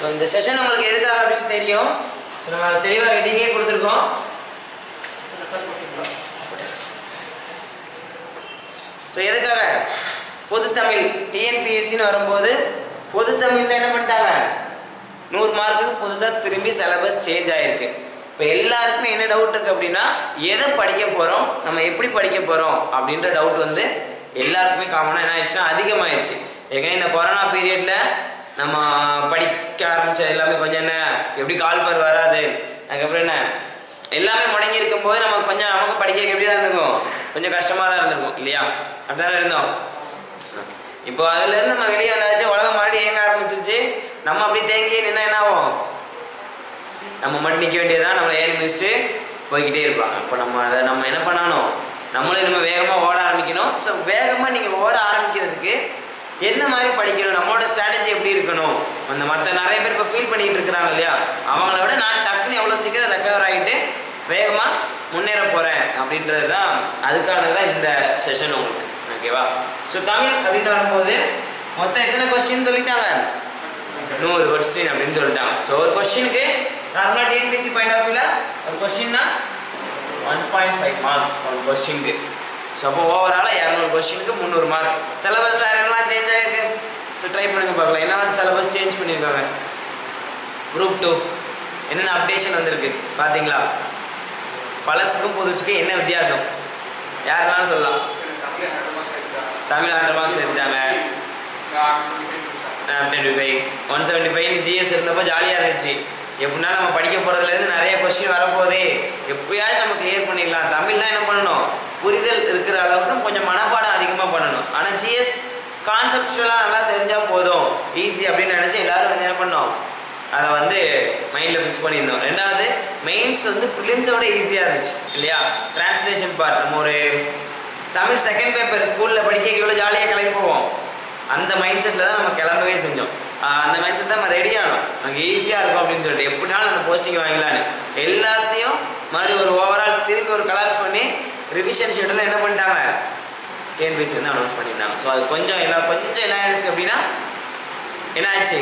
So இந்த session நம்மளுக்கு எதுக்காக அப்படின்னு தெரியும் ஸோ நம்ம அதை தெளிவாக ஹெட்டிங்கே கொடுத்துருக்கோம் ஸோ எதுக்காக பொதுத்தமிழ் டிஎன்பிஎஸ்சின்னு வரும்போது பொதுத்தமிழில் என்ன பண்ணிட்டாங்க நூறு மார்க்குக்கு புதுசாக திரும்பி சிலபஸ் சேஞ்ச் ஆகிருக்கு இப்போ எல்லாருக்குமே என்ன டவுட் இருக்குது அப்படின்னா எதை படிக்க போகிறோம் நம்ம எப்படி படிக்க போகிறோம் அப்படின்ற டவுட் வந்து எல்லாருக்குமே காமனாக என்ன ஆயிடுச்சுன்னா அதிகமாகிடுச்சு ஏங்க இந்த கொரோனா பீரியடில் நம்ம படிக்க ஆரம்பிச்ச எல்லாமே கொஞ்சம் என்ன எப்படி கால்ஃபர் வராது அதுக்கப்புறம் என்ன எல்லாமே முடங்கி இருக்கும்போது நம்ம கொஞ்சம் நமக்கு படிக்க எப்படி தான் இருந்திருக்கும் கொஞ்சம் கஷ்டமாக தான் இருந்திருக்கும் இல்லையா அப்படிதானே இருந்தோம் இப்போ அதுலேருந்து நம்ம வெளியே வந்தாச்சு உலகம் மறுபடியும் இயங்க ஆரம்பிச்சிருச்சு நம்ம அப்படியே தேங்கி நின்னா என்ன ஆகும் நம்ம மட்டும் நிற்க வேண்டியதுதான் நம்மளை ஏறி மிதிச்சுட்டு போய்கிட்டே இருப்பாங்க இப்போ நம்ம அதை நம்ம என்ன பண்ணணும் நம்மளும் நம்ம வேகமாக ஓட ஆரம்பிக்கணும் ஸோ வேகமாக நீங்கள் ஓட ஆரம்பிக்கிறதுக்கு என்ன மாதிரி படிக்கணும் நம்மளோட ஸ்ட்ராட்டஜி எப்படி இருக்கணும் அந்த மற்ற நிறைய பேர் இப்போ ஃபீல் பண்ணிட்டு இருக்கிறாங்க இல்லையா அவங்கள விட நான் டக்குன்னு எவ்வளோ சீக்கிரம் ரெக்கவர் ஆகிட்டு வேகமாக முன்னேற போகிறேன் அப்படின்றது தான் அதுக்கானது தான் இந்த செஷன் உங்களுக்கு ஓகேவா ஸோ தமிழ் அப்படின்னு வரும்போது மொத்தம் எத்தனை கொஸ்டின் சொல்லிட்டாங்க நூறு கொஸ்டின் அப்படின்னு சொல்லிட்டாங்க ஸோ ஒரு கொஸ்டினுக்கு நார்மலாக டிஎன்பிசி பாயிண்ட் ஆஃப் வியூவில் ஒரு கொஸ்டின்னா ஒன் பாயிண்ட் ஃபைவ் மார்க்ஸ் ஒரு கொஸ்டினுக்கு ஸோ அப்போ ஓவராலாக இரநூறு கொஸ்டினுக்கு முந்நூறு மார்க் சிலபஸில் என்னெல்லாம் சேஞ்ச் ஆகிருக்கு ஸோ ட்ரை பண்ணுங்க பார்க்கலாம் என்னெல்லாம் சிலபஸ் சேஞ்ச் பண்ணியிருக்காங்க குரூப் டூ என்னென்ன அப்டேஷன் வந்திருக்கு பார்த்தீங்களா பழசுக்கும் புதுசுக்கும் என்ன வித்தியாசம் யாருனாலும் சொல்லலாம் தமிழ் ஹண்ட்ரட் மார்க்ஸ் எடுத்துட்டாங்க twenty five one seventy five GS இருந்தப்போ ஜாலியாக இருந்துச்சு எப்படின்னா நம்ம படிக்க போகிறதுலேருந்து நிறைய கொஸ்டின் வரப்போதே எப்பயாச்சும் நம்ம கிளியர் பண்ணிடலாம் தமிழ்லாம் என்ன பண்ணணும் புரிதல் இருக்கிற அளவுக்கு கொஞ்சம் மனப்பாடம் அதிகமாக பண்ணணும் ஆனால் ஜிஎஸ் கான்செப்டுவலாக நல்லா தெரிஞ்சால் போதும் ஈஸி அப்படின்னு நினச்சி எல்லாரும் வந்து என்ன பண்ணோம் அதை வந்து மைண்டில் ஃபிக்ஸ் பண்ணியிருந்தோம் ரெண்டாவது மெயின்ஸ் வந்து ப்ரிலிம்ஸோட ஈஸியாக இருந்துச்சு இல்லையா டிரான்ஸ்லேஷன் பார்ட் நம்ம ஒரு தமிழ் செகண்ட் பேப்பர் ஸ்கூலில் படிக்க எவ்வளோ ஜாலியாக கிளம்பி போவோம் அந்த மைண்ட் செட்டில் தான் நம்ம கிளம்பவே செஞ்சோம் ஆஹ் அந்த மைண்ட் செட் தான் நம்ம ரெடி ஆனோம் நமக்கு ஈஸியாக இருக்கும் அப்படின்னு சொல்லிட்டு எப்படினாலும் அந்த போஸ்டிங் வாங்கலான்னு எல்லாத்தையும் மறுபடியும் ஒரு ஓவரால் திருப்பி ஒரு கலாப்ஸ் பண்ணி ரிவிஷன் ஷெட்யூலில் என்ன பண்ணிட்டாங்க டிஎன்பிசி வந்து அனௌன்ஸ் பண்ணியிருந்தாங்க ஸோ அது கொஞ்சம் என்ன கொஞ்சம் என்ன இருக்குது அப்படின்னா என்ன ஆயிடுச்சு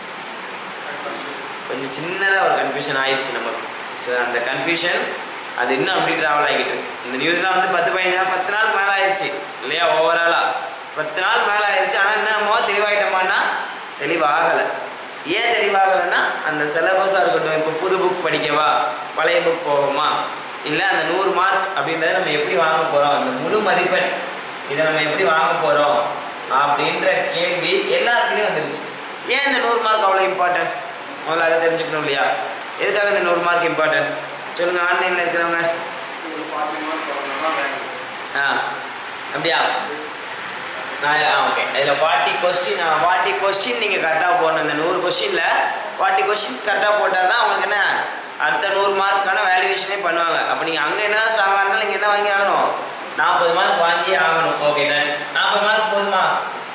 கொஞ்சம் சின்னதாக ஒரு கன்ஃபியூஷன் ஆயிடுச்சு நமக்கு ஸோ அந்த கன்ஃபியூஷன் அது இன்னும் அப்படி ட்ராவல் ஆகிட்டு இருக்கு இந்த நியூஸ்லாம் வந்து பத்து பதினஞ்சு நாள் பத்து நாள் மேலே ஆயிடுச்சு இல்லையா ஓவராலாக பத்து நாள் மேலே ஆயிடுச்சு ஆனால் என்னமோ தெளிவாயிட்டோமான்னா தெளிவாகலை ஏன் தெளிவாகலைன்னா அந்த சிலபஸாக இருக்கட்டும் இப்போ புது புக் படிக்கவா பழைய புக் போவோமா இல்லை அந்த நூறு மார்க் அப்படின்றத நம்ம எப்படி வாங்க போகிறோம் அந்த முழு மதிப்பெண் இதை நம்ம எப்படி வாங்க போகிறோம் அப்படின்ற கேள்வி எல்லாருக்குமே வந்துருச்சு ஏன் இந்த நூறு மார்க் அவ்வளோ இம்பார்ட்டன்ட் முதல்ல அதை தெரிஞ்சுக்கணும் இல்லையா எதுக்காக இந்த நூறு மார்க் இம்பார்ட்டன்ட் சொல்லுங்கள் ஆன்லைனில் இருக்கிறவங்க ஆ அப்படியா நான் ஆ ஓகே இதில் ஃபார்ட்டி கொஸ்டின் ஃபார்ட்டி கொஸ்டின் நீங்கள் கரெக்டாக போடணும் இந்த நூறு கொஸ்டினில் ஃபார்ட்டி கொஸ்டின்ஸ் கரெக்டாக போட்டால் தான் அவங்களுக்கு என்ன அடுத்த நூறு மார்க்கான வேல்யூவேஷனே பண்ணுவாங்க அப்போ நீங்கள் அங்கே என்ன தான் ஸ்ட்ராங்காக இருந்தாலும் நீங்கள் என்ன வாங்கி ஆகணும் நாற்பது மார்க் வாங்கியே ஆகணும் ஓகே டன் நாற்பது மார்க் போதுமா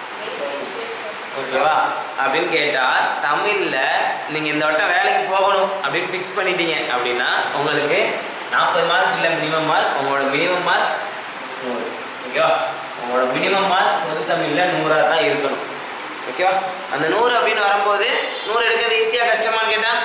ஓகேவா அப்படின்னு கேட்டால் தமிழில் நீங்கள் இந்த வட்டம் வேலைக்கு போகணும் அப்படின்னு ஃபிக்ஸ் பண்ணிட்டீங்க அப்படின்னா உங்களுக்கு நாற்பது மார்க் இல்லை மினிமம் மார்க் உங்களோட மினிமம் மார்க் நூறு ஓகேவா உங்களோட மினிமம் மார்க் பொது தமிழில் நூறாக தான் இருக்கணும் ஓகேவா அந்த நூறு அப்படின்னு வரும்போது நூறு எடுக்கிறது ஈஸியாக கஷ்டமான்னு கேட்டால்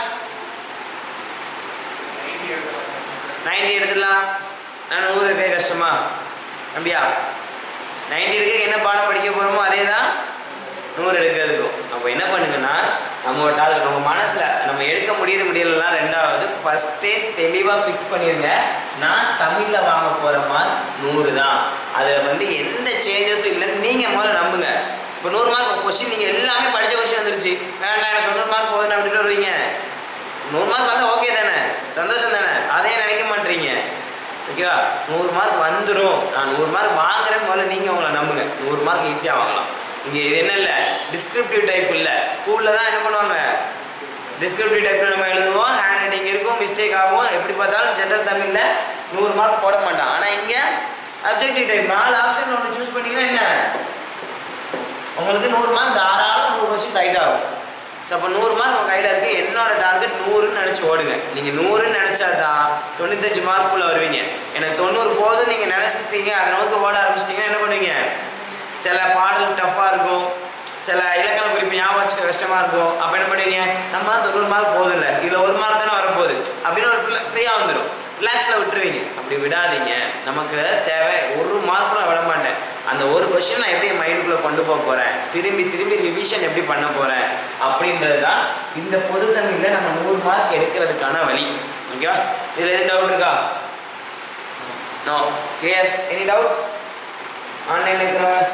நைன்டி எடுத்துடலாம் நான் நூறு எடுக்க கஷ்டமா அப்படியா நைன்டி எடுக்க என்ன பாடம் படிக்க போகிறோமோ அதே தான் நூறு எடுக்கிறதுக்கும் அப்போ என்ன பண்ணுங்கன்னா நம்மளோட டார்கெட் நம்ம மனசில் நம்ம எடுக்க முடியுது முடியலலாம் ரெண்டாவது ஃபஸ்ட்டே தெளிவாக ஃபிக்ஸ் பண்ணிடுங்க நான் தமிழில் வாங்க போகிற மார்க் நூறு தான் அதில் வந்து எந்த சேஞ்சஸும் இல்லைன்னு நீங்கள் முதல்ல நம்புங்க இப்போ நூறு மார்க் கொஸ்டின் நீங்கள் எல்லாமே படித்த கொஸ்டின் வந்துருச்சு வேண்டாம் எனக்கு தொண்ணூறு மார்க் போதுன்னு அப்படின்ட்டு வருவீங்க நூறு மார்க் வந்தால் ஓகே தானே சந்தோஷம் தானே அதே நினைக்க மாட்டீங்க ஓகேவா நூறு மார்க் வந்துடும் நான் நூறு மார்க் வாங்குறேன்னு முதல்ல நீங்கள் உங்களை நம்புங்க நூறு மார்க் ஈஸியாக வாங்கலாம் இங்கே இது என்ன இல்லை டிஸ்கிரிப்டிவ் டைப் இல்லை ஸ்கூலில் தான் என்ன பண்ணுவாங்க டிஸ்கிரிப்டிவ் டைப்பில் நம்ம எழுதுவோம் ஹேண்ட் ரைட்டிங் இருக்கும் மிஸ்டேக் ஆகும் எப்படி பார்த்தாலும் ஜென்ரல் தமிழில் நூறு மார்க் போட மாட்டான் ஆனால் இங்கே அப்ஜெக்டிவ் டைப் நாலு ஆப்ஷன் ஒன்று சூஸ் பண்ணிங்கன்னா என்ன உங்களுக்கு நூறு மார்க் தாராளம் நூறு கொஸ்டின் ரைட் ஆகும் ஸோ அப்போ நூறு மார்க் உங்கள் கையில் இருக்குது என்னோட டார்கெட் நூறுன்னு நினச்சி ஓடுங்க நீங்கள் நூறுன்னு நினச்சா தான் தொண்ணூத்தஞ்சு மார்க்குள்ளே வருவீங்க எனக்கு தொண்ணூறு போதும் நீங்கள் நினச்சிட்டீங்க அதை நோக்கி ஓட ஆரம்பிச்சிட்டிங்கன்னா என்ன பண்ணுவீங்க சில பாடல் டஃப்பாக இருக்கும் சில இலக்கண குறிப்பு ஞாபகம் வச்சுக்க கஷ்டமா இருக்கும் அப்ப என்ன பண்ணுவீங்க நம்ம தான் தொண்ணூறு மார்க் போதும் இல்லை இதுல ஒரு மார்க் தானே வரப்போகுது அப்படின்னு ஒரு ஃப்ரீயா வந்துடும் ரிலாக்ஸில் விட்டுருவீங்க அப்படி விடாதீங்க நமக்கு தேவை ஒரு மார்க் கூட விட மாட்டேன் அந்த ஒரு கொஸ்டின் நான் எப்படி மைண்டுக்குள்ளே கொண்டு போக போகிறேன் திரும்பி திரும்பி ரிவிஷன் எப்படி பண்ண போகிறேன் அப்படின்றது தான் இந்த பொது தமிழில் நம்ம நூறு மார்க் எடுக்கிறதுக்கான வழி ஓகேவா இதில் எது டவுட் இருக்கா நோ கிளியர் எனி டவுட் ஆன்லைனில் இருக்கிறவங்க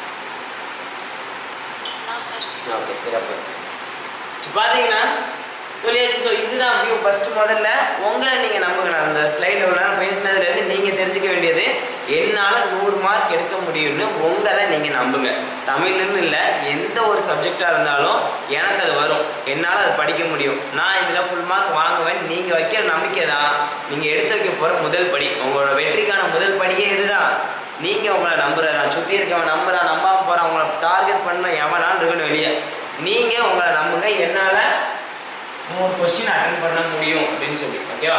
ஓகே சிறப்பு இப்போ பார்த்தீங்கன்னா சொல்லியாச்சு ஸோ இதுதான் வியூ ஃபர்ஸ்ட் முதல்ல உங்களை நீங்கள் நம்புங்க நான் அந்த ஸ்லைடில் உள்ள பேசினதுலேருந்து நீங்கள் தெரிஞ்சுக்க வேண்டியது என்னால் நூறு மார்க் எடுக்க முடியும்னு உங்களை நீங்கள் நம்புங்க தமிழ்னு இல்லை எந்த ஒரு சப்ஜெக்டாக இருந்தாலும் எனக்கு அது வரும் என்னால் அதை படிக்க முடியும் நான் இதில் ஃபுல் மார்க் வாங்குவேன் நீங்கள் வைக்கிற நம்பிக்கை தான் நீங்கள் எடுத்து வைக்க போகிற முதல் படி உங்களோட வெற்றிக்கான முதல் படியே இதுதான் நீங்கள் உங்களை நம்புறதா சுற்றி இருக்கவன் நம்புறான் நம்பாம போகிறான் உங்களை டார்கெட் பண்ண எவனான்னு இருக்கணும் வெளியே நீங்கள் உங்களை நம்புங்க என்னால் நூறு கொஸ்டின் அட்டன் பண்ண முடியும் அப்படின்னு சொல்லி ஓகேவா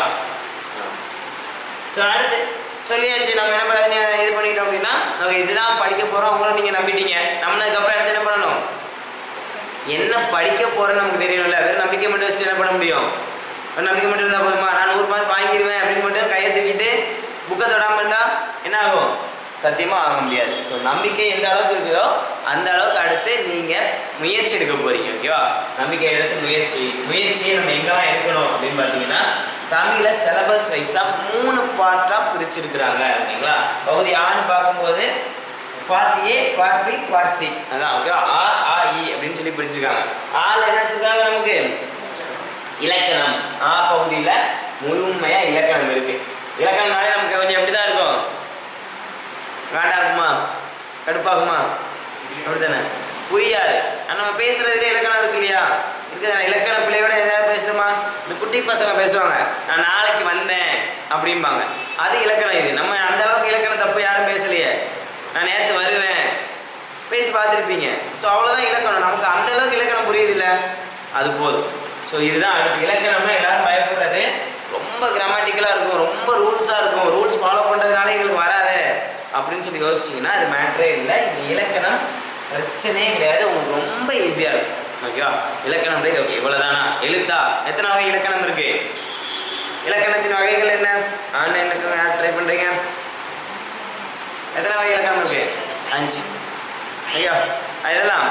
ஸோ அடுத்து சொல்லியாச்சு நம்ம என்ன பண்ணி இது பண்ணிட்டோம் அப்படின்னா நம்ம இதுதான் படிக்க போகிறோம் உங்களை நீங்கள் நம்பிட்டீங்க நம்மளதுக்கப்புறம் அடுத்து என்ன பண்ணணும் என்ன படிக்க போகிறேன்னு நமக்கு தெரியணும்ல வெறும் நம்பிக்கை மட்டும் வச்சுட்டு என்ன பண்ண முடியும் ஒரு நம்பிக்கை மட்டும் இருந்தால் போதுமா நான் நூறு மார்க் வாங்கிடுவேன் அப்படின்னு மட்டும் கையை தூக்கிட்டு புக்கை தொடாமல் இருந்தால் என்ன ஆகும் சத்தியமாக வாங்க முடியாது ஸோ நம்பிக்கை எந்த அளவுக்கு இருக்குதோ அந்த அளவுக்கு அடுத்து நீங்கள் முயற்சி எடுக்க போகிறீங்க ஓகேவா நம்பிக்கை எடுத்து முயற்சி முயற்சியை நம்ம எங்கெல்லாம் எடுக்கணும் அப்படின்னு பார்த்தீங்கன்னா தமிழில் சிலபஸ் வைஸாக மூணு பார்ட்டாக பிரிச்சிருக்கிறாங்க ஓகேங்களா பகுதி ஆன்னு பார்க்கும்போது part A part B part C அதான் ஓகேவா ஆ ஆ இ அப்படின்னு சொல்லி பிரிச்சிருக்காங்க ஆல என்ன வச்சிருக்காங்க நமக்கு இலக்கணம் ஆ பகுதியில் முழுமையாக இலக்கணம் இருக்கு இலக்கணம்னாலே நமக்கு கொஞ்சம் எப்படி தான் இருக்கும் வேண்டா இருக்குமா கடுப்பாகுமா அப்படிதானே புரியாது ஆனா நம்ம பேசுறதுல இலக்கணம் இருக்கு இல்லையா இருக்குதானே இலக்கண பிள்ளையோட எதாவது பேசணுமா இந்த குட்டி பசங்க பேசுவாங்க நான் நாளைக்கு வந்தேன் அப்படிம்பாங்க அது இலக்கணம் இது நம்ம அந்த அளவுக்கு இலக்கணம் தப்பு யாரும் பேசலையே நான் நேற்று வருவேன் பேசி பார்த்துருப்பீங்க ஸோ அவ்வளோதான் இலக்கணம் நமக்கு அந்த அளவுக்கு இலக்கணம் புரியுது இல்லை அது போதும் ஸோ இதுதான் அடுத்து இலக்கணம்னா எல்லாரும் பயப்படுறது ரொம்ப கிராமட்டிக்கலாக இருக்கும் ரொம்ப ரூல்ஸாக இருக்கும் ரூல்ஸ் ஃபாலோ பண்ணுறதுனால எங்களுக்கு வராது அப்படின்னு சொல்லி யோசிச்சிங்கன்னா அது மேட்ரே இல்லை இந்த இலக்கணம் பிரச்சனையே கிடையாது உங்களுக்கு ரொம்ப ஈஸியாக இருக்கும் ஓகேவா இலக்கணம் ஓகே இவ்வளோதானா எழுத்தா எத்தனை வகை இலக்கணம் இருக்கு இலக்கணத்தின் வகைகள் என்ன ஆன்லைனுக்கு யார் ட்ரை பண்ணுறீங்க எத்தனை வகை இலக்கணம் இருக்கு அஞ்சு ஐயா இதெல்லாம்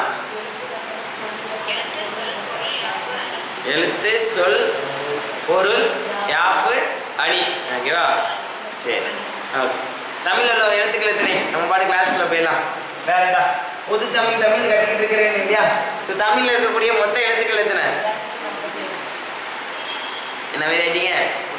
எழுத்து சொல் பொருள் யாப்பு அணி ஓகேவா சரி ஓகே தமிழில் உள்ள எழுத்துக்கள் எத்தனை நம்ம பாட்டு கிளாஸ்க்குள்ளே போயிடலாம் டேரக்டா பொது தமிழ் தமிழ் கற்றுக்கிட்டு இருக்கிறேன் இல்லையா ஸோ தமிழில் இருக்கக்கூடிய மொத்த எழுத்துக்கள் எத்தனை என்ன மாதிரி ஆயிட்டீங்க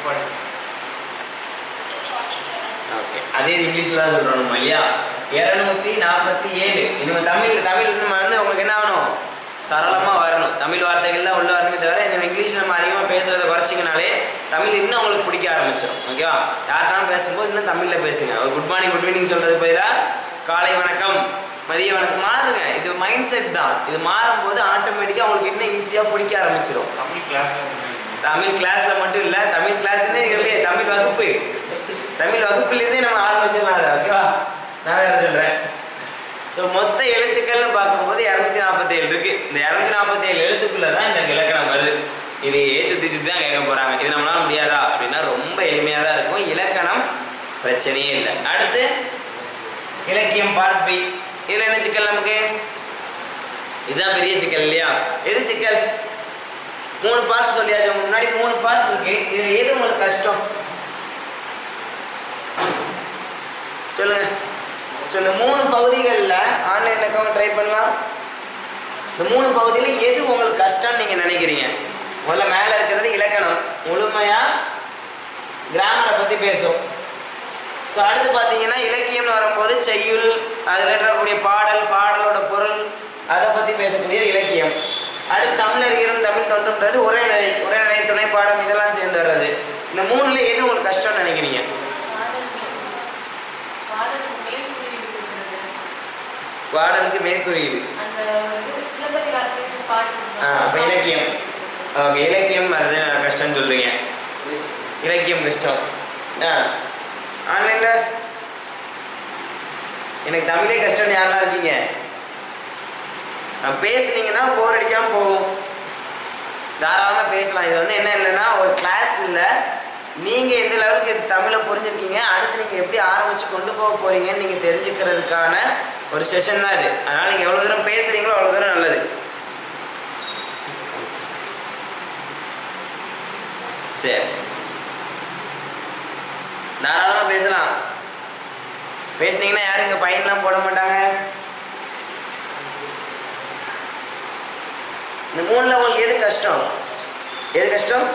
ஓகே அதே இது இங்கிலீஷில் தான் சொல்கிறோம் நம்ம இல்லையா இரநூத்தி நாற்பத்தி ஏழு இன்னும் தமிழ் தமிழ் நம்ம வந்து உங்களுக்கு என்ன ஆகணும் சரளமாக வரணும் தமிழ் வார்த்தைகள்லாம் உள்ள வரணுமே தவிர நம்ம இங்கிலீஷ் நம்ம அதிகமாக பேசுறதை குறைச்சிங்கனாலே தமிழ் இன்னும் உங்களுக்கு பிடிக்க ஆரம்பிச்சிடும் ஓகேவா யார்ட்டாலும் பேசும்போது இன்னும் தமிழில் பேசுங்க ஒரு குட் மார்னிங் குட் ஈவினிங் சொல்கிறது பதிலாக காலை வணக்கம் மதிய வணக்கம் மாறுங்க இது மைண்ட் செட் தான் இது மாறும்போது ஆட்டோமேட்டிக்காக உங்களுக்கு இன்னும் ஈஸியாக பிடிக்க ஆரம்பிச்சிடும் தமிழ் கிளாஸ் தமிழ் கிளாஸ்ல மட்டும் இல்ல தமிழ் கிளாஸ்னே இல்லையே தமிழ் வகுப்பு தமிழ் வகுப்புலேருந்தே நம்ம ஆரம்பிச்சிடலாம் அதை ஓகேவா நான் வேற சொல்றேன் ஸோ மொத்த எழுத்துக்கள்னு பார்க்கும்போது இரநூத்தி நாற்பத்தேழு இருக்கு இந்த இரநூத்தி நாற்பத்தேழு எழுத்துக்குள்ள தான் இந்த இலக்கணம் வருது இதையே சுற்றி சுற்றி தான் கேட்க போறாங்க இது நம்மளால முடியாதா அப்படின்னா ரொம்ப எளிமையாக தான் இருக்கும் இலக்கணம் பிரச்சனையே இல்லை அடுத்து இலக்கியம் பார்ட் பி இதில் என்ன சிக்கல் நமக்கு இதுதான் பெரிய சிக்கல் இல்லையா எது சிக்கல் மூணு பார்ட் சொல்லியாச்சு உங்களுக்கு முன்னாடி மூணு பார்ட் இருக்கு இது எது உங்களுக்கு கஷ்டம் சொல்லுங்க ஸோ இந்த மூணு பகுதிகளில் ஆன்லைன் அக்கௌண்ட் ட்ரை பண்ணலாம் இந்த மூணு பகுதியில் எது உங்களுக்கு கஷ்டம்னு நீங்கள் நினைக்கிறீங்க முதல்ல மேலே இருக்கிறது இலக்கணம் முழுமையாக கிராமரை பற்றி பேசும் ஸோ அடுத்து பார்த்தீங்கன்னா இலக்கியம்னு வரும்போது செய்யுள் அதில் இருக்கக்கூடிய பாடல் பாடலோட பொருள் அதை பற்றி பேசக்கூடிய இலக்கியம் அடுத்து தமிழறிஞரும் தமிழ் தொன்றுன்றது உரைநடை உரைநடை துணைப்பாடம் இதெல்லாம் சேர்ந்து வர்றது இந்த மூணுல எது உங்களுக்கு கஷ்டம்னு நினைக்கிறீங்க பாடலுக்கு மேற்குறியீடு ஆ அப்போ இலக்கியம் ஓகே இலக்கியம் வருது நான் கஷ்டம்னு சொல்றீங்க இலக்கியம் கஷ்டம் ஆ ஆன்லைனில் எனக்கு தமிழே கஷ்டம்னு யாரெல்லாம் இருக்கீங்க நம்ம பேசுனீங்கன்னா போர் அடிக்காம போகும் தாராளமாக பேசலாம் இது வந்து என்ன இல்லைன்னா ஒரு கிளாஸ் இல்லை நீங்கள் எந்த லெவலுக்கு தமிழை புரிஞ்சிருக்கீங்க அடுத்து நீங்கள் எப்படி ஆரம்பித்து கொண்டு போக போகிறீங்கன்னு நீங்கள் தெரிஞ்சுக்கிறதுக்கான ஒரு செஷன் தான் இது அதனால் நீங்கள் எவ்வளோ தூரம் பேசுகிறீங்களோ அவ்வளோ தூரம் நல்லது சரி தாராளமாக பேசலாம் பேசுனீங்கன்னா யாரும் இங்கே ஃபைன்லாம் போட மாட்டாங்க இந்த மூணில் உங்களுக்கு எது கஷ்டம் எது கஷ்டம்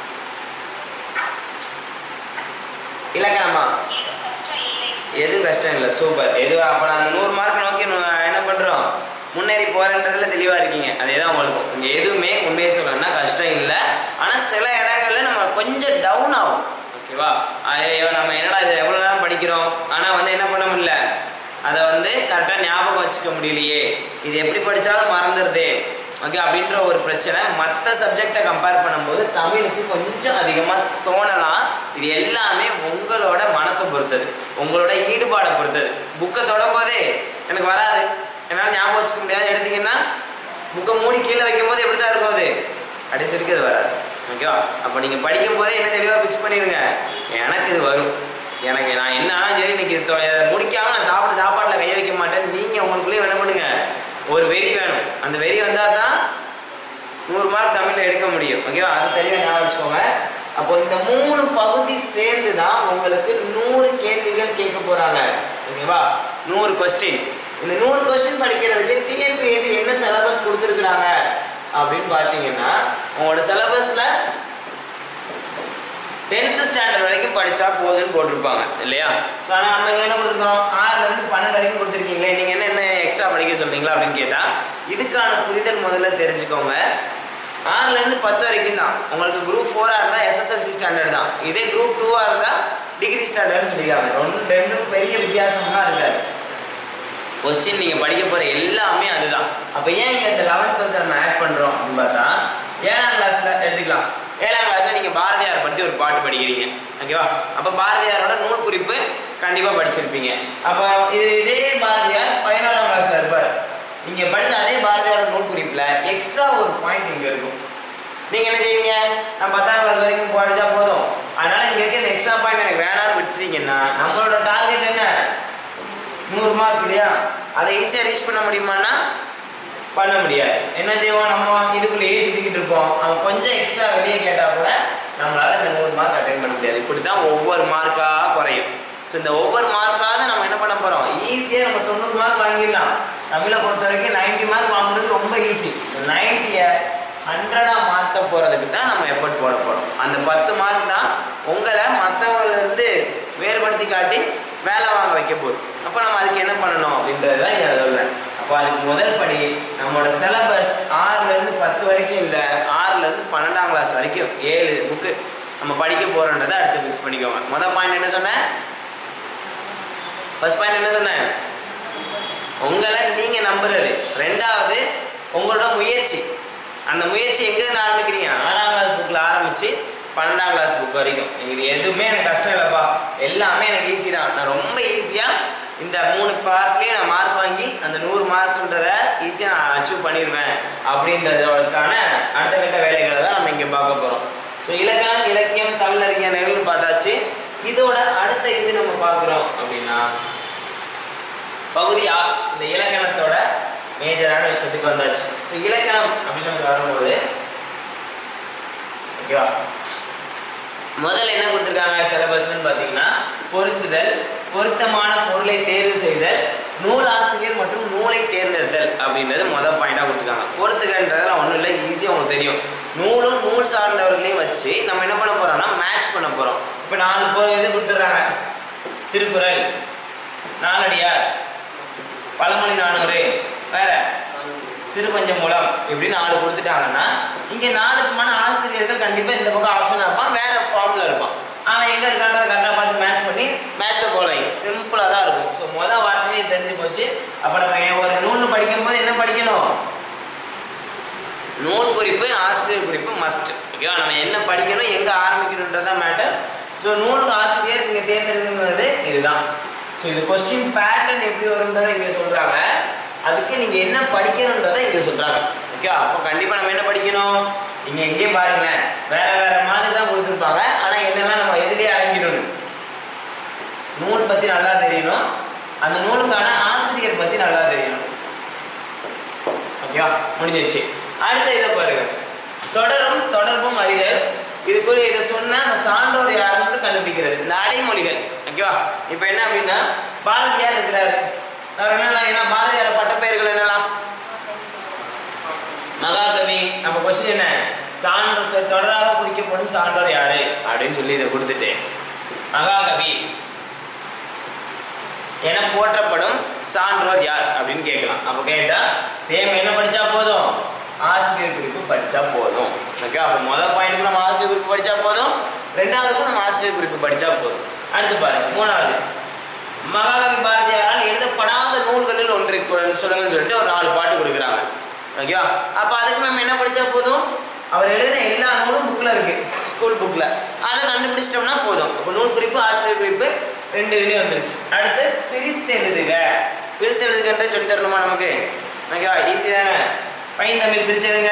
இலக்கணமா எதுவும் கஷ்டம் இல்லை சூப்பர் எது அப்போ நாங்கள் நூறு மார்க் நோக்கி நு- என்ன பண்ணுறோம் முன்னேறி போகிறன்றதுல தெளிவாக இருக்கீங்க அதே தான் உங்களுக்கும் இங்கே எதுவுமே உண்மையை சொல்லணும்னா கஷ்டம் இல்லை ஆனால் சில இடங்கள்ல நம்ம கொஞ்சம் டவுன் ஆகும் ஓகேவா ஐயோ நம்ம என்னடா இது எவ்வளோ நேரம் படிக்கிறோம் ஆனால் வந்து என்ன பண்ண முடியல அதை வந்து கரெக்டாக ஞாபகம் வச்சுக்க முடியலையே இது எப்படி படித்தாலும் மறந்துடுதே ஓகே அப்படின்ற ஒரு பிரச்சனை மற்ற சப்ஜெக்டை கம்பேர் பண்ணும்போது தமிழுக்கு கொஞ்சம் அதிகமாக தோணலாம் இது எல்லாமே உங்களோட மனசை பொறுத்தது உங்களோட ஈடுபாடை பொறுத்தது புக்கை தொடங்கும்போதே எனக்கு வராது என்னால் ஞாபகம் வச்சுக்க முடியாது எடுத்தீங்கன்னா புக்கை மூடி கீழே வைக்கும் போது எப்படி தான் இருக்கும் அது கடைசி வரைக்கும் அது வராது ஓகேவா அப்போ நீங்கள் படிக்கும் போதே என்ன தெளிவாக ஃபிக்ஸ் பண்ணிடுங்க எனக்கு இது வரும் எனக்கு நான் என்ன ஆனாலும் சரி இன்னைக்கு இது தொ- இதை முடிக்காம நான் சாப்பிட்டு சாப்பாட்டில் கை வைக்க மாட்டேன் நீங்கள் உங்களுக்குள்ளேயும் என்ன பண்ணுங்க ஒரு வெறி வேணும் அந்த வெறி வந்தால் தான் நூறு மார்க் தமிழில் எடுக்க முடியும் ஓகேவா அது தெளிவாக ஞாபகம் வச்சுக்கோங்க அப்போ இந்த மூணு பகுதி சேர்ந்து தான் உங்களுக்கு நூறு கேள்விகள் கேட்க போகிறாங்க ஓகேவா நூறு கொஸ்டின்ஸ் இந்த நூறு கொஸ்டின் படிக்கிறதுக்கு டிஎன்பிஎஸ்சி என்ன சிலபஸ் கொடுத்துருக்குறாங்க அப்படின்னு பார்த்தீங்கன்னா உங்களோட சிலபஸில் டென்த்து ஸ்டாண்டர்ட் வரைக்கும் படித்தா போதுன்னு போட்டிருப்பாங்க இல்லையா ஸோ ஆனால் நம்ம இங்க என்ன கொடுத்துருக்கோம் ஆறுலேருந்து பன்னெண்டு வரைக்கும் கொடுத்துருக்கீங்களே நீங்கள் என்ன என்ன எக்ஸ்ட்ரா படிக்க சொல்றீங்களா அப்படின்னு கேட்டால் இதுக்கான புரிதல் முதல்ல தெரிஞ்சுக்கோங்க ஆறுலேருந்து பத்து வரைக்கும் தான் உங்களுக்கு குரூப் ஃபோராக இருந்தால் எஸ்எஸ்எல்சி ஸ்டாண்டர்ட் தான் இதே குரூப் டூவாக இருந்தால் டிகிரி ஸ்டாண்டர்ட்னு சொல்லியிருக்காங்க ரெண்டு ரெண்டும் பெரிய வித்தியாசம்லாம் இருக்காது கொஸ்டின் நீங்கள் படிக்க போகிற எல்லாமே அதுதான் அப்போ ஏன் இங்கே இந்த லெவன்த் வந்து நம்ம ஆட் பண்ணுறோம் அப்படின்னு பார்த்தா ஏழாம் கிளாஸில் எடுத்துக்கலாம் ஏழாம் கிளாஸில் நீங்கள் பாரதியார் பற்றி ஒரு பாட்டு படிக்கிறீங்க ஓகேவா அப்போ பாரதியாரோட நூல் குறிப்பு கண்டிப்பாக படிச்சிருப்பீங்க அப்போ இது இதே பாரதியார் பதினோராம் கிளாஸில் இருப்பார் நீங்கள் படித்த அதே பாரதியாரோட நூல் குறிப்பில் எக்ஸ்ட்ரா ஒரு பாயிண்ட் இங்கே இருக்கும் நீங்கள் என்ன செய்வீங்க நான் பத்தாம் கிளாஸ் வரைக்கும் படிச்சா போதும் அதனால இங்கே இருக்க இந்த எக்ஸ்ட்ரா பாயிண்ட் எனக்கு வேணாம்னு விட்டுறீங்கன்னா நம்மளோட டார்கெட் என்ன நூறு மார்க் இல்லையா அதை ஈஸியாக ரீச் பண்ண முடியுமான்னா பண்ண முடியாது என்ன செய்வோம் நம்ம இதுக்குள்ளேயே சுற்றிக்கிட்டு இருப்போம் அவன் கொஞ்சம் எக்ஸ்ட்ரா வெளியே கேட்டால் கூட நம்மளால இந்த நூறு மார்க் அட்டைன் பண்ண முடியாது இப்படி தான் ஒவ்வொரு மார்க்காக குறையும் ஸோ இந்த ஒவ்வொரு மார்க்காவது நம்ம என்ன பண்ண போகிறோம் ஈஸியாக நம்ம தொண்ணூறு மார்க் வாங்கிடலாம் தமிழை பொறுத்த வரைக்கும் நைன்ட்டி மார்க் வாங்குறது ரொம்ப ஈஸி நைன்ட்டியை ஹண்ட்ரடாக மாற்ற போகிறதுக்கு தான் நம்ம எஃபர்ட் போட போகிறோம் அந்த பத்து மார்க் தான் உங்களை மற்றவங்களிருந்து வேறுபடுத்தி காட்டி வேலை வாங்க வைக்க போகுது அப்போ நம்ம அதுக்கு என்ன பண்ணணும் அப்படின்றது தான் இங்கே சொல்கிறேன் அப்போ அதுக்கு முதல் படி நம்மளோட சிலபஸ் ஆறுலேருந்து பத்து வரைக்கும் இல்லை ஆறுலேருந்து பன்னெண்டாம் கிளாஸ் வரைக்கும் ஏழு புக்கு நம்ம படிக்க போகிறோன்றதை அடுத்து ஃபிக்ஸ் பண்ணிக்கோங்க முதல் பாயிண்ட் என்ன சொன்னேன் ஃபர்ஸ்ட் பாயிண்ட் என்ன சொன்னேன் உங்களை நீங்கள் நம்புறது ரெண்டாவது உங்களோட முயற்சி அந்த முயற்சி எங்கேருந்து ஆரம்பிக்கிறீங்க ஆறாம் கிளாஸ் புக்கில் ஆரம்பித்து பன்னெண்டாம் கிளாஸ் புக் வரைக்கும் இது எதுவுமே எனக்கு கஷ்டம் இல்லைப்பா எல்லாமே எனக்கு ஈஸி தான் நான் ரொம்ப ஈஸியாக இந்த மூணு பார்ட்லேயும் நான் மார்க் வாங்கி அந்த நூறு மார்க்குன்றதை ஈஸியாக நான் அச்சீவ் பண்ணிடுவேன் அப்படின்றதுக்கான அடுத்த கட்ட வேலைகளை தான் நம்ம இங்கே பார்க்க போகிறோம் ஸோ இலக்கணம் இலக்கியம் தமிழ் அறிஞர்கள் பார்த்தாச்சு இதோட அடுத்த இது நம்ம பார்க்குறோம் அப்படின்னா பகுதி ஆ இந்த இலக்கணத்தோட மேஜரான விஷயத்துக்கு வந்தாச்சு ஸோ இலக்கணம் அப்படின்னு நம்ம வரும்போது ஓகேவா முதல்ல என்ன கொடுத்துருக்காங்க சிலபஸ்னு பார்த்தீங்கன்னா பொருத்துதல் பொருத்தமான பொருளை தேர்வு செய்தல் நூலாசிரியர் மற்றும் நூலை தேர்ந்தெடுத்தல் அப்படின்றது முதல் பாயிண்டாக கொடுத்துருக்காங்க பொறுத்துகன்றதுல ஒன்றும் இல்லை ஈஸியாக உங்களுக்கு தெரியும் நூலும் நூல் சார்ந்தவர்களையும் வச்சு நம்ம என்ன பண்ண போகிறோம்னா மேட்ச் பண்ண போகிறோம் இப்போ நாலு பொ இது கொடுத்துட்றாங்க திருக்குறள் நாலடியார் பழமொழி நானூறு வேற சிறுபஞ்சம் மூலம் இப்படி நாலு கொடுத்துட்டாங்கன்னா இங்கே நாலுக்குமான ஆசிரியர்கள் கண்டிப்பாக இந்த பக்கம் ஆப்ஷன் இருப்பான் வேற ஃபார்மில் இருப்பான் அவன் எங்கே இருக்கான்றதை கரெக்டாக பார்த்து மேட்ச் பண்ணி மேட்ச் த ஃபாலோயிங் சிம்பிளாக தான் இருக்கும் ஸோ மொதல் வார்த்தையே தெரிஞ்சு போச்சு அப்போ நம்ம ஒரு நூல் படிக்கும்போது என்ன படிக்கணும் நூல் குறிப்பு ஆசிரியர் குறிப்பு மஸ்ட் ஓகேவா நம்ம என்ன படிக்கணும் எங்கே ஆரம்பிக்கணுன்றது தான் மேட்டர் ஸோ நூல் ஆசிரியர் நீங்கள் தேர்ந்தெடுக்கிறது இதுதான் ஸோ இது கொஸ்டின் பேட்டர்ன் எப்படி வரும்ன்றதை இங்கே சொல்கிறாங்க அதுக்கு நீங்க என்ன படிக்கணுன்றதை இங்க சொல்றாங்க ஓகே அப்போ கண்டிப்பா நம்ம என்ன படிக்கணும் இங்க எங்கேயும் பாருங்களேன் வேற வேற மாதிரி தான் கொடுத்துருப்பாங்க ஆனா என்னெல்லாம் நம்ம எதிலே அடங்கிடணும் நூல் பத்தி நல்லா தெரியணும் அந்த நூலுக்கான ஆசிரியர் பத்தி நல்லா தெரியணும் ஓகேவா முடிஞ்சிருச்சு அடுத்த இதை பாருங்க தொடரும் தொடர்பும் அறிதல் இதுக்குரிய இதை சொன்னா அந்த சான்றோர் யாருன்னு கண்டுபிடிக்கிறது இந்த அடைமொழிகள் ஓகேவா இப்போ என்ன அப்படின்னா பாரதியார் இருக்கிறாரு அவர் என்னலாம் என்ன பாரதியார் பட்டப்பெயர்கள் என்னலாம் மகாகவி நம்ம கொஸ்டின் என்ன சான்று தொ- தொடராக குறிக்கப்படும் சான்றோர் யாரு அப்படின்னு சொல்லி இதை கொடுத்துட்டு மகாகவி என போற்றப்படும் சான்றோர் யார் அப்படின்னு கேட்கலாம் அப்போ கேட்டா சேம் என்ன படிச்சா போதும் ஆசிரியர் குறிப்பு படிச்சா போதும் ஓகே அப்போ முதல் பாயிண்ட்டுக்கு நம்ம ஆசிரியர் குறிப்பு படிச்சா போதும் ரெண்டாவதுக்கும் நம்ம ஆசிரியர் குறிப்பு படிச்சா போதும் அடுத்து பாருங்க மூணாவது மகாகவி பாரதியாரால் எழுதப்படாத நூல்களில் ஒன்று கு- சொல்லுங்கன்னு சொல்லிட்டு ஒரு நாலு பாட்டு கொடுக்குறாங்க ஓகேவா அப்போ அதுக்கு நம்ம என்ன படிச்சா போதும் அவர் எழுதின எல்லா நூலும் புக்கில் இருக்கு ஸ்கூல் புக்கில் அதை கண்டுபிடிச்சிட்டோம்னா போதும் அப்போ நூல் குறிப்பு ஆசிரியர் குறிப்பு ரெண்டு இதுலேயும் வந்துருச்சு அடுத்து பிரித்தெழுதுக பிரித்தெழுதுகன்றே சொல்லி தரணுமா நமக்கு ஓகேவா ஈஸி தானே பைந்தமிழ் பிரிச்செழுதுங்க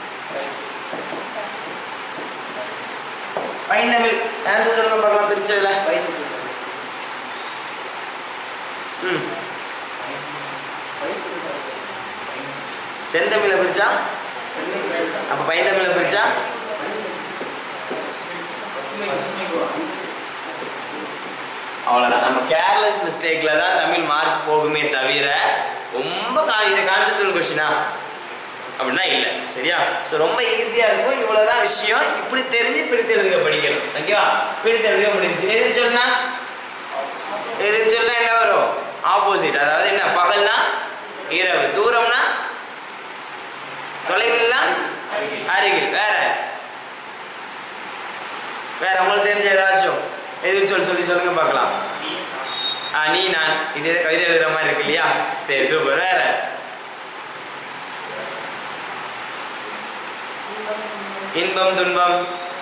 பைந்தமிழ் ஆன்சர் சொல்லுங்க பார்க்கலாம் பிரிச்சதுல ம் செந்தமிழை பிரிச்சா அப்ப பைந்தமிழை பிரிச்சா அவ்வளோதான் நம்ம கேர்லெஸ் மிஸ்டேக்ல தான் தமிழ் மார்க் போகுமே தவிர ரொம்ப கா இது கான்செப்டுவல் கொஸ்டினா அப்படின்னா இல்லை சரியா ஸோ ரொம்ப ஈஸியாக இருக்கும் இவ்வளோதான் விஷயம் இப்படி தெரிஞ்சு பிரித்து எழுதுக படிக்கணும் ஓகேவா பிரித்து எழுதுக முடிஞ்சு எதிர் சொன்னா எதிர் சொன்னா என்ன வரும் ஆப்போசிட் அதாவது என்ன பகல்னா இரவு தூரம்னா தொலைவில்னா அருகில் வேற வேற உங்களுக்கு தெரிஞ்ச ஏதாச்சும் எதிர் சொல் சொல்லி சொல்லுங்க பார்க்கலாம் ஆ நீ நான் இது எது கவிதை எழுதுற மாதிரி இருக்கு இல்லையா சரி சூப்பர் வேற இன்பம் துன்பம்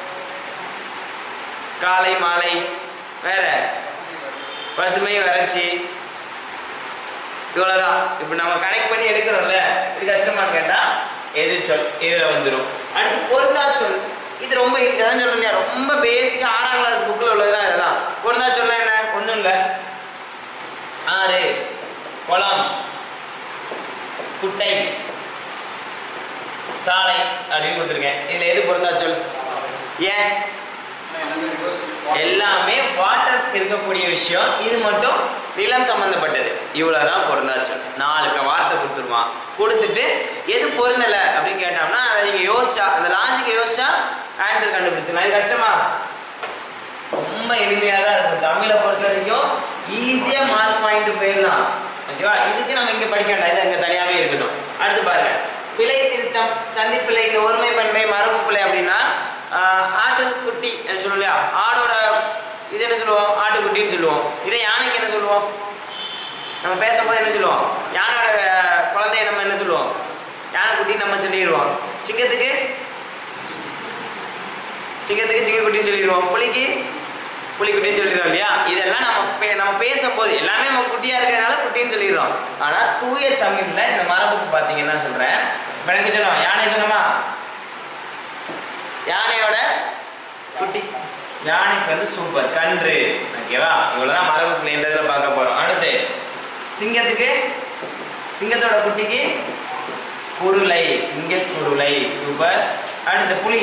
காலை மாலை வேற பசுமை வறட்சி இவ்வளவுதான் இப்போ நம்ம கனெக்ட் பண்ணி எடுக்கிறோம்ல இது கஷ்டமான்னு கேட்டா எது சொல் இதுல வந்துடும் அடுத்து பொருந்தா சொல் இது ரொம்ப ஈஸி அதான் சொல்றேன் இல்லையா ரொம்ப பேசிக்கா ஆறாம் கிளாஸ் புக்கில் உள்ளதுதான் இதெல்லாம் பொருந்தா சொல்ல என்ன ஒன்றும் இல்லை ஆறு குளம் குட்டை சாலை அப்படின்னு கொடுத்துருக்கேன் இதுல எது பொருந்தா சொல் ஏன் எல்லாமே வாட்டர் இருக்கக்கூடிய விஷயம் இது மட்டும் நிலம் சம்பந்தப்பட்டது இவ்வளவுதான் பொருந்தாச்சொல் நாலு க- வார்த்தை கொடுத்துருவான் கொடுத்துட்டு எது பொருந்தல அப்படின்னு கேட்டோம்னா அதை நீங்க யோசிச்சா அந்த லாஜிக்கை யோசிச்சா ஆன்சர் கண்டுபிடிச்சிடலாம் இது கஷ்டமா ரொம்ப எளிமையாக தான் இருக்கும் தமிழை பொறுத்த வரைக்கும் ஈஸியாக மார்க் பாயிண்ட் போயிடலாம் ஓகேவா இதுக்கு நம்ம இங்கே படிக்க வேண்டாம் இது இங்கே தனியாகவே இருக்கட்டும் அடுத்து பாருங்க பிழை திருத்தம் சந்திப்பிழை இந்த ஒருமை பன்மை மரபு பிழை அப்படின்னா ஆஹ், ஆட்டுக்குட்டி என்ன சொல்லுவோம் இல்லையா ஆடோட இது என்ன சொல்லுவோம் ஆட்டுக்குட்டின்னு சொல்லுவோம் இதை யானைக்கு என்ன சொல்லுவோம் நம்ம பேசும்போது என்ன சொல்லுவோம் யானையோட குழந்தைய நம்ம என்ன சொல்லுவோம் யானைக்குட்டி நம்ம சொல்லிடுவோம் சிங்கத்துக்கு சிங்கத்துக்கு சிங்கக்குட்டின்னு சொல்லிடுவோம் புலிக்கு புலிக்குட்டின்னு சொல்லிடுறோம் இல்லையா இதெல்லாம் நம்ம பே- நம்ம பேசும்போது எல்லாமே நம்ம குட்டியா இருக்கிறதுனால குட்டின்னு சொல்லிடுறோம் ஆனா தூய தமிழ்ல இந்த மரபுக்கு பாத்தீங்கன்னா சொல்றேன் இப்ப எனக்கு சொன்னோம் யானை சொன்னோமா யானையோட குட்டி யானைக்கு வந்து சூப்பர் கன்று ஓகேவா இவ்வளவுதான் மரபு பிள்ளைன்றதுல பார்க்க போறோம் அடுத்து சிங்கத்துக்கு சிங்கத்தோட குட்டிக்கு குருளை சிங்க குருளை சூப்பர் அடுத்து புலி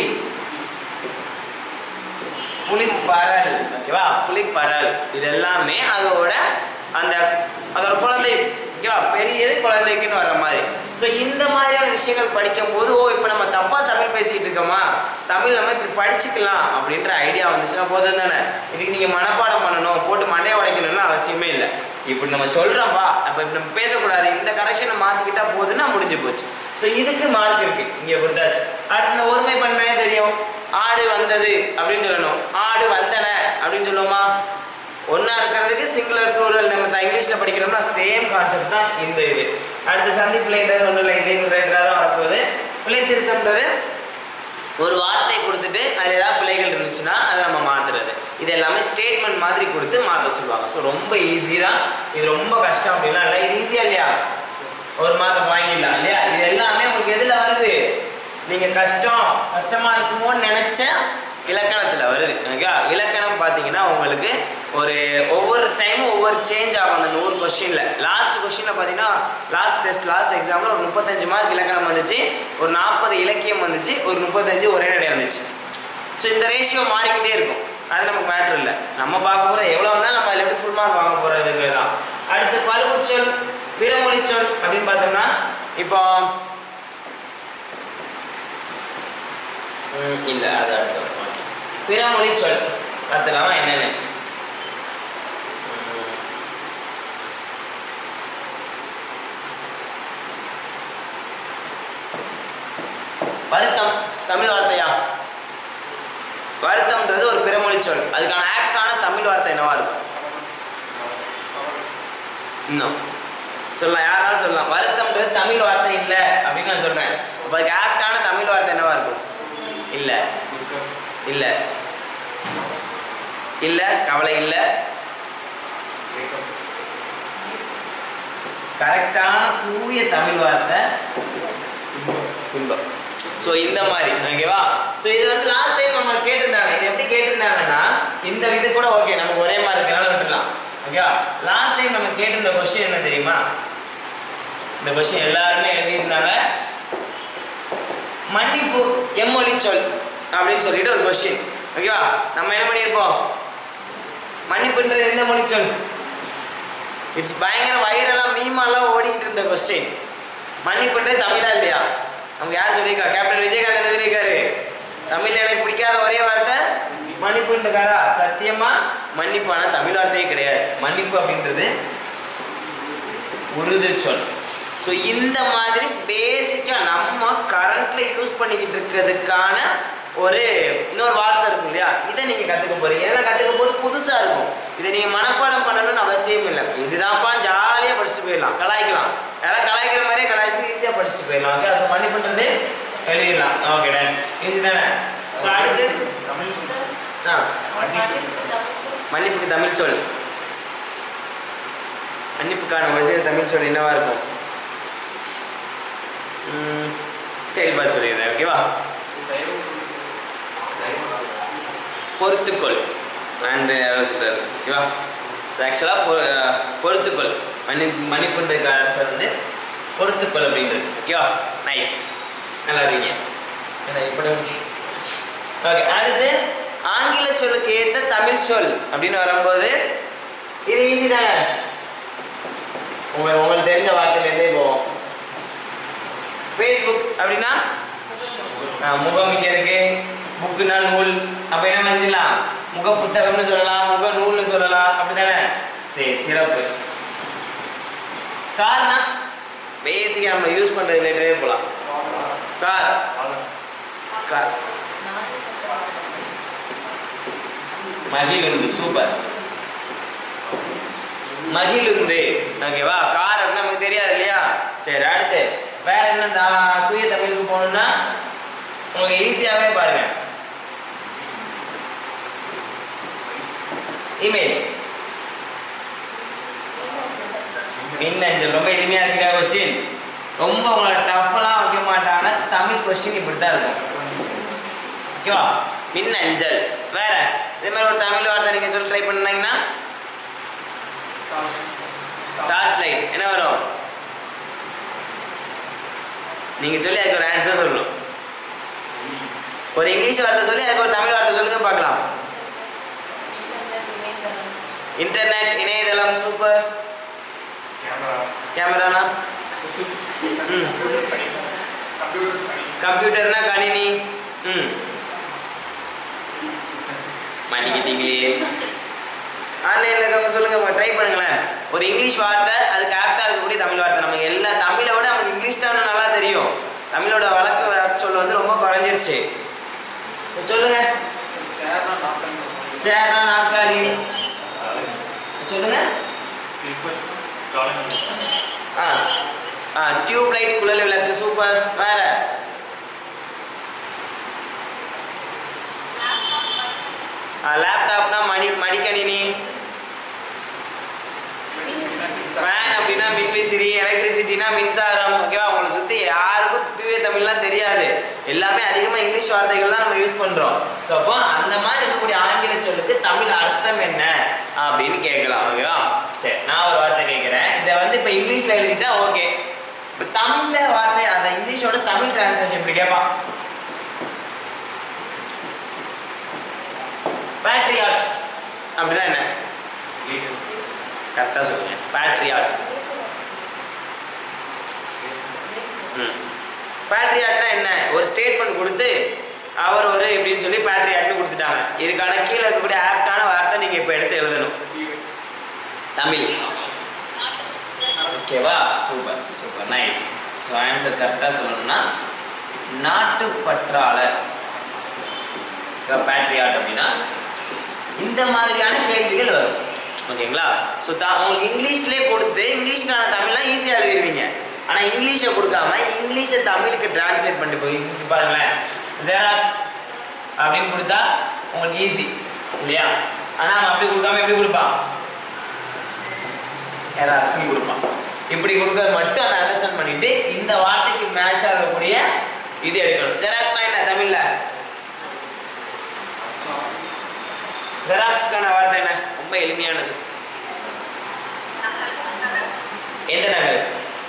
புலிப்பரல் ஓகேவா புலிப்பரல் இது எல்லாமே அதோட அந்த அதோட குழந்தை ஓகேவா பெரியது குழந்தைக்குன்னு வர மாதிரி ஸோ இந்த மாதிரியான விஷயங்கள் படிக்கும் போது ஓ இப்போ நம்ம தப்பா தமிழ் பேசிக்கிட்டு இருக்கோமா தமிழ் நம்ம இப்படி படிச்சுக்கலாம் அப்படின்ற ஐடியா வந்துச்சுன்னா போதும் தானே இதுக்கு நீங்க மனப்பாடம் பண்ணணும் போட்டு மண்டையை உடைக்கணும்னு அவசியமே இல்லை இப்படி நம்ம சொல்றோம்ப்பா அப்போ இப்படி நம்ம பேசக்கூடாது இந்த கரெக்ஷனை மாத்திக்கிட்டா போதுன்னா முடிஞ்சு போச்சு ஸோ இதுக்கு மார்க் இருக்கு இங்க கொடுத்தாச்சு அடுத்து இந்த ஒருமை பன்மையே தெரியும் ஆடு வந்தது அப்படின்னு சொல்லணும் ஆடு வந்தன அப்படின்னு சொல்லுவோமா ஒண்ணா இருக்கிறதுக்கு சிங்குலர் ப்ளூரல் நம்ம த- இங்கிலீஷ்ல படிக்கிறோம்னா சேம் கான்செப்ட் தான் இந்த இது அடுத்து சந்தி பிள்ளைன்றது ஒன்றும் இல்லை இதே ரெண்டாக தான் வரப்போகுது பிள்ளை திருத்தம்ன்றது ஒரு வார்த்தை கொடுத்துட்டு அதில் ஏதாவது பிழைகள் இருந்துச்சுன்னா அதை நம்ம மாற்றுறது இது எல்லாமே ஸ்டேட்மெண்ட் மாதிரி கொடுத்து மாற்ற சொல்லுவாங்க ஸோ ரொம்ப ஈஸி தான் இது ரொம்ப கஷ்டம் அப்படிலாம் இல்லை இது ஈஸியா இல்லையா ஒரு மார்க் வாங்கிடலாம் இல்லையா இது எல்லாமே உங்களுக்கு எதில் வருது நீங்கள் கஷ்டம் கஷ்டமாக இருக்குமோன்னு நினச்ச இலக்கணத்தில் வருது ஓகே இலக்கணம் பார்த்தீங்கன்னா உங்களுக்கு ஒரு ஒவ்வொரு டைமும் ஒவ்வொரு சேஞ்ச் ஆகும் அந்த நூறு கொஸ்டினில் லாஸ்ட் கொஸ்டினில் பார்த்தீங்கன்னா லாஸ்ட் டெஸ்ட் லாஸ்ட் எக்ஸாமில் ஒரு முப்பத்தஞ்சு மார்க் இலக்கணம் வந்துச்சு ஒரு நாற்பது இலக்கியம் வந்துச்சு ஒரு முப்பத்தஞ்சு ஒரே நடை வந்துச்சு ஸோ இந்த ரேஷியோ மாறிக்கிட்டே இருக்கும் அது நமக்கு மேட்ரு இல்லை நம்ம பார்க்க போகிறது எவ்வளோ வந்தாலும் நம்ம அதில் எப்படி ஃபுல் மார்க் வாங்க போகிறதுங்கிறது தான் அடுத்து பழுவுச்சொல் பிறமொழி சொல் அப்படின்னு பார்த்தோம்னா இப்போ ம், இல்ல அது அடுத்து வரும். Okay. பிறமொழி சொல் பார்த்துக்காம என்னன்னு ம். வருத்தம் தமிழ் வார்த்தையா வருத்தம்ன்றது ஒரு பிறமொழி சொல் அதுக்கான ஆக்டான தமிழ் வார்த்தை என்னவா இருக்கும் இன்னும் சொல்லலாம் யாராலும் சொல்லலாம் வருத்தம்ன்றது தமிழ் வார்த்தை இல்லை அப்படின்னு நான் சொல்றேன் அப்ப அதுக்கு ஆப்டான தமிழ் வார்த்தை என்னவா இருக்கும் இல்ல இல்ல இல்ல கவலை இல்ல கரெக்டான தூய தமிழ் வார்த்தை துன்பம் ஸோ இந்த மாதிரி ஓகேவா ஸோ இது வந்து லாஸ்ட் டைம் நம்ம கேட்டிருந்தாங்க இது எப்படி கேட்டிருந்தாங்கன்னா இந்த இது கூட ஓகே நமக்கு ஒரே மாதிரி இருக்கனால விட்டுலாம் ஓகேவா லாஸ்ட் டைம் நம்ம கேட்டிருந்த கொஸ்டின் என்ன தெரியுமா இந்த கொஸ்டின் எல்லாருமே எழுதியிருந்தாங்க மன்னிப்பு எம்மொழி சொல் அப்படின்னு சொல்லிட்டு ஒரு கொஸ்டின் ஓகேவா நம்ம என்ன பண்ணியிருப்போம் மன்னிப்புன்றது எந்த மொழி சொல் இட்ஸ் பயங்கர வைரலாக மீமாலாம் ஓடிக்கிட்டு இருந்த கொஸ்டின் மன்னிப்புன்றது தமிழா இல்லையா நமக்கு யார் சொல்லியிருக்கா கேப்டன் விஜயகாந்த் என்ன சொல்லியிருக்காரு தமிழ்ல எனக்கு பிடிக்காத ஒரே வார்த்தை மன்னிப்புன்றக்காரா சத்தியமா மன்னிப்பு ஆனால் தமிழ் வார்த்தையே கிடையாது மன்னிப்பு அப்படின்றது உருது சொல் ஸோ இந்த மாதிரி பேசிக்காக நம்ம கரண்ட்ல யூஸ் பண்ணிக்கிட்டு இருக்கிறதுக்கான ஒரு இன்னொரு வார்த்தை இருக்கும் இல்லையா இதை நீங்கள் கற்றுக்க போறீங்க இதெல்லாம் கற்றுக்கும் போது புதுசாக இருக்கும் இதை நீங்கள் மனப்பாடம் பண்ணணும்னு அவசியம் இல்லை இதுதான்ப்பா ஜாலியாக படிச்சுட்டு போயிடலாம் கலாய்க்கலாம் யாராவது கலாய்க்கிற மாதிரியே கலாய்ச்சிட்டு ஈஸியாக படிச்சுட்டு போயிடலாம் ஓகே ஸோ மணி பண்ணுறது எழுதிடலாம் ஓகே டன் ஈஸி தானே ஸோ அடுத்து ஆ மன்னிப்புக்கு தமிழ் சொல் மன்னிப்புக்கான ஒரிஜினல் தமிழ் சொல் என்னவா இருக்கும் ம், தெளிவா சொல்லிடுறேன் ஓகேவா பொறுத்துக்கொள் அண்ட் யாரோ சொல்றாரு ஓகேவா ஸோ ஆக்சுவலாக பொ பொறுத்துக்கொள் மன்னி மன்னிப்புன்ற ஆன்சர் வந்து பொறுத்துக்கொள் அப்படின்றது ஓகேவா நைஸ் நல்லா இருக்கீங்க என்ன இப்படி ஓகே அடுத்து ஆங்கில சொல்லுக்கு ஏற்ற தமிழ் சொல் அப்படின்னு வரும்போது இது ஈஸி தானே உங்கள் உங்களுக்கு தெரிஞ்ச வார்த்தையிலேருந்தே போவோம் ஃபேஸ்புக் அப்படின்னா ஆ, முகம் இங்கே இருக்கு புக்குனா நூல் அப்போ என்ன செஞ்சிடலாம் முக புத்தகம்னு சொல்லலாம் முக நூல்னு சொல்லலாம் அப்படிதானே சரி சிறப்பு கார்னா பேசிக்காக நம்ம யூஸ் பண்ணுறது ரிலேட்டடே போகலாம் கார் கார் மகிழுந்து சூப்பர் மகிழுந்து ஓகேவா கார் அப்படின்னு நமக்கு தெரியாது இல்லையா சரி அடுத்து வேற என்ன தா- தூய தமிழுக்கு போகணும்னா உங்களுக்கு ஈஸியாகவே பாருங்க இமெயில் மின்னஞ்சல் ரொம்ப எளிமையா இருக்கிற கொஸ்டின் ரொம்ப உங்களை டஃப்லாம் வைக்க மாட்டாங்க தமிழ் கொஸ்டின் இப்படி தான் இருக்கும் ஓகேவா மின்னஞ்சல் வேற இதே மாதிரி ஒரு தமிழ் வார்த்தை நீங்க சொல்லி ட்ரை பண்ணீங்கன்னா டார்ச் லைட் என்ன வரும் நீங்க சொல்லி அதுக்கு ஒரு ஆன்சர் சொல்லணும் ஒரு இங்கிலீஷ் வார்த்தை சொல்லி அதுக்கு ஒரு தமிழ் வார்த்தை சொல்லுங்க பார்க்கலாம் இன்டர்நெட் இணையதளம் சூப்பர் கேமரானா ம் கம்ப்யூட்டர்னா கணினி ம் மாட்டிக்கிட்டீங்களே ஆன்லைனில் இருக்கவங்க சொல்லுங்க ட்ரை பண்ணுங்களேன் ஒரு இங்கிலீஷ் வார்த்தை அதுக்கு ஆப்டாக இருக்கக்கூடிய தமிழ் வார்த்தை நமக்கு எல்லா தமிழை விட நமக்கு இங்கிலீஷ் தான் இன்னும் நல்லா தெரியும் தமிழோட வழக்கு வழக்கு சொல் வந்து ரொம்ப குறைஞ்சிருச்சு சரி, சொல்லுங்க சேர்னா நாற்காலி சொல்லுங்க ஆ ஆ டியூப் லைட் குழல் விளக்கு சூப்பர் வேற லேப்டாப்னா மணி மடிக்கணினி ஃபேன் அப்படின்னா மின்விசிறி எலக்ட்ரிசிட்டினா மின்சார எல்லாமே அதிகமாக இங்கிலீஷ் வார்த்தைகள் தான் நம்ம யூஸ் பண்ணுறோம் ஸோ அப்போ அந்த மாதிரி இருக்கக்கூடிய ஆங்கில சொல்லுக்கு தமிழ் அர்த்தம் என்ன அப்படின்னு கேட்கலாம் ஓகேவா சரி நான் ஒரு வார்த்தை கேட்குறேன் இதை வந்து இப்போ இங்கிலீஷில் எழுதிட்டா ஓகே இப்போ தமிழில் வார்த்தை அந்த இங்கிலீஷோட தமிழ் டிரான்ஸ்லேஷன் இப்படி கேட்பான் பேட்ரியாட் அப்படின்னா என்ன கரெக்டாக சொல்லுங்க பேட்ரியாட் ம் பேட்ரியாட்னா என்ன ஒரு ஸ்டேட்மெண்ட் கொடுத்து அவர் ஒரு எப்படின்னு சொல்லி பேட்ரியாட்னு கொடுத்துட்டாங்க இதுக்கான கீழே இருக்கக்கூடிய ஆப்டான வார்த்தை நீங்கள் இப்போ எடுத்து எழுதணும் தமிழ் ஓகேவா super super nice so answer கரெக்டாக சொல்லணும்னா நாட்டுப்பற்றாளர் பேட்ரியாட் அப்படின்னா இந்த மாதிரியான கேள்விகள் வரும் ஓகேங்களா ஸோ த உங்களுக்கு இங்கிலீஷ்லேயே கொடுத்து இங்கிலீஷ்க்கான தமிழ்லாம் ஈஸியாக எழுதிருவீங்க ஆனால் இங்கிலீஷை கொடுக்காம இங்கிலீஷை தமிழுக்கு டிரான்ஸ்லேட் பண்ணிட்டு போய் இங்க பாருங்களேன் ஜெராக்ஸ் அப்படின்னு கொடுத்தா உங்களுக்கு ஈஸி இல்லையா ஆனால் அவன் அப்படி கொடுக்காம எப்படி கொடுப்பான் ஜெராக்ஸ்னு கொடுப்பான் இப்படி கொடுக்கறது மட்டும் அதை அண்டர்ஸ்டாண்ட் பண்ணிட்டு இந்த வார்த்தைக்கு மேட்ச் ஆகக்கூடிய இது எடுக்கணும் ஜெராக்ஸ்னா என்ன தமிழ்ல ஜெராக்ஸ்க்கான வார்த்தை என்ன ரொம்ப எளிமையானது எந்த நகல்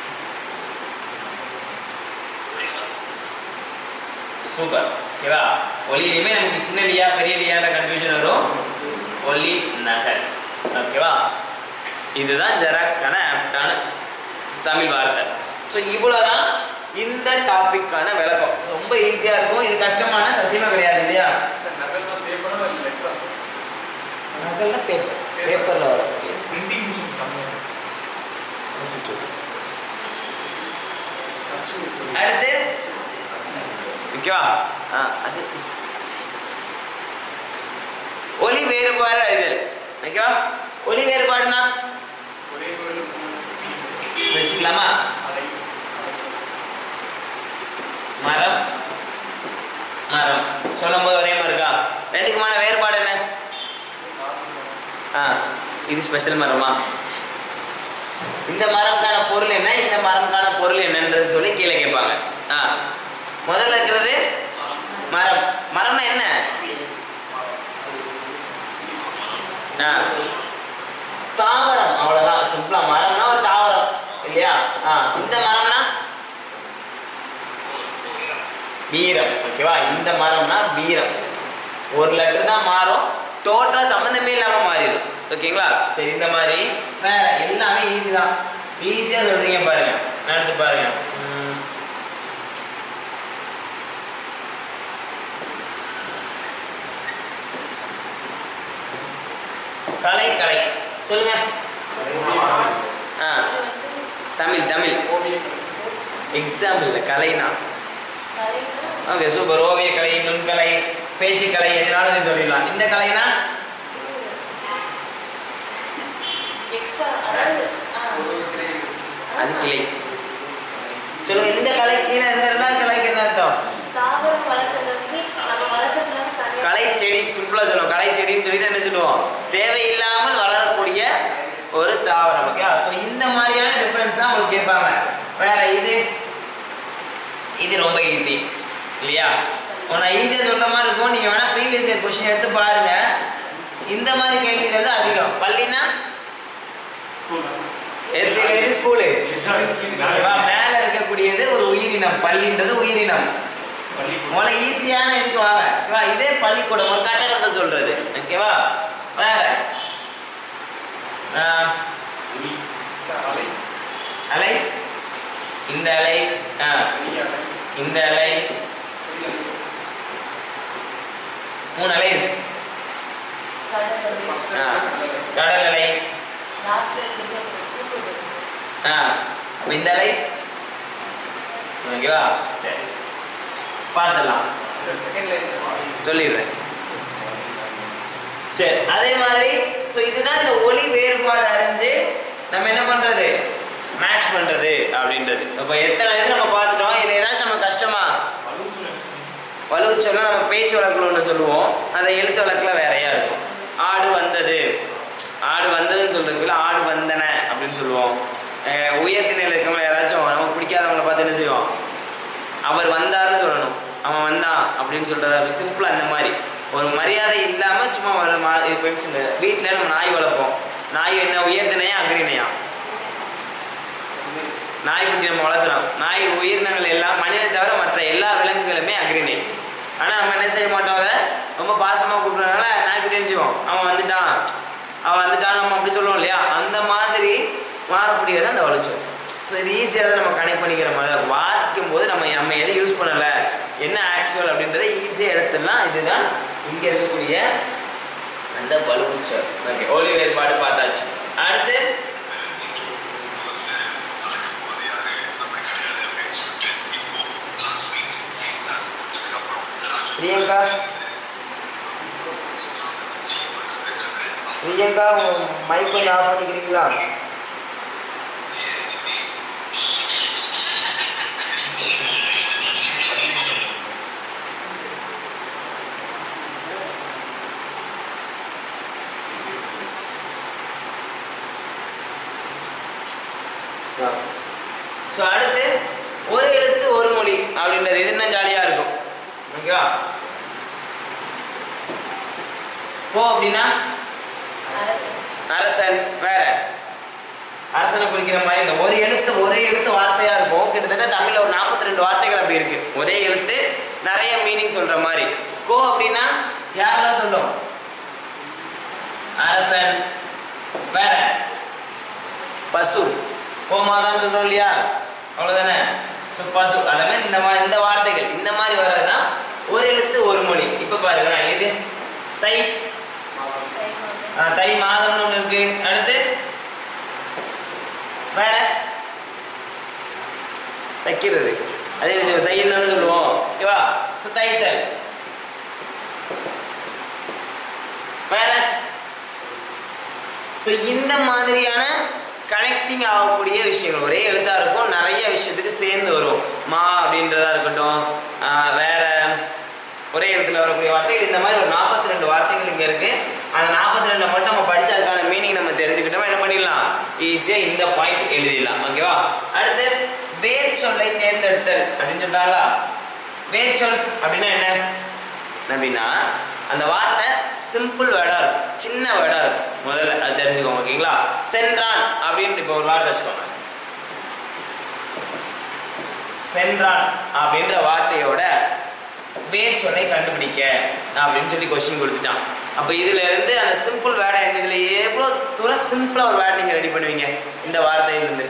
சூப்பர் ஓகேவா ஒலியிலுமே நமக்கு சின்ன லியா பெரிய லியான்ற கன்ஃபியூஷன் வரும் ஒலி நகல் ஓகேவா இதுதான் ஜெராக்ஸ்க்கான ஆப்டான தமிழ் வார்த்தை ஸோ இவ்வளோதான் இந்த டாபிக்கான விளக்கம் ரொம்ப ஈஸியாக இருக்கும் இது கஷ்டமான சத்தியமாக கிடையாது இல்லையா சார் நகல்னா பேப்பரா இல்லை லெட்டரா சார் நகல்னா பேப்பர் பேப்பரில் வரும் பிரிண்டிங் மிஷின் கம்மியாக அடுத்து ஓகேவா ஆ அது ஒலி வேறுபாடு அறிதல் ஓகேவா ஒலி வேறுபாடுனா ஒரே ஒரு வச்சுக்கலாமா அலை மரம் மரம் சொல்லும் போது ஒரே மாதிரி இருக்கா ரெண்டுக்குமான வேறுபாடு என்ன ஆ இது ஸ்பெஷல் மரமா இந்த மரம்கான பொருள் என்ன இந்த மரம்கான பொருள் என்னன்றது சொல்லி கீழே கேட்பாங்க ஆ முதல்ல இருக்கிறது மரம் மரம்னா என்ன ஆ தாவரம் அவ்வளவுதான் சிம்பிளா மரம்னா ஒரு தாவரம் இல்லையா ஆ இந்த மரம்னா வீரம் ஓகேவா இந்த மரம்னா வீரம் ஒரு லெட்டர் தான் மாறும் டோட்டலா சம்மந்தமே இல்லாம மாறிடும் ஓகேங்களா சரி இந்த மாதிரி வேற எல்லாமே ஈஸி தான் ஈஸியா சொல்றீங்க பாருங்க நடத்து பாருங்க ம். கலை கலை சொல்லுங்க ஆ தமிழ் தமிழ் எக்ஸாம்பிள் இல்லை கலைனா ஓகே சூப்பர் ஓவிய கலை நுண்கலை பேச்சுக்கலை எதனாலும் நீ சொல்லிடலாம் இந்த கலைனா எக்ஸ்ட்ரா அது கிளை சொல்லுங்க இந்த கலை கீழே இந்த ரெண்டாவது கலைக்கு என்ன அர்த்தம் தாவரம் வளர்க்கறது வந்து நம்ம வளர்க்கறதுல தனியா கலை செடி சிம்பிளா சொல்லுவோம் கலை செடின்னு சொல்லிட்டு என்ன சொல்லுவோம் தேவையில்லாமல் வளரக்கூடிய ஒரு தாவரம் ஓகே ஸோ இந்த மாதிரியான டிஃபரன்ஸ் தான் உங்களுக்கு கேட்பாங்க வேற இது இது ரொம்ப ஈஸி இல்லையா நான் ஈஸியாக சொல்ற மாதிரி இருக்கும் நீங்கள் வேணால் ப்ரீவியஸ் இயர் கொஸ்டின் எடுத்து பாருங்க இந்த மாதிரி கேள்விகள் தான் அதிகம் பள்ளினா எது எது ஸ்கூலு ஓகேவா மேலே இருக்கக்கூடியது ஒரு உயிரினம் பள்ளின்றது உயிரினம் முதல்ல ஈஸியான இதுக்கு வாங்க ஓகேவா இதே பள்ளிக்கூடம் ஒரு கட்டடத்தை சொல்றது ஓகேவா வேற ஆஹ், சார் அலை அலை இந்த அலை ஆ, பெரிய அலை இந்த அலை பெரிய அலை மூணு அலை இருக்கு ஃபர்ஸ்ட் ஆ, கடல் அலை லாஸ்ட்ல இருக்கிறது கூப்பிடுறது ஆ அப்ப இந்த அலை ஓகேவா சரி பார்த்துடலாம் சார் செகண்ட் லைன் சொல்லிடுறேன் சரி அதே மாதிரி ஸோ இதுதான் இந்த ஒளி வேறுபாடு அறிஞ்சு நம்ம என்ன பண்றது மேட்ச் பண்றது அப்படின்றது இப்போ எத்தனை இது நம்ம பார்த்துட்டோம் இது ஏதாச்சும் நம்ம கஷ்டமா வலுவு சொல்ல நம்ம பேச்சு வழக்கில் ஒன்று சொல்லுவோம் அதை எழுத்து வழக்கில் வேறையா இருக்கும் ஆடு வந்தது ஆடு வந்ததுன்னு சொல்றதுக்குள்ள ஆடு வந்தன அப்படின்னு சொல்லுவோம் அஹ் உயர்த்தினையில் இருக்கவங்க யாராச்சும் நமக்கு பிடிக்காதவங்கள பார்த்து என்ன செய்வோம் அவர் வந்தாருன்னு சொல்லணும் அவன் வந்தான் அப்படின்னு சொல்கிறத சிம்பிளாக அந்த மாதிரி ஒரு மரியாதை இல்லாமல் சும்மா ஒரு மா- இப்போ எப்படி சொல்றது? வீட்டில் நம்ம நாய் வளர்ப்போம் நாய் என்ன உயர்தினையா அக்ரிணையா நாய்க்குட்டி நம்ம வளர்க்குறோம் நாய் உயிரினங்கள் எல்லாம் மனிதனை தவிர மற்ற எல்லா விலங்குகளுமே அக்ரிணை ஆனால் நம்ம என்ன செய்ய மாட்டோம் அதை ரொம்ப பாசமாக கூப்பிட்றதுனால நாய்க்குட்டி என்ன செய்வோம் அவன் வந்துட்டான் அவன் வந்துட்டான் நம்ம அப்படி சொல்லுவோம் இல்லையா அந்த மாதிரி மாறக்கூடியது அந்த வளர்ச்சோம் ஸோ இது ஈஸியாக தான் நம்ம கனெக்ட் பண்ணிக்கிற மாதிரி தான். வாசிக்கும் போது நம்ம நம்ம எதை யூஸ் பண்ணலை என்ன ஆக்சுவல் அப்படின்றத ஈஸியாக எடுத்துடலாம் இதுதான் இங்கே இருக்கக்கூடிய அந்த பலுச்சொல் ஓகே ஒளி வேறுபாடு பார்த்தாச்சு அடுத்து பிரியங்கா பிரியங்கா மைக் கொஞ்சம் ஆஃப் பண்ணிக்கிறீங்களா ஸோ அடுத்து ஒரு எழுத்து ஒரு மொழி அப்படின்றது இது இன்னும் ஜாலியாக இருக்கும் ஓகேவா போ அப்படின்னா அரசு அரசன் வேற அரசனை குறிக்கிற மாதிரி இந்த ஒரு எழுத்து ஒரே எழுத்து வார்த்தையா இருக்கும் கிட்டத்தட்ட தமிழ்ல ஒரு 42 ரெண்டு வார்த்தைகள் அப்படி இருக்கு ஒரே எழுத்து நிறைய மீனிங் சொல்ற மாதிரி கோ அப்படின்னா யாரெல்லாம் சொல்லும் அரசன் வேற பசு கோமாதான்னு சொல்றோம் இல்லையா அவ்வளவுதானே ஸோ பசு அதே மாதிரி இந்த மாதிரி இந்த வார்த்தைகள் இந்த மாதிரி வர்றதுதான் ஒரு எழுத்து ஒரு மொழி இப்போ பாருங்களேன் இது தை ஆ, தை மாதம்னு ஒன்று இருக்கு அடுத்து வேற தைக்கிறது அதே விஷயம் தையல்னு சொல்லுவோம் ஓகேவா ஸோ தைத்தல் வேற ஸோ இந்த மாதிரியான கனெக்டிங் ஆகக்கூடிய விஷயங்கள் ஒரே எழுத்தா இருக்கும் நிறைய விஷயத்துக்கு சேர்ந்து வரும் மா அப்படின்றதா இருக்கட்டும் ஆஹ் வேற ஒரே எழுத்துல வரக்கூடிய வார்த்தைகள் இந்த மாதிரி ஒரு நாற்பத்தி ரெண்டு வார்த்தைகள் இங்கே இருக்கு அந்த நாற்பத்தி ரெண்டை மட்டும் நம்ம படிச்சு அதுக்கான மீனிங் நம்ம தெரிஞ்சுக்கிட்டோம் என்ன பண்ணிடலாம் ஈஸியாக இந்த பாயிண்ட் எழுதிடலாம் ஓகேவா அடுத்து வேர் சொல்லை தேர்ந்தெடுத்தல் அப்படின்னு சொல்றாங்களா வேர் சொல் அப்படின்னா என்ன அப்படின்னா அந்த வார்த்தை சிம்பிள் வேர்டாக இருக்கும் சின்ன வேர்டாக இருக்கும் முதல்ல அது தெரிஞ்சுக்கோங்க ஓகேங்களா சென்றான் அப்படின்னு இப்போ ஒரு வார்த்தை வச்சுக்கோங்க சென்றான் அப்படின்ற வார்த்தையோட வேர் சொல்லை கண்டுபிடிக்க அப்படின்னு சொல்லி கொஸ்டின் கொடுத்துட்டான் அப்போ இதுல இருந்து அந்த சிம்பிள் வேர்டை இதுல எவ்வளோ தூரம் சிம்பிளாக ஒரு வேர்ட் நீங்கள் ரெடி பண்ணுவீங்க இந்த வார்த்தையிலிருந்து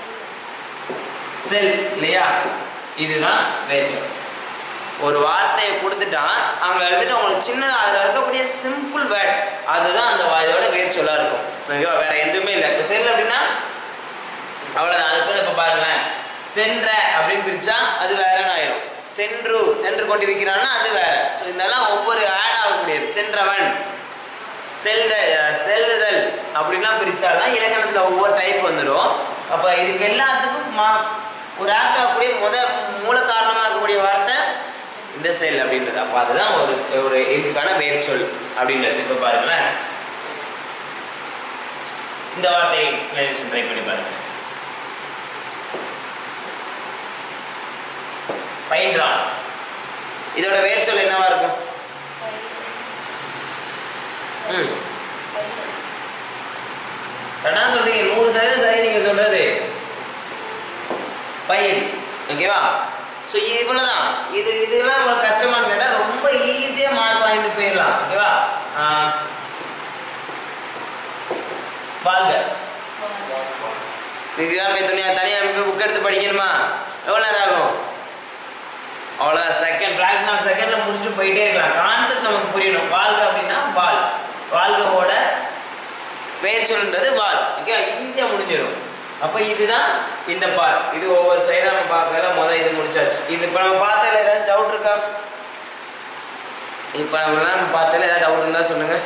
செல் இல்லையா இதுதான் வேர் சொல் ஒரு வார்த்தையை கொடுத்துட்டான் அங்க இருந்துட்டு உங்களுக்கு சின்னதாக அதில் இருக்கக்கூடிய சிம்பிள் வேர்ட் அதுதான் அந்த வா- இதோட வேர் சொல்லா இருக்கும் ஓகேவா வேற எதுவுமே இல்லை இப்போ செல் அப்படின்னா அவ்வளோதான் அதுக்கு இப்போ பாருங்களேன் சென்ற அப்படின்னு பிரிச்சா அது வேறன்னு ஆயிரும் சென்று சென்று கொண்டிருக்கிறான்னா அது வேற ஸோ இதெல்லாம் ஒவ்வொரு ஆட் ஆகக்கூடியது சென்றவன் செல்த செல்லுதல் அப்படின்லாம் பிரிச்சால்னா இலக்கணத்தில் ஒவ்வொரு டைப் வந்துடும் அப்போ இதுக்கு எல்லாத்துக்கும் மா ஒரு ஆக்ட் ஆகக்கூடிய முத மூல காரணமாக இருக்கக்கூடிய வார்த்தை இந்த செல் அப்படின்றது அப்போ அதுதான் ஒரு ஒரு இதுக்கான வேர் சொல் அப்படின்றது இப்போ பாருங்களேன் இந்த வார்த்தையை எக்ஸ்பிளனேஷன் ட்ரை பண்ணி பாருங்க பயின்றான் இதோட வேர் சொல் என்னவா இருக்கும் ம் கரெக்டாக சொல்றீங்க நூறு சதவீதம் சரி நீங்க சொல்றது பயிர் ஓகேவா ஸோ இவ்வளோதான் இது இதெல்லாம் உங்களுக்கு கஷ்டமான்னு கேட்டால் ரொம்ப ஈஸியாக மார்க் வாங்கிட்டு போயிடலாம் ஓகேவா ஆஹ், வாழ்க இதுதான் போய் துணியா தனியாக போய் புக் எடுத்து படிக்கணுமா எவ்வளோ நேரம் ஆகும் அவ்வளோ செகண்ட் ஃப்ராக்ஷன் ஆஃப் செகண்டில் முடிச்சுட்டு போயிட்டே இருக்கலாம் கான்செப்ட் நமக்கு புரியணும் வாழ்க அப்படின்னா வால் வாழ்கவோட பெயர் சொல்ன்றது வால் ஓகே ஈஸியாக முடிஞ்சிடும் அப்போ இதுதான் இந்த பார் இது ஒவ்வொரு சைடாக நம்ம பார்க்கல முதல் இது முடிச்சாச்சு இது இப்போ நம்ம பார்த்ததுல ஏதாச்சும் டவுட் இருக்கா இப்போ நம்மளாம் நம்ம பார்த்ததுல ஏதாவது டவுட் இருந்தால் சொல்லுங்கள்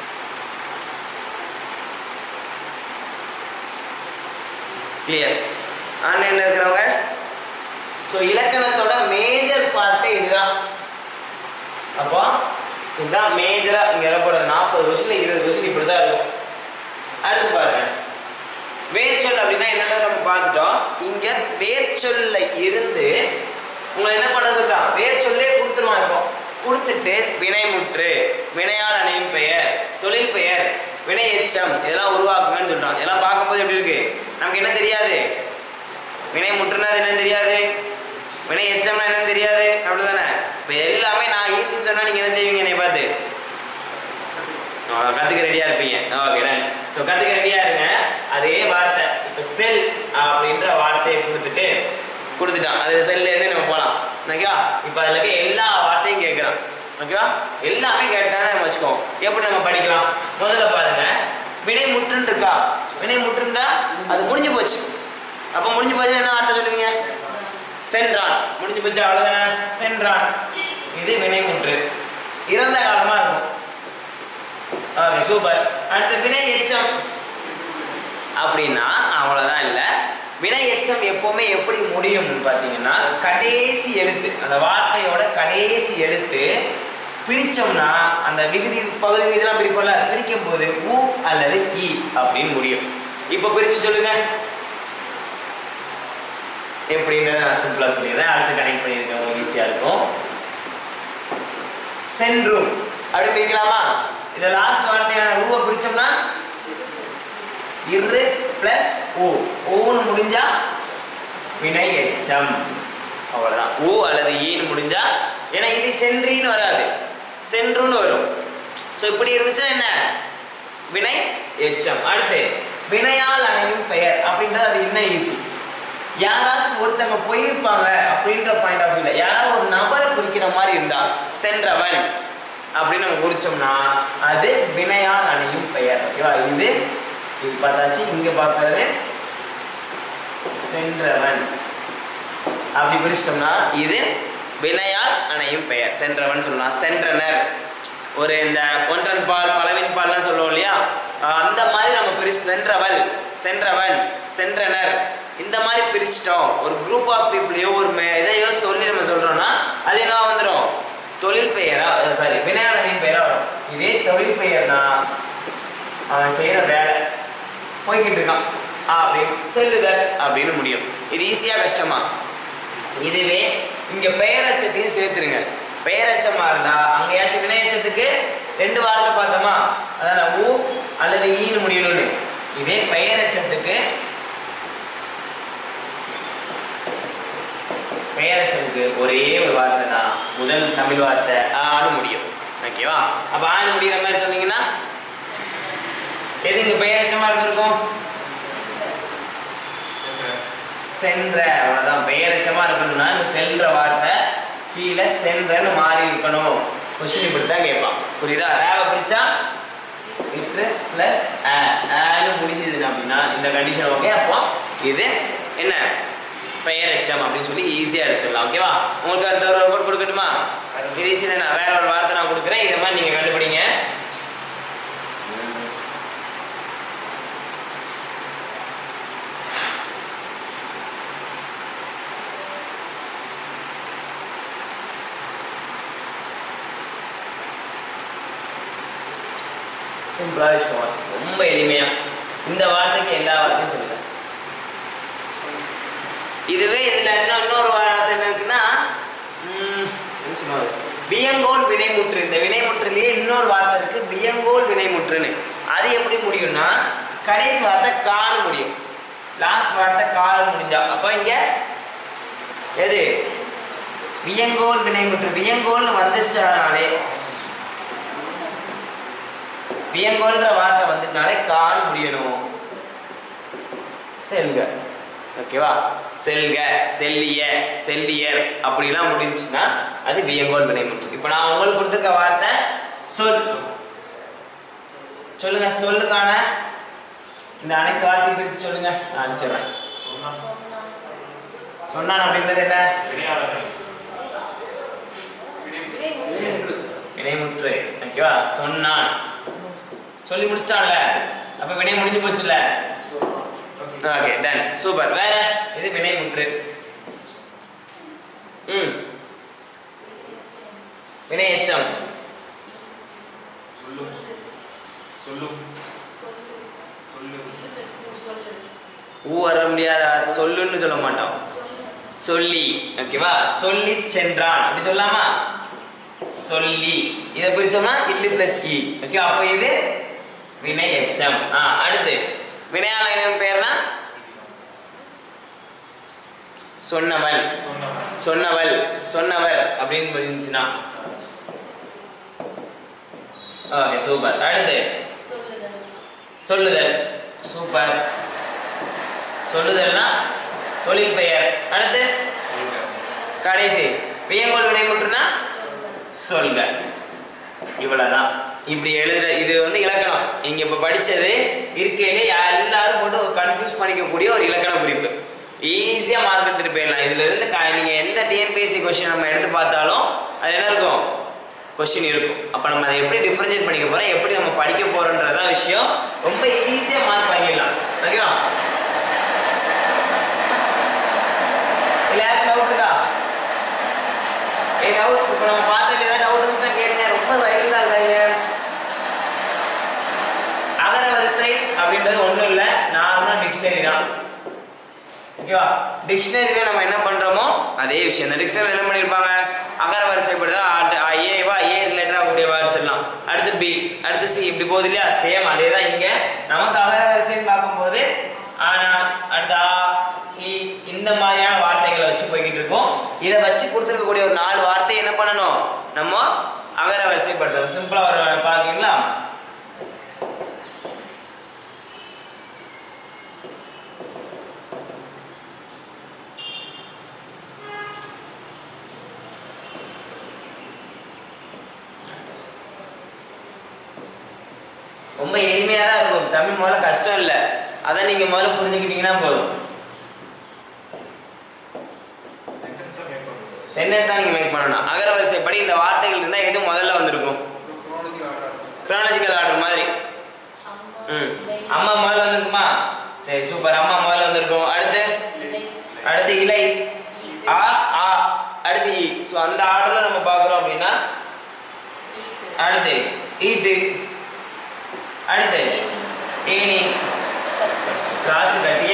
கிளியர் ஆன்லைனில் இருக்கிறவங்க ஸோ இலக்கணத்தோட மேஜர் பார்ட்டே இதுதான் அப்போ இதுதான் மேஜராக இங்கே வரப்படுறது நாற்பது வருஷத்தில் இருபது வருஷம் இப்படி தான் இருக்கும் அடுத்து பாருங்க வேர்ச்சொல் அப்படின்னா என்னன்னு நம்ம பார்த்துட்டோம் இங்கே வேர்ச்சொல்ல இருந்து உங்களை என்ன பண்ண சொல்றான் வேர் சொல்லே கொடுத்துருவான் இப்போ கொடுத்துட்டு வினைமுற்று வினையால் அணையும் பெயர் தொழில் பெயர் வினை எச்சம் இதெல்லாம் உருவாக்குங்கன்னு சொல்றான் இதெல்லாம் பார்க்கும்போது எப்படி இருக்கு நமக்கு என்ன தெரியாது வினை முற்றுனா அது என்னன்னு தெரியாது வினை எச்சம்னா என்னன்னு தெரியாது அப்படிதானே இப்போ எல்லாமே நான் ஈஸின்னு சொன்னா நீங்க என்ன செய்வீங்க என்னை பார்த்து கற்றுக்க ரெடியாக இருப்பீங்க ஓகே டன் ஸோ கற்றுக்க ரெடியாக இருங்க அதே வார்த்தை இப்போ செல் அப்படின்ற வார்த்தையை கொடுத்துட்டு கொடுத்துட்டான் அது செல்லேருந்து நம்ம போகலாம் ஓகேவா இப்போ அதில் இருக்க எல்லா வார்த்தையும் கேட்குறான் ஓகேவா எல்லாமே கேட்டானே நம்ம வச்சுக்கோ எப்படி நம்ம படிக்கலாம் முதல்ல பாருங்க வினை முற்றுன்னு இருக்கா வினை முற்றுண்டா அது முடிஞ்சு போச்சு அப்போ முடிஞ்சு போச்சுன்னா என்ன வார்த்தை சொல்லுவீங்க சென்றான் முடிஞ்சு போச்சு அவ்வளோதானே சென்றான் இது வினை முற்று இறந்த காலமாக இருக்கும் ஓகே சூப்பர் அடுத்து வினை எச்சம் அப்படின்னா அவ்வளோதான் இல்லை வினை எச்சம் எப்பவுமே எப்படி முடியும்னு பார்த்தீங்கன்னா கடைசி எழுத்து அந்த வார்த்தையோட கடைசி எழுத்து பிரிச்சோம்னா அந்த விகுதி பகுதி விகுதிலாம் பிரிப்போம்ல பிரிக்கும் போது உ அல்லது இ அப்படின்னு முடியும் இப்போ பிரிச்சு சொல்லுங்க எப்படின்றத நான் சிம்பிளாக சொல்லிடுறேன் அடுத்து கனெக்ட் பண்ணியிருக்கேன் உங்களுக்கு ஈஸியாக இருக்கும் சென்றும் அப்படி பிரிக்கலாமா இந்த லாஸ்ட் வார்த்தையான ரூவை பிரிச்சோம்னா இரு பிளஸ் ஓ ஓன்னு முடிஞ்சா வினை எச்சம் அவ்வளவுதான் ஓ அல்லது ஈன்னு முடிஞ்சா ஏன்னா இது சென்றின்னு வராது சென்றுன்னு வரும் ஸோ இப்படி இருந்துச்சுன்னா என்ன வினை எச்சம் அடுத்து வினையால் அணையும் பெயர் அப்படின்றது அது இன்னும் ஈஸி யாராச்சும் ஒருத்தங்க போயிருப்பாங்க அப்படின்ற பாயிண்ட் ஆஃப் வியூல யாராவது ஒரு நபரை குறிக்கிற மாதிரி இருந்தா சென்றவன் அப்படின்னு நம்ம குறிச்சோம்னா அது வினையால் அணையும் பெயர் ஓகேவா இது இது பார்த்தாச்சு இங்க பார்க்கறது சென்றவன் அப்படி பிரிச்சிட்டோம்னா இது வினையால் அணையும் பெயர் சென்றவன் சொல்லலாம் சென்றனர் ஒரு இந்த ஒன்றன் பால் பலவின் பால்லாம் சொல்லுவோம் இல்லையா அஹ் அந்த மாதிரி நம்ம பிரிச்சு சென்றவள் சென்றவன் சென்றனர் இந்த மாதிரி பிரிச்சிட்டோம் ஒரு குரூப் ஆஃப் பீப்புளையோ ஒரு மே- இதையோ சொல்லி நம்ம சொல்றோம்னா அது என்ன வந்துடும் தொழில் பெயரா சாரி வினையால் அணையும் பெயரா வரும் இதே தொழில் பெயர்னா அவன் செய்யற வேலை போய்கிட்டு இருக்கான் அப்படின்னு செல்லுதல் அப்படின்னு முடியும் இது ஈஸியா கஷ்டமா இதுவே இங்க பெயரச்சத்தையும் சேர்த்துருங்க பெயரச்சமா இருந்தா அங்கேயாச்சும் வினையச்சத்துக்கு ரெண்டு வார்த்தை பார்த்தோமா அதான் ஊ அல்லது ஈன்னு முடியணும்னு இதே பெயரச்சத்துக்கு பெயரச்சத்துக்கு ஒரே ஒரு வார்த்தை தான் முதல் தமிழ் வார்த்தை ஆன்னு முடியும் ஓகேவா அப்ப ஆன்னு முடிகிற மாதிரி சொன்னீங்கன்னா எது இங்க பெயரச்சமா இருந்திருக்கும் சென்ற அவ்வளவுதான் பெயரச்சமா இருக்கணும்னா இந்த சென்ற வார்த்தை கீழே சென்றன்னு மாறி இருக்கணும் கொஸ்டின் இப்படி தான் கேட்பான் புரியுதா ரேவை பிரிச்சா இட்ஸ் பிளஸ் ஆன்னு முடிஞ்சதுன்னு அப்படின்னா இந்த கண்டிஷன் ஓகே அப்போ இது என்ன பெயரச்சம் அப்படின்னு சொல்லி ஈஸியாக எடுத்துடலாம் ஓகேவா உங்களுக்கு அடுத்த ஒரு ரிப்போர்ட் கொடுக்கட்டுமா இது ஈஸி தானே வேற ஒரு வார்த்தை நான் கொடுக்குறேன் இதை மாதிரி நீங்கள் கண்டுபிடிங்க சிம்பிளாக வச்சுக்கோங்க ரொம்ப எளிமையா இந்த வார்த்தைக்கு எல்லா வார்த்தையும் சொல்லுங்க இதுவே இதுல இன்னும் இன்னொரு வார்த்தை என்ன இருக்குன்னா ம், என்ன சொல்லுவாங்க? வியங்கோல் வினைமுற்று இந்த வினைமுற்றுலயே இன்னொரு வார்த்தை இருக்கு வியங்கோல் வினைமுற்றுன்னு அது எப்படி முடியும்னா கடைசி வார்த்தை கால் முடியும் லாஸ்ட் வார்த்தை கால் முடிஞ்சா அப்ப இங்க எது வியங்கோல் வினைமுற்று வியங்கோல்னு வந்துச்சானாலே வியங்கோல்ன்ற வார்த்தை வந்துட்டாலே கால் முடியணும் செல்க ஓகேவா செல்க செல்லிய செல்லியர் அப்படிலாம் முடிஞ்சுன்னா அது வியங்கோல் வினைமுற்று இப்போ நான் உங்களுக்கு கொடுத்துருக்க வார்த்தை சொல் சொல்லுங்க சொல்லுக்கான இந்த அனைத்து வார்த்தையும் பிரித்து சொல்லுங்க நான் அனுப்பிச்சிடுறேன் சொன்னான் அப்படின்றது என்ன வினைமுற்று ஓகேவா சொன்னான் சொல்லி முடிச்சிட்டான்ல அப்ப வினை முடிஞ்சு போச்சுல்ல ஓகே டன் சூப்பர் வேற இது வினைமுற்று ம் வினை எச்சம் சொல்லும் சொல்லும் சொல்லு ஊ வர முடியாத சொல்லுன்னு சொல்ல மாட்டோம் சொல்லி ஓகேவா சொல்லி சென்றான் அப்படி சொல்லலாமா சொல்லி இதை பிரிச்சோம்னா இல்லு பிளஸ் இ ஓகே அப்போ இது வினை எச்சம் ஆ அடுத்து வினையாள இனம் பேர்னா சொன்னவள் சொன்னவன் சொன்னவள் சொன்னவர் அப்படின்னு இருந்துச்சுன்னா ஓகே சூப்பர் அடுத்து சொல்லுதல் சொல்லுதல் சூப்பர் சொல்லுதல்னா தொழில் பெயர் அடுத்து கடைசி வியங்கோல் வினைமுற்றுனா சொல்க இவ்வளவுதான் இப்படி எழுதுற இது வந்து இலக்கணம் இங்க இப்ப படிச்சது இருக்கையிலே எல்லாரும் போட்டு ஒரு கன்ஃபியூஸ் பண்ணிக்கக்கூடிய ஒரு இலக்கண குறிப்பு ஈஸியா மார்க் எடுத்துட்டு போயிடலாம் இதுல இருந்து க- நீங்க எந்த டிஎன்பிஎஸ்சி கொஸ்டின் நம்ம எடுத்து பார்த்தாலும் அது என்ன இருக்கும் கொஸ்டின் இருக்கும் அப்ப நம்ம அதை எப்படி டிஃபரன்ஷியேட் பண்ணிக்க போறோம் எப்படி நம்ம படிக்க போறோன்றதான் விஷயம் ரொம்ப ஈஸியா மார்க் வாங்கிடலாம் ஓகேவா இல்ல யாருக்கு டவுட் இருக்கா ஏய் டவுட் இப்போ நம்ம பார்த்துட்டு ஏதாவது டவுட் இருந்துச்சுன்னா கேளுங்க ரொம்ப சைலண்டாக இருக்காங்க அகர வரிசை அப்படின்றது ஒன்றும் இல்லை நார்மலாக டிக்ஷனரி தான் ஓகேவா டிக்ஷனரியில் நம்ம என்ன பண்ணுறோமோ அதே விஷயம் இந்த டிக்ஷனரி என்ன பண்ணியிருப்பாங்க அகர வரிசைப்படி தான் ஏவா ஏ ரிலேட்டடாக கூடிய வேர்ட்ஸ் எல்லாம் அடுத்து பி அடுத்து சி இப்படி போகுது இல்லையா சேம் அதே தான் இங்கே நமக்கு அகர வரிசைன்னு பார்க்கும்போது ஆனா அடுத்து ஆ இ இந்த மாதிரியான வார்த்தைகளை வச்சு போய்கிட்டு இருக்கோம் இதை வச்சு கொடுத்துருக்கக்கூடிய ஒரு நாலு வார்த்தை என்ன பண்ணணும் நம்ம அகர வரிசைப்படுத்தணும் சிம்பிளா ஒரு பாக்கீங்களா ரொம்ப எளிமையா தான் இருக்கும் தமிழ் முதல்ல கஷ்டம் இல்லை அதை நீங்க முதல்ல புரிஞ்சுக்கிட்டீங்கன்னா போதும் சென்டென்ஸை மேக் பண்ணுறது சென்டென்ஸ் தான் நீங்க மேக் பண்ணணும் அகர வரிசைப்படி இந்த வார்த்தைகள் இருந்தா எது முதல்ல வந்திருக்கும் குரோனாலஜி ஆர்டர் குரானஜிக்கல் ஆர்டர் மாதிரி அம்மா ம் இலை அம்மா முதல்ல வந்திருக்குமா சரி சூப்பர் அம்மா முதல்ல வந்திருக்கும் அடுத்து இலை அடுத்து இலை ஆ ஆ அடுத்து இ ஸோ அந்த ஆர்டர்ல நம்ம பார்க்குறோம் அப்படின்னா ஈட்டு அடுத்து ஈட்டு அடுத்து ஏனி கிராஸ் கட்டிய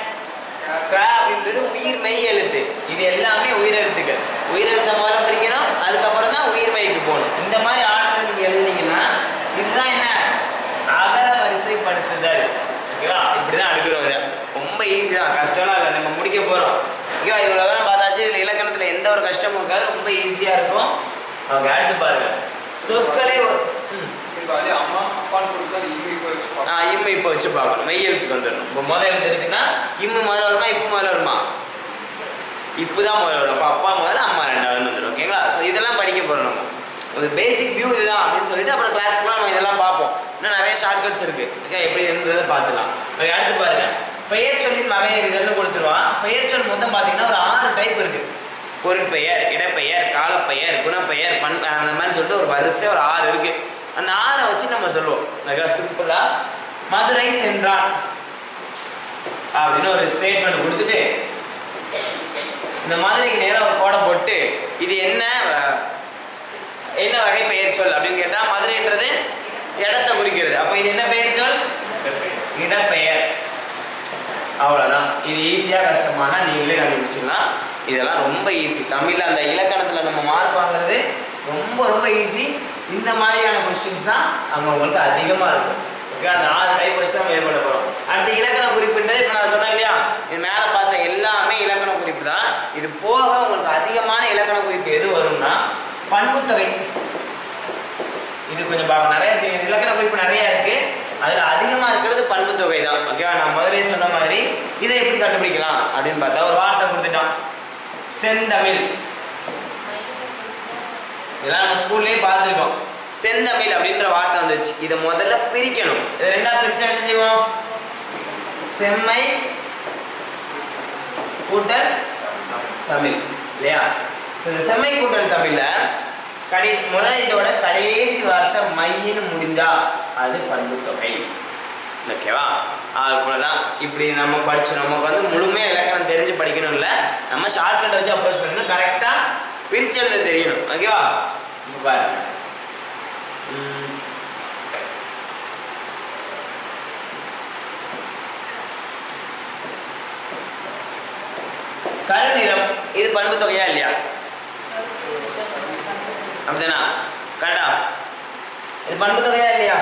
க அப்படின்றது உயிர் மெய் எழுத்து இது எல்லாமே உயிரெழுத்துக்கள் உயிரெழுத்த முதல்ல பிரிக்கணும் அதுக்கப்புறம் தான் உயிர் மெய்க்கு போகணும் இந்த மாதிரி ஆர்டர் நீங்க எழுதுனீங்கன்னா இதுதான் என்ன அகர வரிசைப்படுத்துதல் ஓகேவா இப்படிதான் அடுக்கிறோம் இதை ரொம்ப ஈஸி தான் கஷ்டம்லாம் இல்லை நம்ம முடிக்க போறோம் ஓகேவா இவ்வளோ தான் பார்த்தாச்சு இதில் இலக்கணத்தில் எந்த ஒரு கஷ்டமும் இருக்காது ரொம்ப ஈஸியாக இருக்கும் ஓகே அடுத்து பாருங்க சொற்களே ஒரு- ம் சரி அதே அம்மா அப்பான்னு கொடுத்தா அது இங்கே இப்போ வச்சு ஆ பார்க்கலாம் இம்மை இப்போ வச்சு பார்க்கணும் மெய் எழுத்துக்கு வந்துடணும் இப்போ முதல் எழுத்து இருக்குன்னா இம்மு முதல்ல வருமா இப்போ முதல்ல வருமா இப்போ தான் முதல்ல வரும் அப்போ அப்பா முதல்ல அம்மா ரெண்டாவது வந்துடும் ஓகேங்களா ஸோ இதெல்லாம் படிக்க போகிறோம் நம்ம ஒரு பேசிக் வியூ இதுதான் அப்படின்னு சொல்லிட்டு அப்புறம் கிளாஸ்க்குலாம் நம்ம இதெல்லாம் பார்ப்போம் இன்னும் நிறைய ஷார்ட்கட்ஸ் இருக்கு ஓகே எப்படி இருந்ததை பார்த்துக்கலாம் ஓகே அடுத்து பாருங்க பெயர் சொல்லின் வகையறிதல்னு கொடுத்துருவான் பெயர் சொல் மொத்தம் பார்த்தீங்கன்னா ஒரு ஆறு டைப் இருக்கு பொருட்பெயர் இடப்பெயர் காலப்பெயர் குணப்பெயர் பண் அந்த மாதிரி சொல்லிட்டு ஒரு வரிசை ஒரு ஆறு இருக்கு அந்த ஆறை வச்சு நம்ம சொல்லுவோம் மிக சிம்பிளா மதுரை சென்றான் அப்படின்னு ஒரு ஸ்டேட்மெண்ட் கொடுத்துட்டு இந்த மதுரைக்கு நேரம் ஒரு கோடை போட்டு இது என்ன அஹ், என்ன வகை பெயர் சொல் அப்படின்னு கேட்டா மதுரைன்றது இடத்தை குறிக்கிறது அப்போ இது என்ன பெயர் சொல் இடப்பெயர் அவ்வளோதான் இது ஈஸியாக கஷ்டமானா நீங்களே கண்டுபிடிச்சிடலாம் இதெல்லாம் ரொம்ப ஈஸி தமிழில் அந்த இலக்கணத்தில் நம்ம மார்க் வாங்குறது ரொம்ப ரொம்ப ஈஸி இந்த மாதிரியான கொஸ்டின்ஸ் தான் அங்கே உங்களுக்கு அதிகமாக இருக்கும் ஓகே அந்த ஆறு டைப் வச்சு தான் மேற்கொள்ள போகிறோம் அடுத்து இலக்கண குறிப்புன்றது இப்போ நான் சொன்னேன் இல்லையா இது மேலே பார்த்த எல்லாமே இலக்கண குறிப்பு தான் இது போக உங்களுக்கு அதிகமான இலக்கண குறிப்பு எது வரும்னா பண்புத்தொகை இது கொஞ்சம் பார்க்க நிறைய தெ- இலக்கண குறிப்பு நிறைய இருக்கு அதுல அதிகமா இருக்கிறது பண்பு தொகை தான் ஓகேவா நான் முதலே சொன்ன மாதிரி இதை எப்படி கண்டுபிடிக்கலாம் அப்படின்னு பார்த்தா ஒரு வார்த்தை கொடுத்துட்டான் செந்தமிழ் இதெல்லாம் நம்ம ஸ்கூல்லேயே பார்த்துருக்கோம் செந்தமிழ் அப்படின்ற வார்த்தை வந்துச்சு இதை முதல்ல பிரிக்கணும் இது ரெண்டா பிரிச்சா என்ன செய்வோம் செம்மை கூட்டல் தமிழ் இல்லையா ஸோ இந்த செம்மை கூட்டல் தமிழ்ல கடை முதல் இதோட கடைசி வார்த்தை மையின்னு முடிஞ்சா அது பண்பு தொகை ஓகேவா அது போல தான் இப்படி நம்ம படிச்சு நமக்கு வந்து முழுமையாக இலக்கணம் தெரிஞ்சு படிக்கணும் இல்லை நம்ம ஷார்ட்கட் வச்சு அப்ரோச் பண்ணணும் கரெக்டாக பிரிச்சு எழுத தெரியணும் ஓகேவா இப்போ பாருங்க உம். கருநிறம் இது பண்பு தொகையா இல்லையா அப்படிதானா கரெக்டா இது பண்பு தொகையா இல்லையா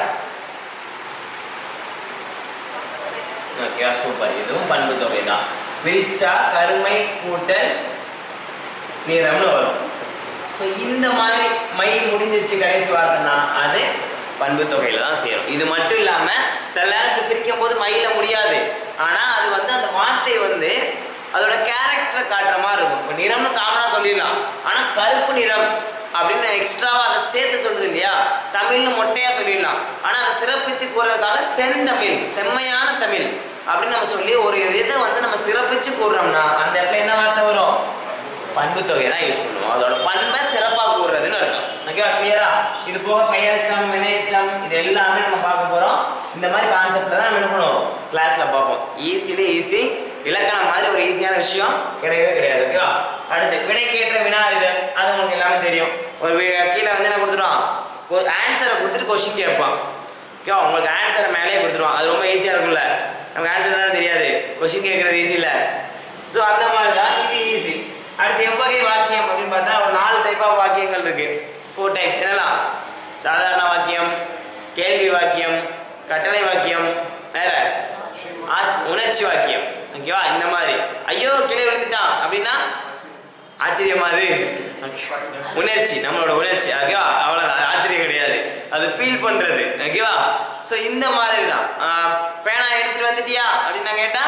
ஓகே சூப்பர் இதுவும் பண்பு தொகை தான் பிரிச்சா கருமை கூட்டல் நிறம்னு வரும் ஸோ இந்த மாதிரி மை முடிஞ்சிருச்சு கடைசி வார்த்தைனா அது பண்பு தொகையில தான் சேரும் இது மட்டும் இல்லாம சில நேரத்துக்கு பிரிக்கும் போது மயில முடியாது ஆனா அது வந்து அந்த வார்த்தை வந்து அதோட கேரக்டரை காட்டுற மாதிரி இருக்கும் இப்போ நிறம்னு காமனா சொல்லிடலாம் ஆனா கருப்பு நிறம் அப்படின்னு எக்ஸ்ட்ராவா அதை சேர்த்து சொல்றது இல்லையா தமிழ்னு மொட்டையா சொல்லிடலாம் ஆனா அதை சிறப்பித்து கூறுறதுக்காக செந்தமிழ் செம்மையான தமிழ் அப்படின்னு நம்ம சொல்லி ஒரு இதை வந்து நம்ம சிறப்பிச்சு கூறுறோம்னா அந்த இடத்துல என்ன வார்த்தை வரும் பண்பு தொகையை தான் யூஸ் பண்ணுவோம் அதோட பண்பை சிறப்பாக கூறுறதுன்னு அர்த்தம் ஓகேவா கிளியரா இது போக பெயர்ச்சம் வினைச்சம் இது எல்லாமே நம்ம பார்க்க போறோம் இந்த மாதிரி கான்செப்ட்ல தான் நம்ம என்ன பண்ணுவோம் கிளாஸ்ல பார்ப்போம் ஈஸியிலே ஈஸி இலக்கணம் மாதிரி ஒரு ஈஸியான விஷயம் கிடையவே கிடையாது ஓகேவா அடுத்து விடைக்கேற்ற வினா இது அது உங்களுக்கு எல்லாமே தெரியும் ஒரு வி- கீழே வந்து என்ன கொடுத்துருவான் ஒரு ஆன்சரை கொடுத்துட்டு கொஸ்டின் கேட்பான் ஓகேவா உங்களுக்கு ஆன்சரை மேலேயே கொடுத்துருவான் அது ரொம்ப ஈஸியாக இருக்கும்ல நமக்கு ஆன்சர் தானே தெரியாது கொஸ்டின் கேட்கறது ஈஸி இல்லை ஸோ அந்த மாதிரி தான் இது ஈஸி அடுத்து எவ்வகை வாக்கியம் அப்படின்னு பார்த்தா ஒரு நாலு டைப் ஆஃப் வாக்கியங்கள் இருக்கு ஃபோர் டைப்ஸ் என்னலாம் சாதாரண வாக்கியம் கேள்வி வாக்கியம் கட்டளை வாக்கியம் வேற ஆச் உணர்ச்சி வாக்கியம் ஓகேவா இந்த மாதிரி ஐயோ கிளை விழுந்துட்டான் அப்படின்னா ஆச்சரியமா அது உணர்ச்சி நம்மளோட உணர்ச்சி ஓகேவா அவ்வளோதான் அது ஆச்சரியம் கிடையாது அது ஃபீல் பண்றது ஓகேவா ஸோ இந்த மாதிரி தான் ஆஹ், பேனா எடுத்துட்டு வந்துட்டியா அப்படின்னு நான் கேட்டா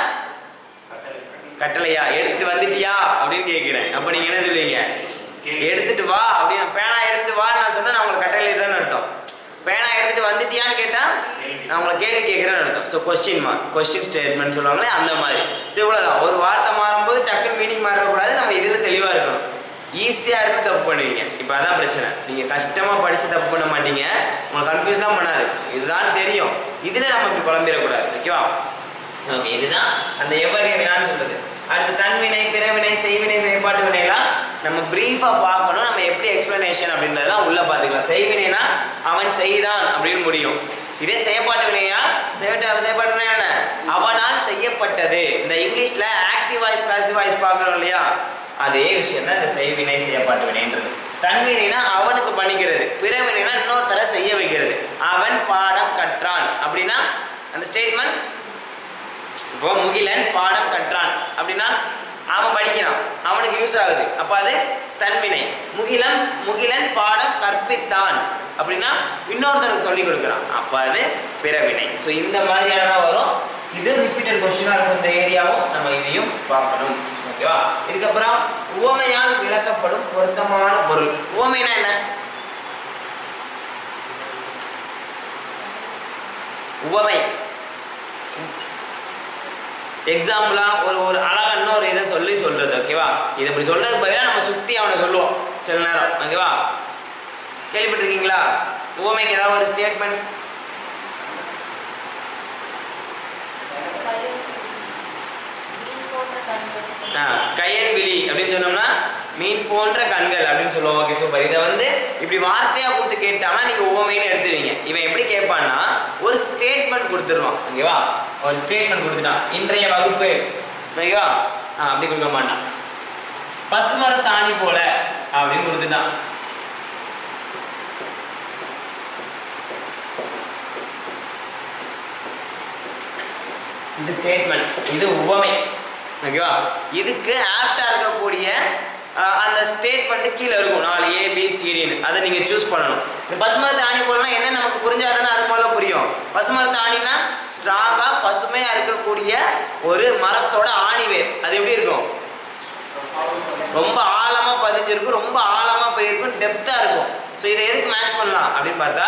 கட்டளையா எடுத்துட்டு வந்துட்டியா அப்படின்னு கேட்கிறேன் அப்ப நீங்க என்ன சொல்லுவீங்க எடுத்துட்டு வா அப்படின்னு பேனா எடுத்துட்டு வா நான் சொன்னா நான் உங்களுக்கு கட்டளை இல்லைன்னு அர்த்தம் பேனா எடுத்துட்டு வந்துட்டியான்னு கேட்டா நான் உங்களை கேள்வி கேட்கிறேன்னு அர்த்தம் ஸோ கொஸ்டின் மா கொஸ்டின் ஸ்டேட்மெண்ட் சொல்லுவாங்களே அந்த மாதிரி ஸோ இவ்வளவுதான் ஒரு வார்த்தை மாறும்போது டக்குன்னு மீனிங் மாறக்கூடாது நம்ம இதுல தெளிவா இருக்கணும் ஈஸியா இருந்து தப்பு பண்ணுவீங்க இப்போ அதான் பிரச்சனை நீங்க கஷ்டமா படிச்சு தப்பு பண்ண மாட்டீங்க உங்களுக்கு கன்ஃபியூஸ்லாம் பண்ணாது இதுதான் தெரியும் இதுல நம்ம இப்படி குழம்பிடக்கூடாது ஓகேவா ஓகே இதுதான் அந்த எவ்வகை வினான்னு சொல்றது அடுத்து தன்வினை பிறவினை செய்வினை செயற்பாட்டு வினைலாம் நம்ம பிரீஃபா பார்க்கணும் நம்ம எப்படி எக்ஸ்பிளனேஷன் அப்படின்றதெல்லாம் உள்ள பார்த்துக்கலாம் செய்வினைனா அவன் செய்தான் அப்படின்னு முடியும் இதே செயற்பாட்டு வினையா செயற்பாட்டு செயற்பாட்டு வினை என்ன அவனால் செய்யப்பட்டது இந்த இங்கிலீஷ்ல ஆக்டிவ் வாய்ஸ் பாசிவ் வாய்ஸ் பார்க்குறோம் இல்லையா அதே விஷயம் தான் இந்த செய்வினை செய்யப்பாட்டு வினைன்றது தன்வினைனா அவனுக்கு பண்ணிக்கிறது பிறவினைனா இன்னொருத்தர செய்ய வைக்கிறது அவன் பாடம் கற்றான் அப்படின்னா அந்த ஸ்டேட்மெண்ட் இப்போ முகிலன் பாடம் கற்றான் அப்படின்னா அவன் படிக்கிறான் அவனுக்கு யூஸ் ஆகுது அப்ப அது தன்வினை முகிலன் முகிலன் பாடம் கற்பித்தான் அப்படின்னா இன்னொருத்தனுக்கு சொல்லி கொடுக்குறான் அப்ப அது பிறவினை ஸோ இந்த மாதிரியானதான் வரும் இது ரிப்பீட்டட் கொஸ்டினாக இருக்கும் இந்த ஏரியாவும் நம்ம இதையும் பார்க்கணும் ஓகேவா இதுக்கப்புறம் உவமையால் விளக்கப்படும் பொருத்தமான பொருள் உவமைனா என்ன உவமை எக்ஸாம்பிளா ஒரு ஒரு அழகா இன்னொரு இதை சொல்லி சொல்றது ஓகேவா இதை இப்படி சொல்றதுக்கு பதிலாக நம்ம சுத்தி அவனை சொல்லுவோம் சில நேரம் ஓகேவா கேள்விப்பட்டிருக்கீங்களா உவமைக்கு ஏதாவது ஒரு ஸ்டேட்மெண்ட் மீன் போன்ற கண்கள் கையல் விழி அப்படின்னு சொன்னோம்னா மீன் போன்ற கண்கள் அப்படின்னு சொல்லுவோம் ஓகே சூப்பர் இதை வந்து இப்படி வார்த்தையா கொடுத்து கேட்டானா நீங்க உவமைன்னு எடுத்துவீங்க இவன் எப்படி கேட்பான்னா ஒரு ஸ்டேட்மெண்ட் கொடுத்துருவான் ஓகேவா ஒரு ஸ்டேட்மெண்ட் கொடுத்துட்டான் இன்றைய வகுப்பு ஓகேவா ஆ அப்படி கொடுக்க மாட்டான் பசுமர தாணி போல அப்படின்னு கொடுத்துட்டான் இது ஸ்டேட்மெண்ட் இது உவமை ஓகேவா இதுக்கு ஆப்டா இருக்கக்கூடிய அஹ், அந்த ஸ்டேட்மெண்ட் கீழே இருக்கும் நாலு ஏ பி சிடின்னு அதை நீங்க சூஸ் பண்ணணும் இந்த பசுமரத்து ஆணி போடலாம் என்ன நமக்கு புரிஞ்சாதானே அது போல புரியும் பசுமரத்து ஆணினா ஸ்ட்ராங்கா பசுமையா இருக்கக்கூடிய ஒரு மரத்தோட ஆணி வேர் அது எப்படி இருக்கும் ரொம்ப ஆழமா பதிஞ்சிருக்கும் ரொம்ப ஆழமா போயிருக்கும் டெப்தா இருக்கும் ஸோ இதை எதுக்கு மேட்ச் பண்ணலாம் அப்படின்னு பார்த்தா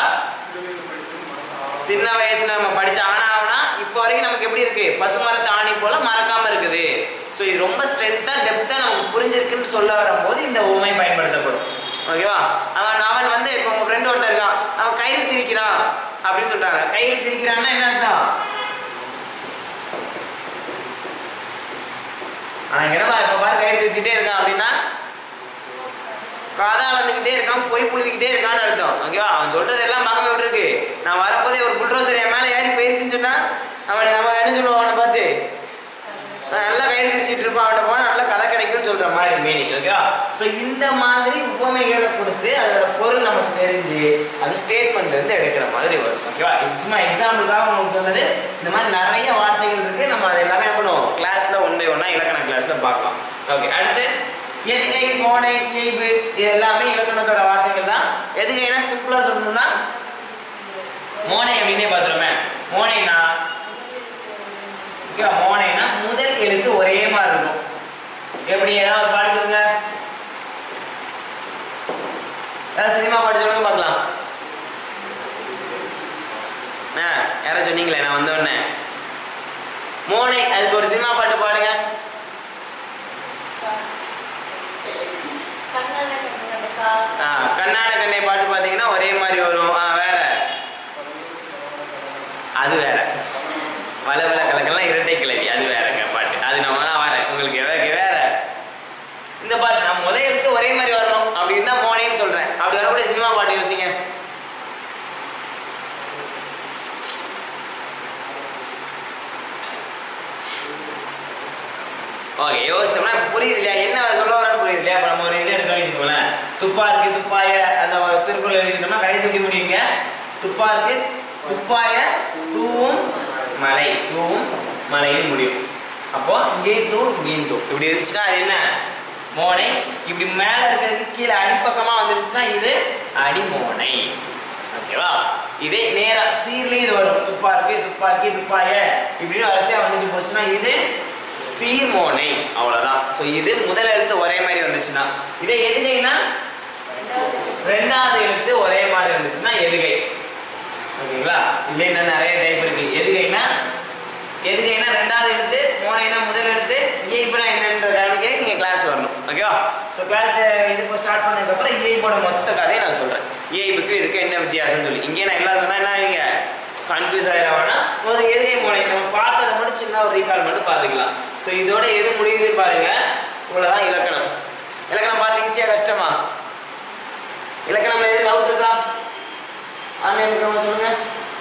சின்ன வயசுல நம்ம படிச்ச ஆனாவனா இப்போ வரைக்கும் நமக்கு எப்படி இருக்கு பசுமரத்து ஆணி போல மறக்காம இருக்குது ஸோ இது ரொம்ப ஸ்ட்ரென்த்தா டெப்தா நமக்கு புரிஞ்சிருக்குன்னு சொல்ல வரும்போது இந்த உமை பயன்படுத்தப்படும் ஓகேவா அவன் அவன் வந்து இப்போ உங்க ஃப்ரெண்ட் ஒருத்தர் இருக்கான் அவன் கயிறு திரிக்கிறான் அப்படின்னு சொல்றாங்க கயிறு திரிக்கிறான்னா என்ன அர்த்தம் அவன் என்னப்பா இப்போ பாரு கயிறு திரிச்சுட்டே இருக்கான் அப்படின்னா கதை அளந்துக்கிட்டே இருக்கான் பொய் புழுவிக்கிட்டே இருக்கான்னு அர்த்தம் ஓகேவா அவன் சொல்றது எல்லாம் பார்க்க விட்டுருக்கு நான் வரும்போதே ஒரு புல்ட்ரோசர் என் மேலே ஏறி போயிருச்சுன்னு சொன்னா அவன் நம்ம என்ன சொல்லுவான் அவனை பார்த்து நான் நல்லா கயிறு திரிச்சிட்டு இருப்பான் அவன்கிட்ட போனால் நல்லா கதை கிடைக்கும்னு சொல்ற மாதிரி மீனிங் ஓகேவா ஸோ இந்த மாதிரி உவமைகளை கொடுத்து அதோட பொருள் நமக்கு தெரிஞ்சு அது ஸ்டேட்மெண்ட்ல இருந்து எடுக்கிற மாதிரி வரும் ஓகேவா இது சும்மா எக்ஸாம்பிளுக்காக உங்களுக்கு சொன்னது இந்த மாதிரி நிறைய வார்த்தைகள் இருக்கு நம்ம அதை எல்லாமே என்ன பண்ணுவோம் கிளாஸ்ல ஒன் பை ஒன்னா இலக்கண கிளாஸ்ல பார்க்கலாம் ஓகே அடுத்து எதுகை மோனை இயைபு இது எல்லாமே இலக்கணத்தோட வார்த்தைகள் தான் எதுகைனா சிம்பிளா சொல்லணும்னா மோனை அப்படின்னே பார்த்துருமே மோனைனா ஓகேவா மோனைனா முதல் எழுத்து ஒரே மாதிரி இருக்கும் எப்படி ஏதாவது பாடி சொல்லுங்க ஏதாவது சினிமா பாடி சொல்லுங்க பார்க்கலாம் ஆ யாரோ சொன்னீங்களே நான் வந்த உடனே மோனை அதுக்கு ஒரு சினிமா பாட்டு பாடுங்க கண்ணால கண்ணாடக்கா ஆ கண்ணாட கண்ணை பாட்டு பார்த்தீங்கன்னா ஒரே மாதிரி வரும் ஆ வேற அது வேற வளவள கலக்கெல்லாம் இரட்டை கிளவி அது வேறங்க பாட்டு அது நம்ம நான் வரேன் உங்களுக்கு வேற வேற இந்த பாட்டு நான் முதல் எழுத்து ஒரே மாதிரி வரணும் அப்படி இருந்தா மோனேன்னு சொல்றேன் அப்படி வரக்கூடிய சினிமா பாட்டு யோசிங்க ஓகே யோசிச்சோம்னா இப்ப புரியுது இல்லையா என்ன சொல்ல வரேன்னு புரியுது இல்லையா இப்போ நம்ம ஒரு இது எடுத்து வச்சுக்கோங்களேன் துப்பா இருக்கு துப்பாய அந்த ஒரு திருக்குறள் எழுதிட்டோம்னா கடைசி எப்படி முடியுங்க துப்பா இருக்கு துப்பாய தூவும் மலை தூவும் மலைன்னு முடியும் அப்போ இங்கேயும் தூ இங்கேயும் தூ இப்படி இருந்துச்சுன்னா அது என்ன மோனை இப்படி மேல இருக்கிறதுக்கு கீழே அடிப்பக்கமா வந்துருச்சுன்னா இது அடிமோனை ஓகேவா இதே நேரா சீர்லயும் இது வரும் துப்பாக்கி துப்பாக்கி துப்பாய இப்படின்னு வரிசையா வந்துட்டு போச்சுன்னா இது சீர்மோனை அவ்வளவுதான் ஸோ இது முதல் எழுத்து ஒரே மாதிரி வந்துச்சுன்னா இதே எதுகைனா ரெண்டாவது எழுத்து ஒரே மாதிரி இருந்துச்சுன்னா எதுகை ஓகேங்களா இதுல என்ன நிறைய டைப் இருக்கு எதுகைனா எதுகைனா ரெண்டாவது எழுத்து மோனைனா முதல் எழுத்து இயைப்புனா என்னன்ற கவனிக்க நீங்க கிளாஸ் வரணும் ஓகேவா ஸோ கிளாஸ் இது இப்போ ஸ்டார்ட் பண்ணதுக்கப்புறம் இயைப்போட மொத்த கதையை நான் சொல்றேன் இயைப்புக்கு இதுக்கு என்ன வித்தியாசம்னு சொல்லி இங்கே நான் எல்லாம் சொன்னா என்ன ஆவீங்க கன்ஃபியூஸ் ஆயிடுவானா முதல்ல எதுகை மோனை நம்ம பார்த்ததை மட்டும் சின்ன ஒரு ரீகால் மட்டும் பார்த்துக்கலாம் ஸோ இதோட எது முடியுதுன்னு பாருங்க இவ்வளோதான் இலக்கணம் இலக்கணம் பார்த்து ஈஸியாக கஷ்டமா இலக்கணம்ல எது டவுட் இருக்கா ஆன்லைன் இருக்கிறவங்க சொல்லுங்க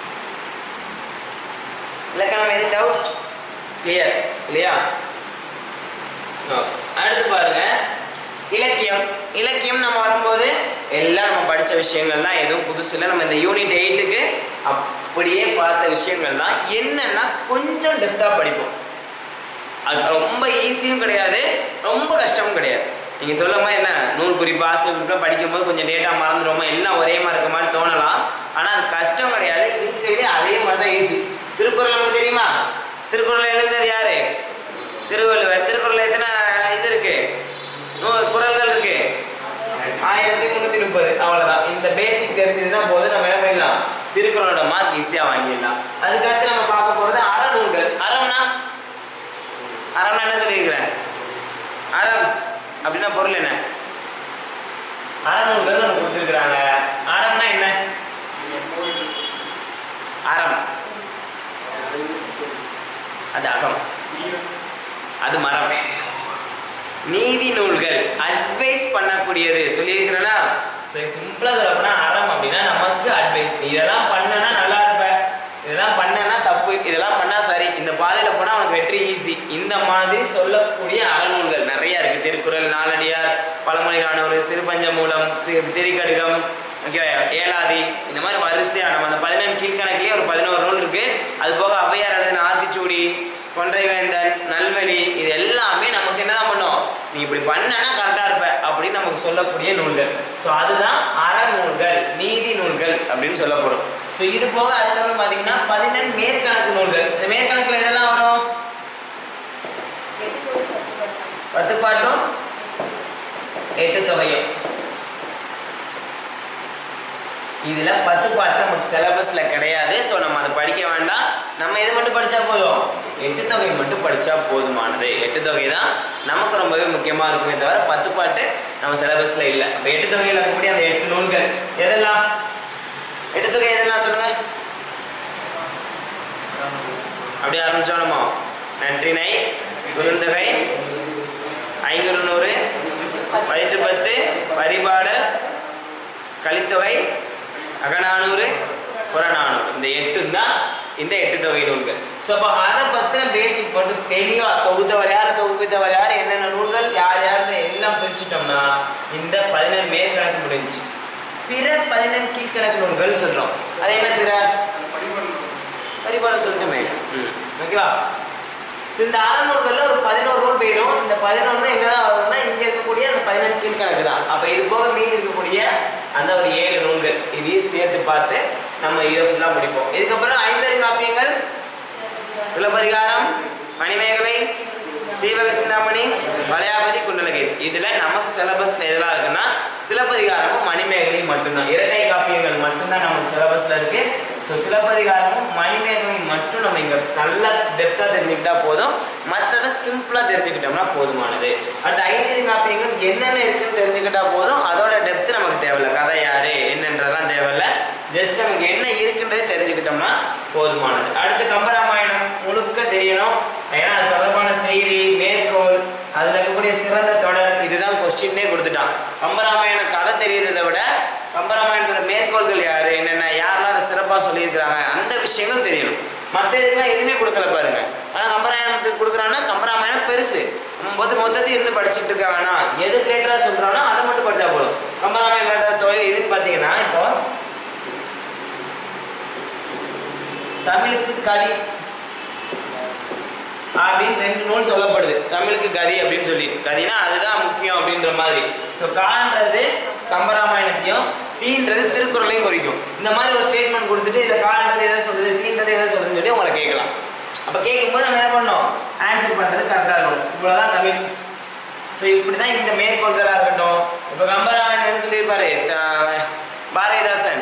இலக்கணம் எது டவுட் கிளியர் இல்லையா Okay. அடுத்து பாருங்க இலக்கியம் இலக்கியம் நம்ம வரும்போது எல்லாம் நம்ம படிச்ச விஷயங்கள் தான் எதுவும் புதுசு இல்லை நம்ம இந்த யூனிட் எயிட்டுக்கு அப்படியே பார்த்த விஷயங்கள் தான் என்னன்னா கொஞ்சம் டெப்த்தாக படிப்போம் அது ரொம்ப ஈஸியும் கிடையாது ரொம்ப கஷ்டமும் கிடையாது நீங்க சொல்லும் போது என்ன நூல் குறிப்பு ஆசிரியர் குறிப்பாக படிக்கும்போது கொஞ்சம் டேட்டா மறந்துடுவோமா எல்லாம் ஒரே மாதிரி இருக்க மாதிரி தோணலாம் ஆனா அது கஷ்டம் கிடையாது இருக்கிறதே அதே மாதிரி தான் ஈஸி திருக்குறள் நமக்கு தெரியுமா திருக்குறள் எழுதுனது யாரு திருவள்ளுவர் திருக்குறள் எத்தனை இது இருக்கு நூ குறள்கள் இருக்கு ஆயிரத்தி முந்நூற்றி முப்பது அவ்வளோதான் இந்த பேசிக் தெரிஞ்சதுன்னா போது நம்ம என்ன பண்ணிடலாம் திருக்குறளோட மார்க் ஈஸியாக வாங்கிடலாம் அதுக்கடுத்து நம்ம பார்க்க போகிறது அறநூல்கள் அறம்னா அறம்னா என்ன சொல்லியிருக்கிறேன் அறம் அப்படின்னா பொருள் என்ன அறநூல்கள் ஒன்று கொடுத்துருக்குறாங்க அறம்னா என்ன அறம் அது அகம் அது மரம் நீதி நூல்கள் அட்வைஸ் பண்ணக்கூடியது சொல்லியிருக்கிறேன்னா சரி சிம்பிளா சொல்லப்போனா அறம் அப்படின்னா நமக்கு அட்வைஸ் நீ இதெல்லாம் பண்ணனா நல்லா இருப்ப இதெல்லாம் பண்ணனா தப்பு இதெல்லாம் பண்ணா சரி இந்த பாதையில போனா உனக்கு வெற்றி ஈஸி இந்த மாதிரி சொல்லக்கூடிய அறநூல்கள் நிறைய இருக்கு திருக்குறள் நாலடியார் பழமொழி நானூறு சிறுபஞ்ச மூலம் திரிகடுகம் ஓகே ஏலாதி இந்த மாதிரி வரிசையா நம்ம அந்த பதினெண்டு கீழ்கணக்கிலேயே ஒரு பதினோரு நூல் இருக்கு அது போக ஔவையார் எழுதின ஆத்திச்சூடி கொன்றைவேந்தன் நல்வழி இது எல்லாமே நமக்கு என்னதான் பண்ணும் நீ இப்படி பண்ணனா கரெக்டா இருப்ப அப்படின்னு நமக்கு சொல்லக்கூடிய நூல்கள் ஸோ அதுதான் அறநூல்கள் நீதி நூல்கள் அப்படின்னு சொல்லப்படும் ஸோ இது போக அதுக்கப்புறம் பார்த்தீங்கன்னா பதினெண் மேற்கணக்கு நூல்கள் இந்த மேற்கணக்குல இதெல்லாம் வரும் எட்டு தோல் பசுபட்டம் பத்து பாட்டும் எட்டு தொகையும் இதுல பத்து பாட்டு நமக்கு சிலபஸ்ல கிடையாது ஸோ நம்ம அதை படிக்க வேண்டாம் நம்ம இது மட்டும் படிச்சா போதும் எட்டு தொகை மட்டும் படிச்சா போதுமானது எட்டு தொகை தான் நமக்கு ரொம்பவே முக்கியமா இருக்குமே தவிர பத்து பாட்டு நம்ம சிலபஸ்ல இல்லை அப்ப எட்டு தொகையில் இருக்கக்கூடிய அந்த எட்டு நூல்கள் எதெல்லாம் எட்டு தொகை எதெல்லாம் சொல்லுங்க அப்படியே ஆரம்பிச்சோம் நம்ம நன்றினை குறுந்தொகை ஐங்குறு நூறு பதினெட்டு பத்து பரிபாடல் கலித்தொகை அகநானூறு புறநானூறு இந்த எட்டு தான் இந்த எட்டு தொகை நூல்கள் ஸோ அப்போ அதை பற்றின பேசிக் மட்டும் தெளிவாக தொகுத்தவர் யார் தொகுப்பித்தவர் யார் என்னென்ன நூல்கள் யார் யார் முடிச்சிட்டோம்னா இந்த பதினெண் மேற்கணக்கு முடிஞ்சுச்சு பிற பதினெண் கீழ்கணக்கு நூல்கள் சொல்றோம் அது என்ன பிற அந்த படிவம் பரிபாலம் சொல்லட்டுமே ஓகேவா ஸோ இந்த அறநூல்களில் ஒரு பதினோரு நூல் போயிடும் இந்த பதினொன்று எங்கே தான் வரும்னா இங்கே இருக்கக்கூடிய அந்த பதினெட்டு கீழ்கணக்கு தான் அப்போ இது போக மீதி இருக்கக்கூடிய அந்த ஒரு ஏழு நூல்கள் இதையும் சேர்த்து பார்த்து நம்ம இதை ஃபுல்லாக முடிப்போம் இதுக்கப்புறம் ஐம்பெரும் காப்பியங்கள் சிலப்பதிகாரம் மணிமேகலை சீவக சிந்தாமணி வளையாபதி குண்டலகேசி இதுல நமக்கு சிலபஸ்ல எதெல்லாம் இருக்குன்னா சிலப்பதிகாரமும் மணிமேகலையும் மட்டும்தான் இரட்டை காப்பியங்கள் மட்டும்தான் நமக்கு சிலபஸ்ல இருக்கு ஸோ சிலப்பதிகாரமும் மணிமேகலையும் மட்டும் நம்ம இங்க நல்லா டெப்தா தெரிஞ்சுக்கிட்டா போதும் மற்றதை சிம்பிளா தெரிஞ்சுக்கிட்டோம்னா போதுமானது அடுத்த ஐந்திரி காப்பியங்கள் என்னென்ன இருக்குன்னு தெரிஞ்சுக்கிட்டா போதும் அதோட டெப்த் நமக்கு தேவையில்ல கதை யாரு என்னன்றதெல்லாம் தேவையில்ல ஜஸ்ட் நமக்கு என்ன இருக்குன்றதை தெரிஞ்சுக்கிட்டோம்னா போதுமானது அடுத்து கம்பராமாயணம் முழுக்க தெரியணும் ஏன்னா அது தொடர்பான செய்தி மேற்கோள் அதுல இருக்கக்கூடிய சிறந்த தொடர் இதுதான் கொஸ்டின்னே கொடுத்துட்டான் கம்பராமாயண கதை தெரியறதை விட கம்பராமாயணத்தோட மேற்கோள்கள் யாரு என்னென்ன யாரெல்லாம் அதை சிறப்பாக சொல்லியிருக்கிறாங்க அந்த விஷயங்கள் தெரியணும் மற்ற இதுக்கெல்லாம் எதுவுமே கொடுக்கல பாருங்க ஆனால் கம்பராமாயணத்துக்கு கொடுக்குறான்னா கம்பராமாயணம் பெருசு மொத்த மொத்தத்தையும் இருந்து படிச்சுட்டு இருக்க வேணாம் எது ரிலேட்டடாக சொல்கிறானோ அதை மட்டும் படிச்சா போதும் கம்பராமாயணம் ரிலேட்டட் தொழில் இதுன்னு பார்த்தீங்கன்னா இப்போ தமிழுக்கு கதி அப்படின்னு ரெண்டு நூல் சொல்லப்படுது தமிழுக்கு கதி அப்படின்னு சொல்லி கதினா அதுதான் முக்கியம் அப்படின்ற மாதிரி ஸோ கான்றது கம்பராமாயணத்தையும் தீன்றது திருக்குறளையும் குறிக்கும் இந்த மாதிரி ஒரு ஸ்டேட்மெண்ட் கொடுத்துட்டு இதை கான்றது எதை சொல்லுது தீன்றது எதை சொல்லுதுன்னு சொல்லி உங்களை கேட்கலாம் அப்போ கேட்கும்போது நம்ம என்ன பண்ணோம் ஆன்சர் பண்ணுறது கரெக்டாக இருக்கும் இவ்வளோதான் தமிழ் ஸோ இப்படி தான் இந்த மேற்கோள்களாக இருக்கட்டும் இப்போ கம்பராமாயணம் என்ன சொல்லியிருப்பாரு த- பாரதிதாசன்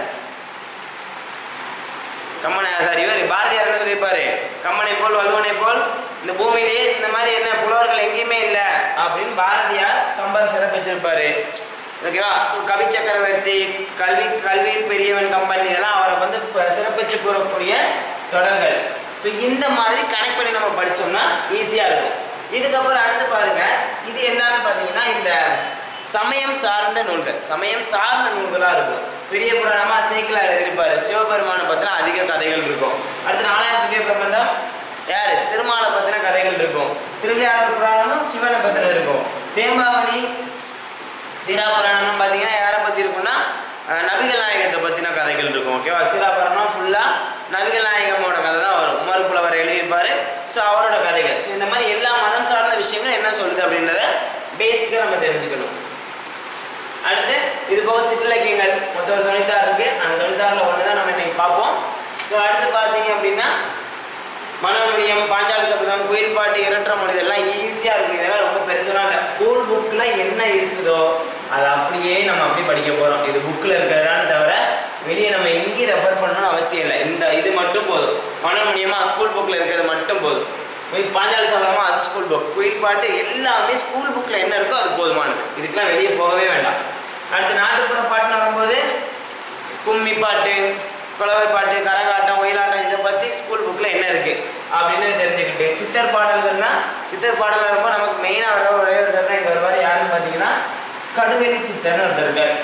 கம்மனை சாரி இவர் பாரதியார் என்ன சொல்லியிருப்பாரு கம்மனை போல் வள்ளுவனை போல் இந்த பூமியிலேயே இந்த மாதிரி என்ன புலவர்கள் எங்கேயுமே இல்லை அப்படின்னு பாரதியார் கம்பர் சிறப்பிச்சிருப்பாரு ஓகேவா ஸோ கவி சக்கரவர்த்தி கல்வி கல்வியில் பெரியவன் கம்பன் இதெல்லாம் அவரை வந்து ப- சிறப்பிச்சு கூறக்கூடிய தொடர்கள் ஸோ இந்த மாதிரி கனெக்ட் பண்ணி நம்ம படிச்சோம்னா ஈஸியாக இருக்கும் இதுக்கப்புறம் அடுத்து பாருங்க இது என்னன்னு பார்த்தீங்கன்னா இந்த சமயம் சார்ந்த நூல்கள் சமயம் சார்ந்த நூல்களா இருக்கும் பெரிய புராணமா சேக்கிலார் எழுதியிருப்பாரு சிவபெருமானை பத்தின அதிக கதைகள் இருக்கும் அடுத்து நாலாயிரத்து திவ்ய பிரபந்தம் யாரு திருமாலை பத்தின கதைகள் இருக்கும் திருவிளையாடல் புராணமும் சிவனை பத்தின இருக்கும் தேம்பாவணி சீரா புராணம்னு பார்த்தீங்கன்னா யாரை பற்றி இருக்கும்னா அஹ், நபிகள் நாயகத்தை பற்றின கதைகள் இருக்கும் ஓகேவா சீரா புராணம் ஃபுல்லாக நபிகள் நாயகமோட கதை தான் வரும் உமர் புலவர் எழுதியிருப்பாரு ஸோ அவரோட கதைகள் ஸோ இந்த மாதிரி எல்லா மதம் சார்ந்த விஷயங்கள் என்ன சொல்லுது அப்படின்றத பேசிக்காக நம்ம தெரிஞ்சுக்கணும் அடுத்து இது போக சிற்றிலக்கியங்கள் மொத்தம் ஒரு தொண்ணூத்தாறு இருக்கு அந்த தொண்ணூத்தாறில் ஒன்று தான் நம்ம இன்னைக்கு பார்ப்போம் ஸோ அடுத்து பார்த்தீங்க அப்படின்னா மனோமணியம் பாஞ்சாலி சபதம் குயில் பாட்டு இரட்டை மொழி இதெல்லாம் ஈஸியாக இருக்கும் இதெல்லாம் ரொம்ப பெருசெல்லாம் இல்லை ஸ்கூல் புக்கில் என்ன இருக்குதோ அதை அப்படியே நம்ம அப்படியே படிக்க போகிறோம் இது புக்கில் இருக்கிறதான்னு தவிர வெளியே நம்ம எங்கேயும் ரெஃபர் பண்ணணும்னு அவசியம் இல்லை இந்த இது மட்டும் போதும் மனோமணியமா ஸ்கூல் புக்கில் இருக்கிறது மட்டும் போதும் குயில் பாஞ்சாலி சபதமா அது ஸ்கூல் புக் குயில் பாட்டு எல்லாமே ஸ்கூல் புக்கில் என்ன இருக்கோ அது போதுமானது இதுக்கெல்லாம் வெளியே போகவே வேண்டாம் அடுத்து நாட்டுப்புற பாட்டுன்னு வரும்போது கும்மி பாட்டு குலவை பாட்டு கரகாட்டம் ஒயிலாட்டம் இதை பற்றி ஸ்கூல் புக்கில் என்ன இருக்குது அப்படின்னு தெரிஞ்சுக்கிட்டு சித்தர் பாடல்கள்னா சித்தர் பாடல் வரப்போ நமக்கு மெயினாக வர ஒரே ஒருத்தர் தான் இங்கே வருவார் யாருன்னு பார்த்தீங்கன்னா கடுவெளி சித்தர்னு ஒருத்தர் இருக்கார்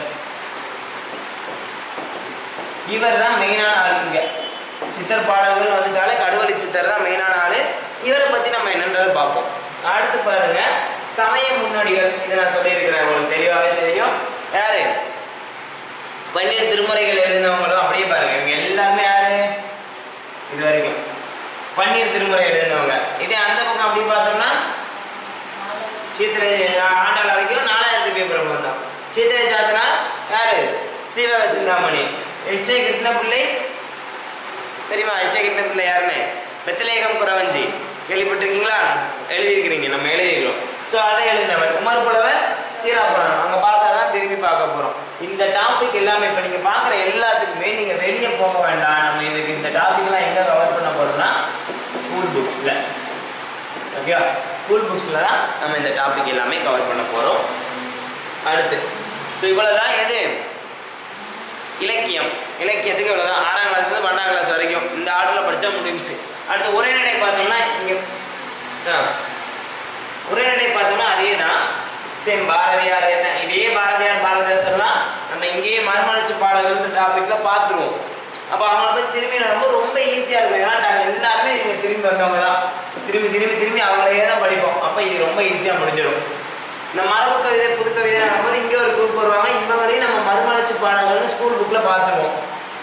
இவர் தான் மெயினான ஆள் இங்கே சித்தர் பாடல்கள் வந்துட்டாலே கடுவெளி சித்தர் தான் மெயினான ஆள் இவரை பற்றி நம்ம என்னன்றதை பார்ப்போம் அடுத்து பாருங்க சமய முன்னோடிகள் இதை நான் சொல்லியிருக்கிறேன் உங்களுக்கு தெளிவாகவே தெரியும் யாரு பன்னீர் திருமுறைகள் எழுதினவங்களும் அப்படியே பாருங்க இவங்க எல்லாருமே யாரு இது வரைக்கும் பன்னீர் திருமுறை எழுதினவங்க இதே அந்த பக்கம் அப்படி பார்த்தோம்னா சித்திரை ஆண்டாள் வரைக்கும் நாலாயிரத்து பேப்பர் வந்தோம் சித்திரை சாத்தனா யாரு சீவக சிந்தாமணி எச்சை கிருஷ்ண பிள்ளை தெரியுமா எச்சை கிருஷ்ண பிள்ளை யாருன்னு பெத்தலேகம் குறவஞ்சி கேள்விப்பட்டிருக்கீங்களா எழுதியிருக்கிறீங்க நம்ம எழுதியிருக்கிறோம் ஸோ அதை எழுதினவர் உமர் புலவர் சீராபுரம் அங்கே பார்த்தா தான் திரும்பி பார்க்க போகிறோம் இந்த டாபிக் எல்லாமே இப்போ நீங்கள் பார்க்குற எல்லாத்துக்குமே நீங்கள் வெளியே போக வேண்டாம் நம்ம இதுக்கு இந்த டாபிக்லாம் எங்கே கவர் பண்ண போகிறோம்னா ஸ்கூல் புக்ஸில் ஓகேவா ஸ்கூல் புக்ஸில் தான் நம்ம இந்த டாபிக் எல்லாமே கவர் பண்ண போகிறோம் அடுத்து ஸோ இவ்வளோ தான் எது இலக்கியம் இலக்கியத்துக்கு இவ்வளோ தான் ஆறாம் கிளாஸ்லேருந்து பன்னெண்டாம் கிளாஸ் வரைக்கும் இந்த ஆர்டரில் படித்தா முடிஞ்சுச்சு அடுத்து உரைநடை பார்த்தோம்னா இங்கே ஆ உரைநடை பார்த்தோம்னா அதே தான் சேம் பாரதியார் என்ன இதே பாரதியார் பாரதிதாசன்லாம் நம்ம இங்கேயே மறுமலர்ச்சி பாடல்கள் டாப்பிக்கில் பார்த்துருவோம் அப்போ அவங்கள போய் திரும்பி ரொம்ப ரொம்ப ஈஸியாக இருக்கும் ஏன்னா நாங்கள் எல்லாருமே இங்கே திரும்பி வந்தவங்க தான் திரும்பி திரும்பி திரும்பி அவங்களையே தான் படிப்போம் அப்போ இது ரொம்ப ஈஸியாக முடிஞ்சிடும் இந்த மரபு கவிதை புது கவிதை நடக்கும்போது இங்கே ஒரு குரூப் வருவாங்க இவங்களையும் நம்ம மறுமலர்ச்சி பாடங்கள்னு ஸ்கூல் புக்கில் பார்த்துருவோம்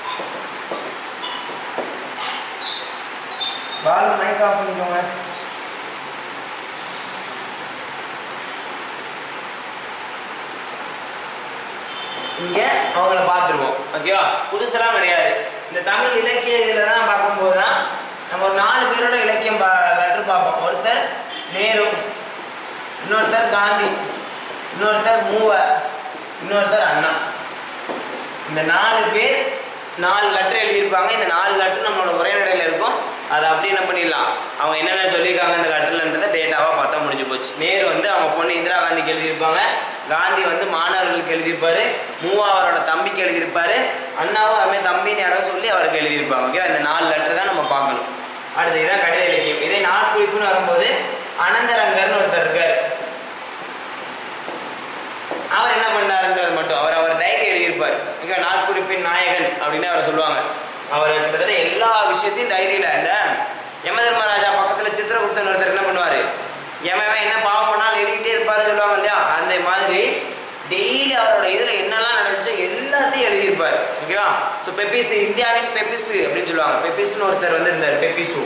பால் மைக் ஆஃப் பண்ணிக்கோங்க இங்கே அவங்கள பார்த்துருவோம் ஓகேவா புதுசெல்லாம் கிடையாது இந்த தமிழ் இலக்கிய இதில் தான் பார்க்கும்போது தான் நம்ம ஒரு நாலு பேரோட இலக்கியம் பா லெட்டர் பார்ப்போம் ஒருத்தர் நேரு இன்னொருத்தர் காந்தி இன்னொருத்தர் மூவ இன்னொருத்தர் அண்ணா இந்த நாலு பேர் நாலு லெட்டர் எழுதியிருப்பாங்க இந்த நாலு லெட்டர் நம்மளோட உரைநடையில் இருக்கும் அதை அப்படியே என்ன பண்ணிடலாம் அவங்க என்னென்ன சொல்லியிருக்காங்க இந்த லெட்டர்லன்றதை டேட்டாவாக பார்த்தா முடிஞ்சு போச்சு நேரு வந்து அவங்க பொண்ணு இந்திரா காந்திக்கு எழுதியிருப்பாங்க காந்தி வந்து மாணவர்களுக்கு எழுதியிருப்பாரு மூவா அவரோட தம்பிக்கு எழுதியிருப்பாரு அண்ணாவும் அவன் தம்பின்னு யாரோ சொல்லி அவருக்கு எழுதியிருப்பாங்க ஓகேவா இந்த நாலு லெட்டர் தான் நம்ம பார்க்கணும் அடுத்து இதான் கடித இலக்கியம் இதே நாட்குறிப்புன்னு வரும்போது அனந்தரங்கர்னு ஒருத்தர் இருக்கார் அவர் என்ன பண்ணாருன்றது மட்டும் அவர் அவர் டைரி எழுதியிருப்பார் ஓகே நாட்குறிப்பின் நாயகன் அப்படின்னு அவரை சொல்லுவாங்க அவர் கிட்டத்தட்ட எல்லா விஷயத்தையும் டைரியில் இந்த யம தர்மராஜா பக்கத்தில் சித்திரகுப்தன் ஒருத்தர் என்ன பண்ணுவார் எவன் என்ன பாவம் பண்ணாலும் எழுதிக்கிட்டே இருப்பாருன்னு சொல்லுவாங்க இல்லையா அந்த மாதிரி டெய்லி அவரோட இதில் என்னெல்லாம் நடந்துச்சோ எல்லாத்தையும் எழுதியிருப்பார் ஓகேவா ஸோ பெப்பிஸ் இந்தியாவின் பெப்பிஸ் அப்படின்னு சொல்லுவாங்க பெப்பிஸ்னு ஒருத்தர் வந்து இருந்தார் பெப்பிசு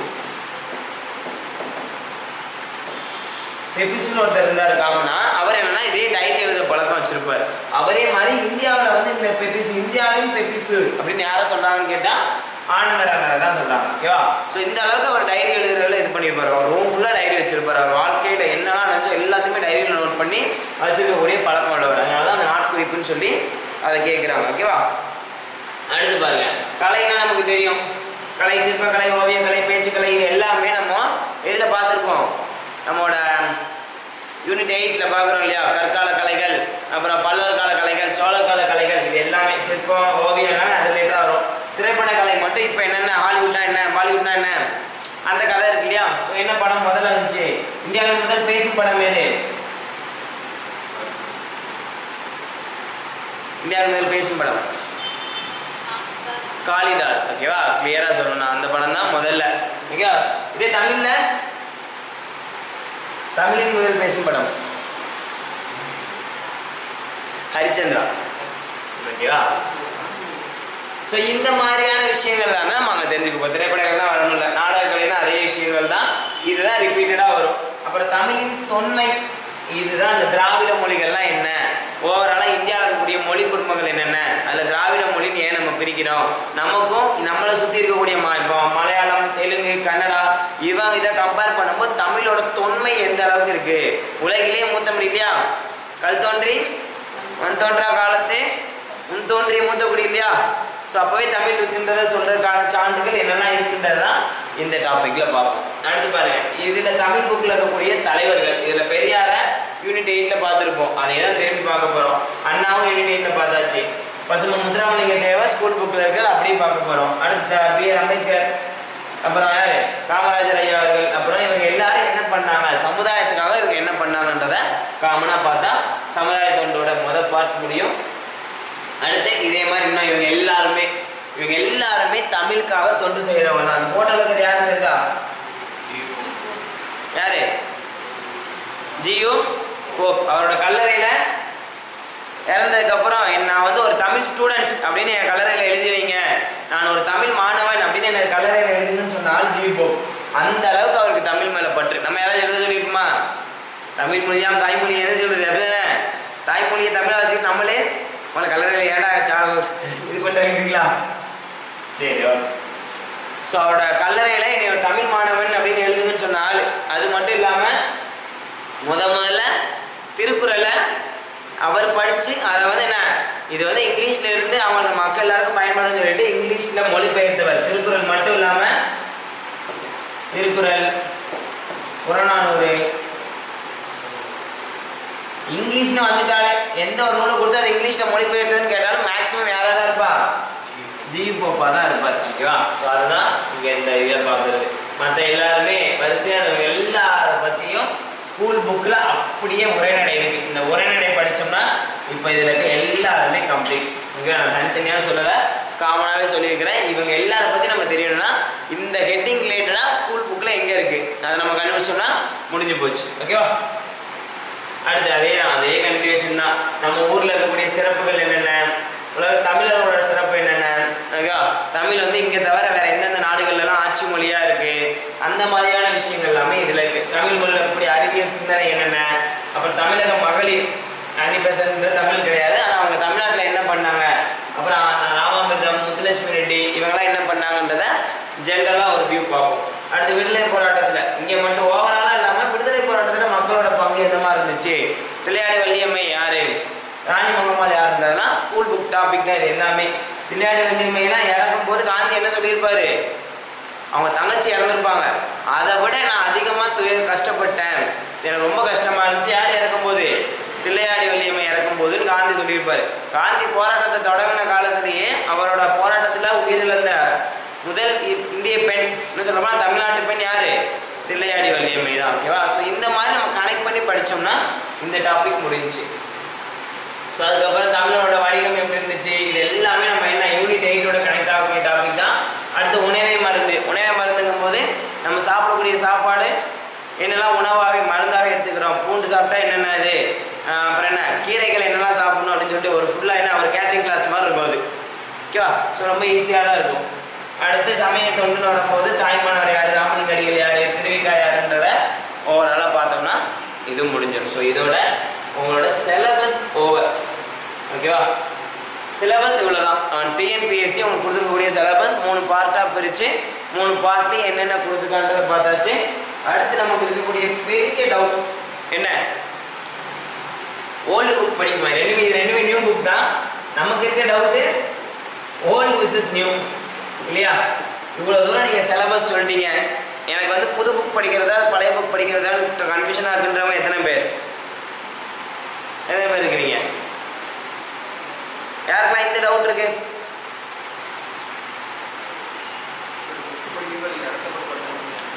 பெபிஸ்னு ஒருத்தர் இருந்தார் காமனா அவர் என்னன்னா இதே டைரி எழுத பழக்கம் வச்சிருப்பார் அவரே மாதிரி இந்தியாவில் வந்து இந்த பெபிஸ் இந்தியாவின் பெபிஸ் அப்படின்னு யாரை சொல்றாங்கன்னு கேட்டா ஆனந்தராங்கரை தான் சொல்றாங்க ஓகேவா ஸோ இந்த அளவுக்கு அவர் டைரி எழுதுறதுல இது பண்ணியிருப்பார் அவர் ரூம் ஃபுல்லாக டைரி வச்சிருப்பார் அவர் வாழ்க்கையில் என்னெல்லாம் நினைச்சோ எல்லாத்தையுமே டைரியில் நோட் பண்ணி வச்சிருக்கக்கூடிய பழக்கம் உள்ளவர் அதனால தான் அந்த நாட்குறிப்புன்னு சொல்லி அதை கேட்குறாங்க ஓகேவா அடுத்து பாருங்க கலைனா நமக்கு தெரியும் கலை சிற்பக்கலை ஓவியக்கலை பேச்சுக்கலை இது எல்லாமே நம்ம இதில் பார்த்துருப்போம் நம்மளோட யூனிட் எயிட்டில் பார்க்குறோம் இல்லையா கற்கால கலைகள் அப்புறம் பல்லவர் கால கலைகள் சோழர் கால கலைகள் இது எல்லாமே சிற்பம் ஓவியம் எல்லாமே அது ரிலேட்டாக வரும் திரைப்பட கலை மட்டும் இப்போ என்னென்ன ஹாலிவுட்னா என்ன பாலிவுட்னா என்ன அந்த கதை இருக்கு இல்லையா ஸோ என்ன படம் முதல்ல இருந்துச்சு இந்தியாவில் முதல் பேசும் படம் எது இந்தியாவில் முதல் பேசும் படம் காளிதாஸ் ஓகேவா கிளியரா சொல்லணும் அந்த படம் தான் முதல்ல ஓகேவா இதே தமிழ்ல தமிழின் முதல் பேசும் படம் ஹரிச்சந்திரா ஓகேவா ஸோ இந்த மாதிரியான விஷயங்கள் தான் நம்ம அங்கே தெரிஞ்சுக்கோ திரைப்படங்கள்லாம் வரணும்ல நாடகங்கள்னா அதே விஷயங்கள் தான் இதுதான் ரிப்பீட்டடாக வரும் அப்புறம் தமிழின் தொன்மை இதுதான் இந்த திராவிட மொழிகள்லாம் என்ன ஓவராலாக இந்தியாவில் இருக்கக்கூடிய மொழி குடும்பங்கள் என்னென்ன அதில் திராவிட மொழின்னு ஏன் நம்ம பிரிக்கிறோம் நமக்கும் நம்மளை சுற்றி இருக்கக்கூடிய ம இப்போ மலையாளம் தெலுங்கு கன்னடா இவங்க இதை கம்பேர் பண்ணும்போது தமிழோட தொன்மை எந்த அளவுக்கு இருக்கு உலகிலே மூத்த மொழி இல்லையா கல் தோன்றி மண் தோன்றா காலத்து முன் தோன்றிய மூத்த குடி இல்லையா ஸோ அப்போவே தமிழ் இருக்குன்றதை சொல்றதுக்கான சான்றுகள் என்னெல்லாம் இருக்குன்றதான் இந்த டாபிக்ல பார்ப்போம் அடுத்து பாருங்க இதுல தமிழ் புக்கில் இருக்கக்கூடிய தலைவர்கள் இதுல பெரியார யூனிட் எயிட்ல பார்த்துருப்போம் அதை தான் திரும்பி பார்க்க போறோம் அண்ணாவும் யூனிட் எயிட்ல பார்த்தாச்சு பசும முத்துராமலிங்க தேவை ஸ்கூல் புக்கில் இருக்கு அப்படியே பார்க்க போறோம் அடுத்த பி ஆர் அம்பேத்கர் அப்புறம் யாரு காமராஜர் ஐயா அவர்கள் அப்புறம் இவங்க எல்லாரும் என்ன பண்ணாங்க சமுதாயத்துக்காக இவங்க என்ன பண்ணாங்கன்றத காமனா பார்த்தா சமுதாய தொண்டோட முத பார்ட் முடியும் அடுத்து இதே மாதிரி இன்னும் இவங்க எல்லாருமே இவங்க எல்லாருமே தமிழுக்காக தொண்டு செய்கிறவங்க தான் அந்த போட்டோல இருக்கிறது யாருன்னு தெரியுதா யாரு ஜியு போப் அவரோட கல்லறையில இறந்ததுக்கு அப்புறம் என் நான் வந்து ஒரு தமிழ் ஸ்டூடெண்ட் அப்படின்னு என் கல்லறையில எழுதி வைங்க நான் ஒரு தமிழ் மாணவன் அப்படின்னு எனக்கு கல்லறையில எழுதுன்னு சொன்ன ஆள் ஜிவி போப் அந்த அளவுக்கு அவருக்கு தமிழ் மேல பற்று நம்ம யாராவது எழுத சொல்லியிருப்போமா தமிழ் மொழியாம் தாய்மொழி என்ன சொல்லுது அப்படிதானே தாய்மொழியை தமிழா வச்சுக்கிட்டு நம்மளே உங்களை கல்லறையில் ஏடா சா இது பண்ணிட்டீங்களா சரி ஸோ அவரோட கல்லறையில் என்னை ஒரு தமிழ் மாணவன் அப்படின்னு எழுதுங்கன்னு சொன்ன ஆள் அது மட்டும் இல்லாமல் முத முதல்ல திருக்குறளை அவர் படித்து அதை வந்து என்ன இது வந்து இங்கிலீஷில் இருந்து அவங்க மக்கள் எல்லாருக்கும் பயன்படுன்னு சொல்லிட்டு இங்கிலீஷில் மொழிபெயர்த்தவர் திருக்குறள் மட்டும் இல்லாமல் திருக்குறள் புறநானூறு இங்கிலீஷ்னு வந்துட்டாலே எந்த ஒரு நூலை கொடுத்து அது இங்கிலீஷில் மொழிபெயர்த்ததுன்னு கேட்டாலும் மேக்ஸிமம் யாராக தான் இருப்பா ஜி போப்பா தான் இருப்பார் ஓகேவா ஸோ அதுதான் இங்கே இந்த இதை பார்க்குறது மற்ற எல்லாருமே வரிசையாக எல்லார பற்றியும் ஸ்கூல் புக்கில் அப்படியே உரைநடை இருக்கு இந்த உரைநடை படித்தோம்னா இப்போ இதில் இருக்க எல்லாருமே கம்ப்ளீட் ஓகே நான் தனித்தனியாக சொல்லலை காமனாகவே சொல்லியிருக்கிறேன் இவங்க எல்லாரை பற்றி நம்ம தெரியணும்னா இந்த ஹெட்டிங் ரிலேட்டடாக ஸ்கூல் புக்கில் எங்கே இருக்குது அதை நம்ம கண்டுபிடிச்சோம்னா முடிஞ்சு போச்சு ஓகேவா அடுத்து அதே தான் அதே கண்டினியூஷன் தான் நம்ம ஊர்ல இருக்கக்கூடிய சிறப்புகள் என்னென்ன உலக தமிழரோட சிறப்பு என்னென்ன ஓகேவா தமிழ் வந்து இங்கே தவிர வேற எந்தெந்த நாடுகள்லாம் ஆட்சி மொழியா இருக்கு அந்த மாதிரியான விஷயங்கள் எல்லாமே இதுல இருக்கு தமிழ் மொழியில் இருக்கக்கூடிய அறிவியல் சிந்தனை என்னென்ன அப்புறம் தமிழக மகளிர் அன்னி பெசன்ட்ன்றது தமிழ் கிடையாது ஆனால் அவங்க தமிழ்நாட்டில் என்ன பண்ணாங்க அப்புறம் ராமாமிர்தம் முத்துலட்சுமி ரெட்டி இவங்கெல்லாம் என்ன பண்ணாங்கன்றத ஜென்ரலாக ஒரு வியூ பார்ப்போம் அடுத்து விடுதலை போராட்டத்தில் இங்கே மட்டும் ஓவராலாக இல்லாமல் விடுதலை போராட்டத்தில் மக்களோட பங்கு எந்த மாதிரி இருந்துச்சு தில்லையாடி வள்ளியம்மை யாரு ராணி மங்கம்மாள் யாருன்றதெல்லாம் ஸ்கூல் புக் டாபிக் தான் இது எல்லாமே தில்லையாடி வள்ளியம்மையெல்லாம் இறக்கும் போது காந்தி என்ன சொல்லியிருப்பாரு அவங்க தங்கச்சி இறந்துருப்பாங்க அதை விட நான் அதிகமாக துயர் கஷ்டப்பட்டேன் எனக்கு ரொம்ப கஷ்டமா இருந்துச்சு யார் இறக்கும்போது தில்லையாடி வள்ளியம்மை இறக்கும்போதுன்னு காந்தி சொல்லியிருப்பாரு காந்தி போராட்டத்தை தொடங்கின காலத்திலேயே அவரோட போராட்டத்தில் உயிரிழந்த முதல் இ- இந்திய பெண் என்ன சொல்லப்போனா தமிழ்நாட்டு பெண் யாரு தில்லையாடி வள்ளியம்மை தான் ஓகேவா ஸோ இந்த மாதிரி நம்ம கனெக்ட் பண்ணி படிச்சோம்னா இந்த டாபிக் முடிஞ்சுச்சு ஸோ அதுக்கப்புறம் தமிழோட வணிகம் எப்படி இருந்துச்சு இது எல்லாமே நம்ம என்ன யூனிட் எயிட்டோட கனெக்ட் ஆகக்கூடிய டாபிக் தான் அடுத்து உணவே மருந்து உணவே மருந்துங்கும் போது நம்ம சாப்பிடக்கூடிய சாப்பாடு என்னெல்லாம் உணவாகவே மருந்தாகவே எடுத்துக்கிறோம் பூண்டு சாப்பிட்டா என்னென்ன இது ஆஹ் அப்புறம் என்ன கீரைகள் என்னெல்லாம் சாப்பிடணும் அப்படின்னு சொல்லிட்டு ஒரு ஃபுல்லாக என்ன ஒரு கேட்டரிங் கிளாஸ் மாதிரி இருக்கும் அது ஓகேவா ஸோ ரொம்ப ஈஸியாக தான் இருக்கும் அடுத்து சமய தொண்டுன்னு வரும்போது தாய்மானவர் யார் ராமலிங்க அடிகள் யார் திருவிக்கா யாருன்றத ஓவராலாக பார்த்தோம்னா இது முடிஞ்சிடும் ஸோ இதோட உங்களோட சிலபஸ் ஓவர் ஓகேவா சிலபஸ் இவ்வளோதான் டிஎன்பிஎஸ்சி உங்களுக்கு கொடுத்துருக்கக்கூடிய சிலபஸ் மூணு பார்ட்டாக பிரித்து மூணு பார்ட்லேயும் என்னென்ன கொடுத்துருக்கான்றதை பார்த்தாச்சு அடுத்து நமக்கு இருக்கக்கூடிய பெரிய டவுட் என்ன ஓல்டு புக் படிக்குமா ரெண்டுமே இது ரெண்டுமே நியூ புக் தான் நமக்கு இருக்க டவுட்டு ஓல்டு விசஸ் நியூ இல்லையா இவ்வளோ தூரம் நீங்கள் சிலபஸ் சொல்லிட்டீங்க எனக்கு வந்து புது புக் படிக்கிறதா பழைய புக் படிக்கிறதா கன்ஃபியூஷனாக இருக்குன்றவங்க எத்தனை பேர் எத்தனை பேர் இருக்கிறீங்க யாருக்கெல்லாம் இந்த டவுட் இருக்கு சரி புக்கு படிக்கிறதா நீங்கள் அடுத்த புக் படிச்சா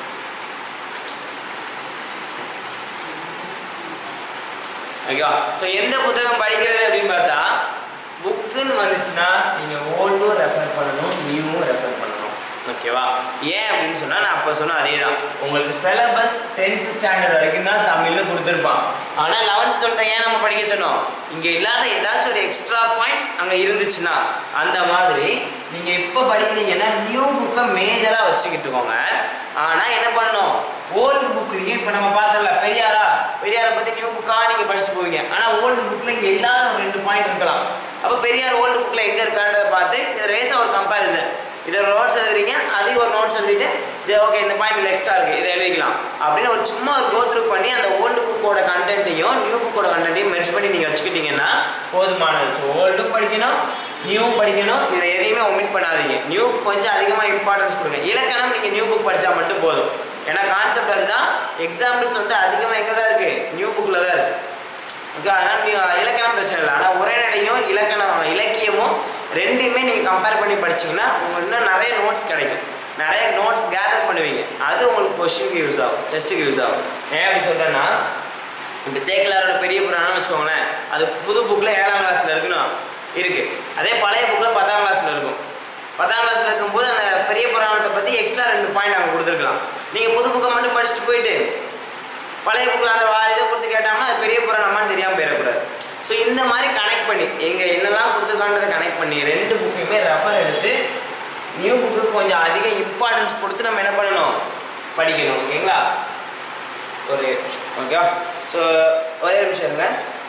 ஓகேவா ஸோ எந்த புத்தகம் படிக்கிறது அப்படின்னு பார்த்தா புக்குன்னு வந்துச்சுன்னா நீங்கள் ஓல்டும் ரெஃபர் பண்ணணும் நியூவும் ரெஃபர் பண்ணணும் ஓகேவா ஏன் அப்படின்னு சொன்னால் நான் அப்போ சொன்ன அதே தான் உங்களுக்கு சிலபஸ் டென்த் ஸ்டாண்டர்ட் வரைக்கும் தான் தமிழில் கொடுத்துருப்பான் ஆனால் லெவன்த் டுவெல்த்தை ஏன் நம்ம படிக்க சொன்னோம் இங்கே இல்லாத ஏதாச்சும் ஒரு எக்ஸ்ட்ரா பாயிண்ட் அங்கே இருந்துச்சுன்னா அந்த மாதிரி நீங்கள் இப்போ படிக்கிறீங்கன்னா நியூ புக்கை மேஜராக வச்சுக்கிட்டுக்கோங்க ஆனால் என்ன பண்ணணும் ஓல்டு புக்லேயும் இப்போ நம்ம பார்த்தோம்ல பெரியாரா பெரியாரை பற்றி நியூ புக்காக நீங்கள் படிச்சு போவீங்க ஆனால் ஓல்டு புக்கில் இங்கே இல்லாத ஒரு ரெண்டு பாயிண்ட் இருக்கலாம் அப்போ பெரியார் ஓல்டு புக்கில் எங்கே இருக்கான்றதை பார்த்து இது ரேஸாக ஒரு கம்பேரிசன் இதை ஒரு நோட்ஸ் எழுதுறீங்க அதையும் ஒரு நோட்ஸ் எழுதிட்டு இது ஓகே இந்த பாயிண்ட் இதில் எக்ஸ்ட்ரா இருக்குது இதை எழுதிக்கலாம் அப்படின்னு ஒரு சும்மா ஒரு கோ த்ரூ பண்ணி அந்த ஓல்டு புக்கோட கண்டென்ட்டையும் நியூ புக்கோட கண்டென்ட்டையும் மெர்ஜ் பண்ணி நீங்கள் வச்சுக்கிட்டீங்கன்னா போதுமானது ஸோ ஓல்டும் படிக்கணும் நியூவும் படிக்கணும் இதை எதையுமே ஒமிட் பண்ணாதீங்க நியூ கொஞ்சம் அதிகமாக இம்பார்ட்டன்ஸ் கொடுங்க இலக்கணம் நீங்கள் நியூ புக் படித்தா மட்டும் போதும் ஏன்னா கான்செப்ட் அதுதான் எக்ஸாம்பிள்ஸ் வந்து அதிகமாக எங்கே தான் இருக்குது நியூ புக்கில் தான் இருக்குது ஓகே அதனால் நீ இலக்கணம் பிரச்சனை இல்லை ஆனால் உரைநடையும் இலக்கணம் இலக்கியமும் ரெண்டையுமே நீங்கள் கம்பேர் பண்ணி படிச்சீங்கன்னா உங்களுக்கு இன்னும் நிறைய நோட்ஸ் கிடைக்கும் நிறைய நோட்ஸ் கேதர் பண்ணுவீங்க அது உங்களுக்கு கொஸ்டினுக்கு யூஸ் ஆகும் டெஸ்ட்டுக்கு யூஸ் ஆகும் ஏன் அப்படி சொல்கிறேன்னா இப்போ சேக்கிலாரோட பெரிய புராணம் வச்சுக்கோங்களேன் அது புது புக்கில் ஏழாம் கிளாஸில் இருக்கணும் இருக்குது அதே பழைய புக்கில் பத்தாம் கிளாஸில் இருக்கும் பத்தாம் கிளாஸில் இருக்கும்போது அந்த பெரிய புராணத்தை பற்றி எக்ஸ்ட்ரா ரெண்டு பாயிண்ட் அவங்க கொடுத்துருக்கலாம் நீங்கள் புது புக்கை மட்டும் படிச்சுட்டு போயிட்டு பழைய புக்கில் அந்த வா- இதை கொடுத்து கேட்டாங்கன்னா அது பெரிய புராணமான்னு தெரியாமல் போயிடக்கூடாது ஸோ இந்த மாதிரி கனெக்ட் பண்ணி எங்கே என்னெல்லாம் கொடுத்துருக்கான்றதை கனெக்ட் பண்ணி ரெண்டு புக்கையுமே ரெஃபர் எடுத்து நியூ புக்கு கொஞ்சம் அதிக இம்பார்ட்டன்ஸ் கொடுத்து நம்ம என்ன பண்ணணும் படிக்கணும் ஓகேங்களா ஒரு ஓகேவா ஸோ ஒரே நிமிஷம் இருங்க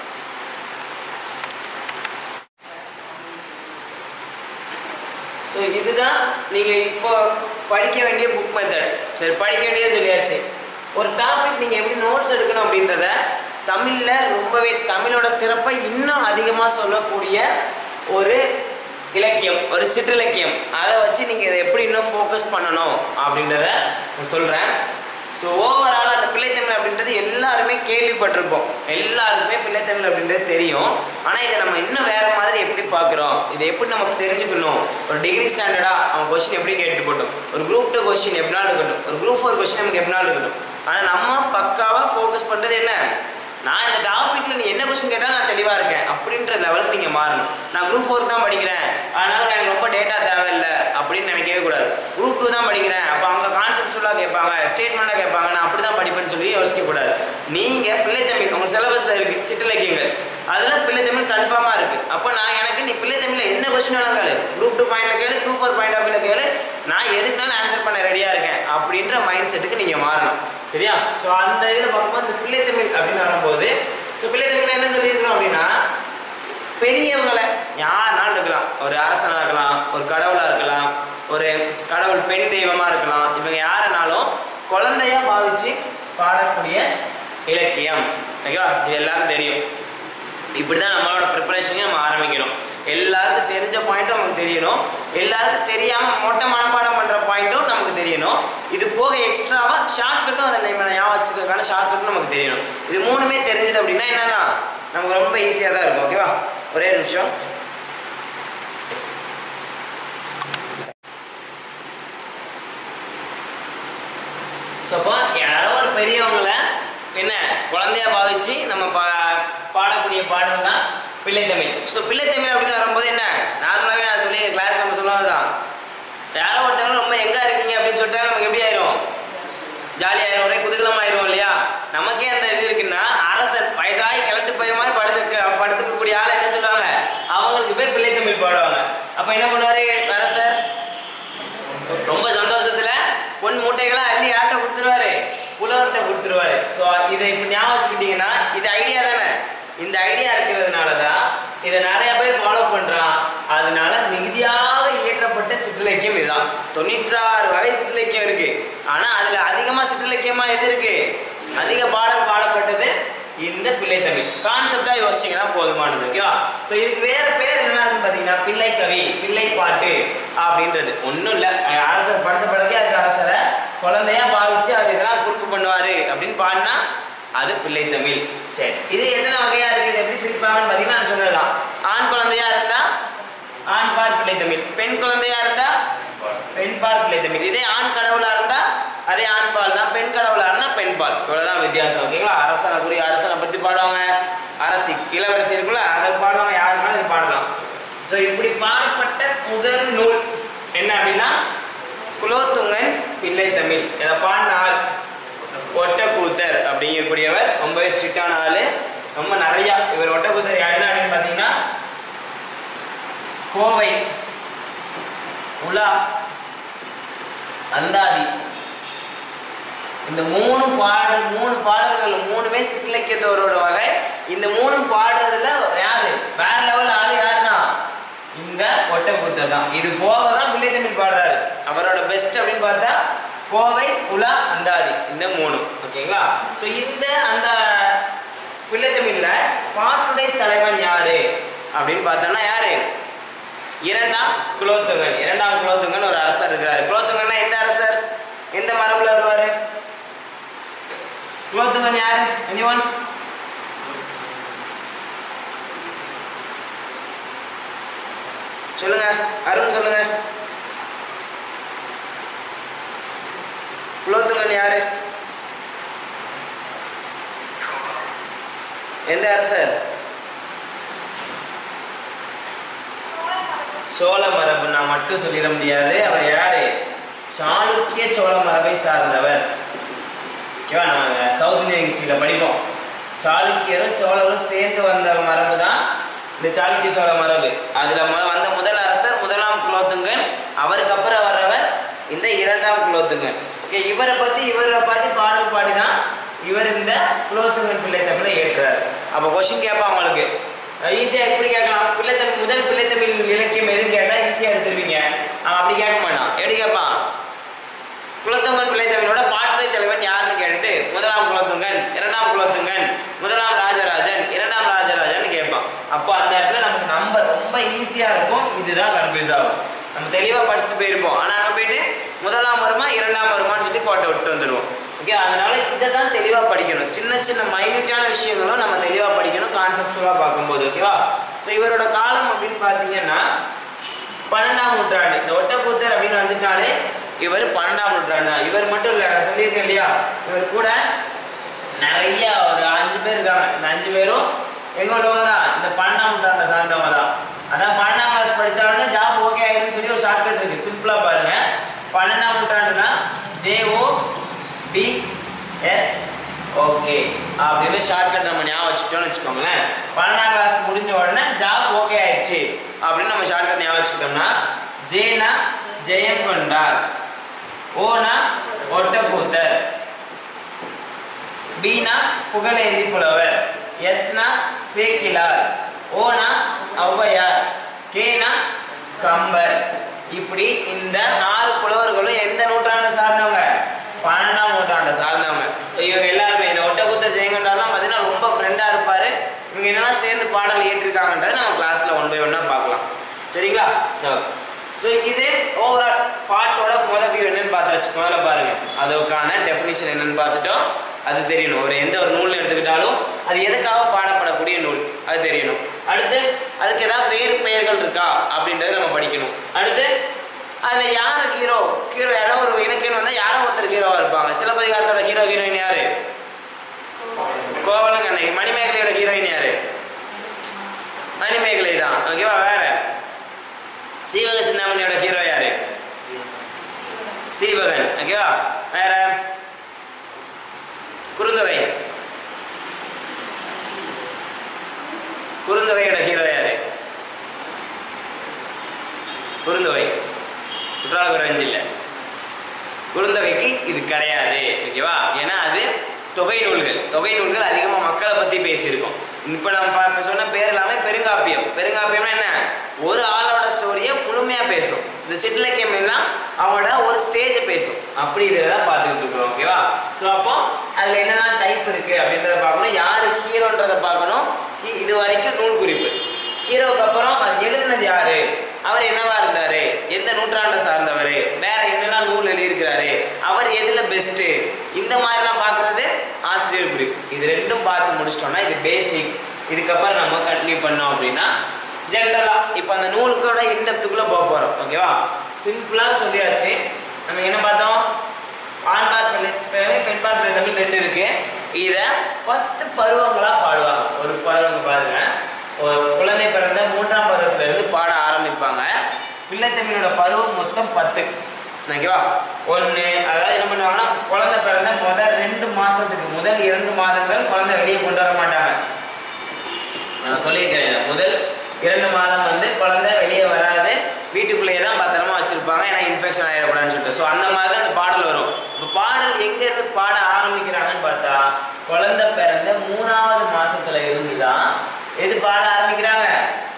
ஸோ இதுதான் நீங்கள் இப்போ படிக்க வேண்டிய புக் மெத்தட் சரி படிக்க வேண்டியது சொல்லியாச்சு ஒரு டாபிக் நீங்கள் எப்படி நோட்ஸ் எடுக்கணும் அப்படின்றத தமிழில் ரொம்பவே தமிழோட சிறப்பை இன்னும் அதிகமாக சொல்லக்கூடிய ஒரு இலக்கியம் ஒரு சிற்றிலக்கியம் அதை வச்சு நீங்கள் இதை எப்படி இன்னும் ஃபோக்கஸ் பண்ணணும் அப்படின்றத நான் சொல்கிறேன் ஸோ ஓவரால் அந்த பிள்ளைத்தமிழ் அப்படின்றது எல்லாருமே கேள்விப்பட்டிருப்போம் எல்லாருக்குமே பிள்ளைத்தமிழ் அப்படின்றது தெரியும் ஆனால் இதை நம்ம இன்னும் வேற மாதிரி எப்படி பார்க்குறோம் இதை எப்படி நமக்கு தெரிஞ்சுக்கணும் ஒரு டிகிரி ஸ்டாண்டர்டாக அவன் கொஸ்டின் எப்படி கேட்டு போட்டோம் ஒரு குரூப் டூ கொஸ்டின் எப்படினாலும் இருக்கட்டும் ஒரு குரூப் ஃபோர் கொஸ்டின் நமக்கு எப்படினாலும் இருக்கட்டும் ஆனால் நம்ம பக்காவாக ஃபோக்கஸ் பண்ணுறது என்ன நான் இந்த டாப்பிக்கில் நீ என்ன கொஸ்டின் கேட்டாலும் நான் தெளிவாக இருக்கேன் அப்படின்ற லெவலுக்கு நீங்கள் மாறணும் நான் குரூப் ஃபோர் தான் படிக்கிறேன் அதனால எனக்கு ரொம்ப டேட்டா தேவையில்லை அப்படின்னு நினைக்கவே கூடாது குரூப் டூ தான் படிக்கிறேன் அப்போ அவங்க கான்செப்டுவலாக கேட்பாங்க ஸ்டேட்மெண்ட்டாக கேட்பாங்க நான் அப்படி தான் படிப்பேன்னு சொல்லி யோசிக்க கூடாது நீங்கள் பிள்ளை தமிழ் உங்கள் சிலபஸில் இருக்குது மைண்ட் செட்டுக்கு நீங்கள் மாறணும் சரியா ஸோ அந்த இதில் பார்க்கும்போது இந்த பிள்ளை தமிழ் அப்படின்னு வரும்போது ஸோ பிள்ளை தமிழ் என்ன சொல்லியிருக்கோம் அப்படின்னா பெரியவங்களை யாருனாலும் இருக்கலாம் ஒரு அரசனாக இருக்கலாம் ஒரு கடவுளாக இருக்கலாம் ஒரு கடவுள் பெண் தெய்வமாக இருக்கலாம் இவங்க யாருனாலும் குழந்தையா பாவிச்சு பாடக்கூடிய இலக்கியம் ஓகேவா இது எல்லாருக்கும் தெரியும் இப்படி தான் நம்மளோட ப்ரிப்பரேஷனையும் நம்ம ஆரம்பிக்கணும் எல்லாருக்கும் தெரிஞ்ச பாயிண்ட்டும் நமக்கு தெரியணும் எல்லாருக்கும் தெரியாமல் மொட்டை மனப்பாடம் பண்ணுற பாயிண்ட்டும் நமக்கு தெரியணும் இது போக எக்ஸ்ட்ராவாக ஷார்ட்கட்டும் அதை நம்ம ஞாபகம் வச்சுக்கிறதுக்கான ஷார்ட்கட்டும் நமக்கு தெரியணும் இது மூணுமே தெரிஞ்சது அப்படின்னா என்னதான் நமக்கு ரொம்ப ஈஸியாக தான் இருக்கும் ஓகேவா ஒரே நிமிஷம் ஸோ அப்போ யாரோ ஒரு பெரியவங்கள என்ன குழந்தையா பாவிச்சு நம்ம பா பாடக்கூடிய பாடல் தான் பிள்ளைத்தமிழ் ஸோ பிள்ளைத்தமிழ் அப்படின்னு வரும்போது என்ன நார்மலாகவே நான் சொல்லி கிளாஸ் நம்ம சொல்லுவது தான் யாரோ ஒருத்தவங்க ரொம்ப எங்கே இருக்கீங்க அப்படின்னு சொல்லிட்டா நமக்கு எப்படி ஆயிரும் ஜாலியாயிரும் ஒரே குதூகலம் ஆயிரும் இல்லையா நமக்கே அந்த இது இருக்குன்னா அரசன் வயசாகி கிளட்டு போய் மாதிரி படுத்துக்க படுத்துக்கக்கூடிய ஆள் என்ன சொல்லுவாங்க அவங்களுக்கு போய் பிள்ளைத்தமிழ் பாடுவாங்க அப்போ என்ன பண்ணுவாரு அரசர் ரொம்ப சந்தோஷத்துல பொன் மூட்டைகளா அள்ளி யார்கிட்ட கொடுத்துருவாரு புலவர்கிட்ட கொடுத்துருவாரு ஸோ இதை இப்போ ஞாபகம் வச்சுக்கிட்டீங்கன்னா இது ஐடியா தானே இந்த ஐடியா இருக்கிறதுனால தான் இதை நிறைய பேர் ஃபாலோ பண்றான் அதனால மிகுதியாக இயற்றப்பட்ட சிற்றிலக்கியம் இதுதான் தொண்ணூற்றாறு வகை சிற்றிலக்கியம் இருக்கு ஆனா அதுல அதிகமா சிற்றிலக்கியமா எது இருக்கு அதிக பாடல் பாடப்பட்டது இந்த பிள்ளை தமிழ் கான்செப்டா யோசிச்சீங்கன்னா போதுமானது ஓகேவா ஸோ இதுக்கு வேற பேர் என்ன இருக்குன்னு பார்த்தீங்கன்னா பிள்ளை கவி பிள்ளை பாட்டு அப்படின்றது ஒன்றும் இல்லை அரசர் படுத்த படக்கே அதுக்கு அரசரை குழந்தையா பாவிச்சு அது இதெல்லாம் குறுக்கு பண்ணுவாரு அப்படின்னு பாடினா அது பிள்ளை தமிழ் சரி இது எத்தனை வகையா இருக்கு இது எப்படி பிரிப்பாங்கன்னு பார்த்தீங்கன்னா நான் சொன்னதுதான் ஆண் குழந்தையா இருந்தா ஆண் பார் பிள்ளை தமிழ் பெண் குழந்தையா இருந்தா பெண் பால் பிள்ளை தமிழ் இதே ஆண் கடவுளா இருந்தா அதே ஆண் பால் தான் பெண் கடவுளா இருந்தா பெண் பால் இவ்வளவுதான் வித்தியாசம் ஓகேங்களா அரசனை குறி அரசனை பத்தி பாடுவாங்க அரசி இளவரசி இருக்குல்ல அதை பாடுவாங்க யாருனாலும் இது பாடலாம் ஸோ இப்படி பாடப்பட்ட முதல் நூல் என்ன அப்படின்னா குலோத்துங்கன் பிள்ளை தமிழ் இதை பாடின ஆள் ஒட்டக்கூத்தர் அப்படிங்கக்கூடியவர் ரொம்பவே ஸ்ட்ரிக்டான ஆளு ரொம்ப நிறையா இவர் ஒட்டக்கூத்தர் என்ன அப்படின்னு பார்த்தீங்கன்னா கோவை உலா அந்தாதி இந்த மூணு பாடு மூணு பாடல்கள் மூணுமே சிற்றிலக்கியத்தோரோட வகை இந்த மூணு பாடுறதுல யாரு வேற லெவல் ஆளு யாருன்னா இந்த ஒட்டக்கூத்தர் தான் இது போக தான் பிள்ளை தமிழ் பாடுறாரு அவரோட பெஸ்ட் அப்படின்னு பார்த்தா கோவை உலா அந்தாதி இந்த மூணு ஓகேங்களா ஸோ இந்த அந்த பிள்ளை தமிழ்ல பாட்டுடை தலைவன் யாரு அப்படின்னு பார்த்தோம்னா யாரு இரண்டாம் குலோத்துங்கன் இரண்டாம் குலோத்துங்கன் ஒரு அரசர் இருக்கிறாரு குலோத்துங்கன்னா எந்த அரசர் எந்த மரபுல வருவாரு குலோத்துங்கன் யாரு எனிவன் சொல்லுங்க அருண் சொல்லுங்க குலோத்துங்கன் யாரு எந்த அரசர் சோழ மரபு நான் மட்டும் சொல்லிட முடியாது அவர் யாரு சாளுக்கிய சோழ மரபை சார்ந்தவர் ஓகேவா நம்ம சவுத் இந்தியன் ஹிஸ்டரியில் படிப்போம் சாளுக்கியரும் சோழரும் சேர்ந்து வந்த மரபு தான் இந்த சாளுக்கிய சோழ மரபு அதுல மு- வந்த முதல் அரசர் முதலாம் குலோத்துங்கன் அவருக்கு அப்புறம் வர்றவர் இந்த இரண்டாம் குலோத்துங்கன் ஓகே இவரை பத்தி இவரை பத்தி பாடல் பாடி தான் இவர் இந்த குலோத்துங்கன் பிள்ளை தமிழை ஏற்றார் அப்போ கொஸ்டின் கேட்பான் உங்களுக்கு ஈஸியாக எப்படி கேட்கலாம் பிள்ளைத்தமிழ் முதல் பிள்ளைத்தமிழ் இலக்கியம் எதுன்னு கேட்டால் ஈஸியாக எடுத்துருவீங்க அவன் அப்படி கேட்க மாட்டான் எப்படி கேட்பான் குலத்துங்கன் பிள்ளைத்தமிழோட பாட்டுரை தலைவன் யாருன்னு கேட்டுட்டு முதலாம் குலத்துங்கன் இரண்டாம் குலத்துங்கன் முதலாம் ராஜராஜன் இரண்டாம் ராஜராஜன் கேட்பான் அப்போ அந்த இடத்துல நமக்கு நம்பர் ரொம்ப ஈஸியாக இருக்கும் இதுதான் கன்ஃபியூஸ் ஆகும் நம்ம தெளிவாக படிச்சுட்டு போயிருப்போம் ஆனால் அங்கே போயிட்டு முதலாம் வருமா இரண்டாம் வருமான்னு சொல்லி கோட்டை விட்டு வந்துடுவோம் ஓகே அதனால இதை தான் தெளிவாக படிக்கணும் சின்ன சின்ன மைன்யூட்டான விஷயங்களும் நம்ம தெளிவாக படிக்கணும் கான்செப்டுவலாக பார்க்கும்போது ஓகேவா ஸோ இவரோட காலம் அப்படின்னு பார்த்தீங்கன்னா பன்னெண்டாம் நூற்றாண்டு இந்த ஒட்டக்கூத்தர் அப்படின்னு வந்துட்டாலே இவர் பன்னெண்டாம் நூற்றாண்டு தான் இவர் மட்டும் இல்லை நான் சொல்லியிருக்கேன் இல்லையா இவர் கூட நிறைய ஒரு அஞ்சு பேர் இருக்காங்க இந்த அஞ்சு பேரும் எங்க உள்ளவங்க தான் இந்த பன்னெண்டாம் நூற்றாண்டை சார்ந்தவங்க தான் அதான் பன்னெண்டாம் கிளாஸ் படிச்சாலும் ஜாப் ஓகே ஆயிரும்னு சொல்லி ஒரு ஷார்ட்கட் இருக்கு சிம்பிளா பாருங்க பன்னெண்டாம் நூற்றாண்டுனா ஜேஓ பி எஸ் ஓகே அப்படின்னு ஷார்ட்கட் நம்ம ஞாபகம் வச்சுக்கிட்டோம்னு வச்சுக்கோங்களேன் பன்னெண்டாம் கிளாஸ் முடிஞ்ச உடனே ஜாப் ஓகே ஆயிடுச்சு அப்படின்னு நம்ம ஷார்ட்கட் ஞாபகம் வச்சுக்கிட்டோம்னா ஜேனா ஜெயம் கொண்டார் ஓனா ஒட்டக்கூத்தர் பீனா புகழேந்தி புலவர் எஸ்னா சேக்கிலார் ஓனா ஔவையார் கேனா கம்பர் இப்படி இந்த ஆறு புலவர்களும் எந்த நூற்றாண்டை சார்ந்தவங்க பன்னெண்டாம் நூற்றாண்டை சார்ந்தவங்க இவங்க எல்லாருமே இந்த ஒட்டக்கூத்த ஜெயங்கொண்டாலாம் பார்த்தீங்கன்னா ரொம்ப ஃப்ரெண்டாக இருப்பார் இவங்க என்னெல்லாம் சேர்ந்து பாடல் ஏற்றிருக்காங்கன்றதை நம்ம கிளாஸில் ஒன் பை ஒன்னாக பார்க்கலாம் சரிங்களா ஓகே ஸோ இது ஓவரால் பாட்டோட முதல் வியூ என்னன்னு பார்த்தாச்சு முதல்ல பாருங்க அதுக்கான டெஃபினிஷன் என்னன்னு பார்த்துட்டோம் அது தெரியணும் ஒரு எந்த ஒரு நூல் எடுத்துக்கிட்டாலும் அது எதுக்காக பாடப்படக்கூடிய நூல் அது தெரியணும் அடுத்து அதுக்கு ஏதாவது வேறு பெயர்கள் இருக்கா அப்படின்றத நம்ம படிக்கணும் அடுத்து அதில் யார் ஹீரோ ஹீரோ யாரோ ஒரு இலக்கியம் வந்தால் யாரோ ஒருத்தர் ஹீரோவாக இருப்பாங்க சிலப்பதிகாரத்தோட ஹீரோ ஹீரோயின் யாரு கோவலன் கண்ணகி மணிமேகலையோட ஹீரோயின் யாரு மணிமேகலை தான் ஓகேவா வேற சீவக சிந்தாமணியோட ஹீரோ யாரு சீவகன் ஓகேவா வேற குறுந்தொகை குறுந்தொகையோட ஹீரோ யாரு குறுந்தொகை குற்றாலபுரம் அஞ்சு இல்லை குறுந்தொகைக்கு இது கிடையாது ஓகேவா ஏன்னா அது தொகை நூல்கள் தொகை நூல்கள் அதிகமாக மக்களை பற்றி பேசியிருக்கோம் இப்போ நம்ம பா- இப்ப சொன்ன பேர் எல்லாமே பெருங்காப்பியம் பெருங்காப்பியம்னா என்ன ஒரு ஆளோட ஸ்டோரியை முழுமையாக பேசும் இந்த சிற்றிலக்கியம் எல்லாம் அவனோட ஒரு ஸ்டேஜை பேசும் அப்படி இதில் தான் பார்த்துக்கிட்டு இருக்கிறோம் ஓகேவா ஸோ அப்போ அதில் என்னெல்லாம் டைப் இருக்குது அப்படின்றத பார்க்கணும் யார் ஹீரோன்றதை பார்க்கணும் ஹீ- இது வரைக்கும் நூல் குறிப்பு ஹீரோவுக்கு அப்புறம் அது எழுதுனது யாரு அவர் என்னவா இருந்தாரு எந்த நூற்றாண்டை சார்ந்தவர் வேற என்னெல்லாம் நூல் எழுதியிருக்கிறாரு அவர் எதுல பெஸ்ட் இந்த மாதிரிலாம் பார்க்கறது ஆசிரியர் குறிப்பு இது ரெண்டும் பார்த்து முடிச்சிட்டோம்னா இது பேசிக் இதுக்கப்புறம் நம்ம கண்டினியூ பண்ணோம் அப்படின்னா ஜென்ரலா இப்போ அந்த நூலுக்கோட இன்டெப்த்துக்குள்ள போக போறோம் ஓகேவா சிம்பிளா சொல்லியாச்சு நம்ம என்ன பார்த்தோம் ஆண்பார் பிள்ளை பிள்ளை, பெண்பார் பிள்ளை தமிழ் ரெண்டு இருக்கு இத பத்து பருவங்களா பாடுவாங்க ஒரு பருவம் பாருங்க ஒரு குழந்தை பிறந்த மூன்றாம் பருவத்துல இருந்து பாட ஆரம்பிப்பாங்க பிள்ளை தமிழோட பருவம் மொத்தம் பத்து ஓகேவா ஒன்று அதாவது என்ன பண்ணுவாங்கன்னா குழந்தை பிறந்த முதல் ரெண்டு மாசத்துக்கு முதல் இரண்டு மாதங்கள் குழந்தை வெளியே கொண்டு வர மாட்டாங்க நான் சொல்லியிருக்கேன் இதை. முதல் இரண்டு மாதம் வந்து குழந்தை வெளியே வராது வீட்டுக்குள்ளேயே தான் பத்திரமா வச்சிருப்பாங்க ஏன்னா இன்ஃபெக்ஷன் ஆகிடக்கூடாதுன்னு சொல்லிட்டு ஸோ அந்த மாதிரி தான் அந்த பாடல் வரும் இப்போ பாடல் எங்க இருந்து பாட ஆரம்பிக்கிறாங்கன்னு பார்த்தா குழந்தை பிறந்த மூணாவது மாசத்துல இருந்து தான் எது பாட ஆரம்பிக்கிறாங்க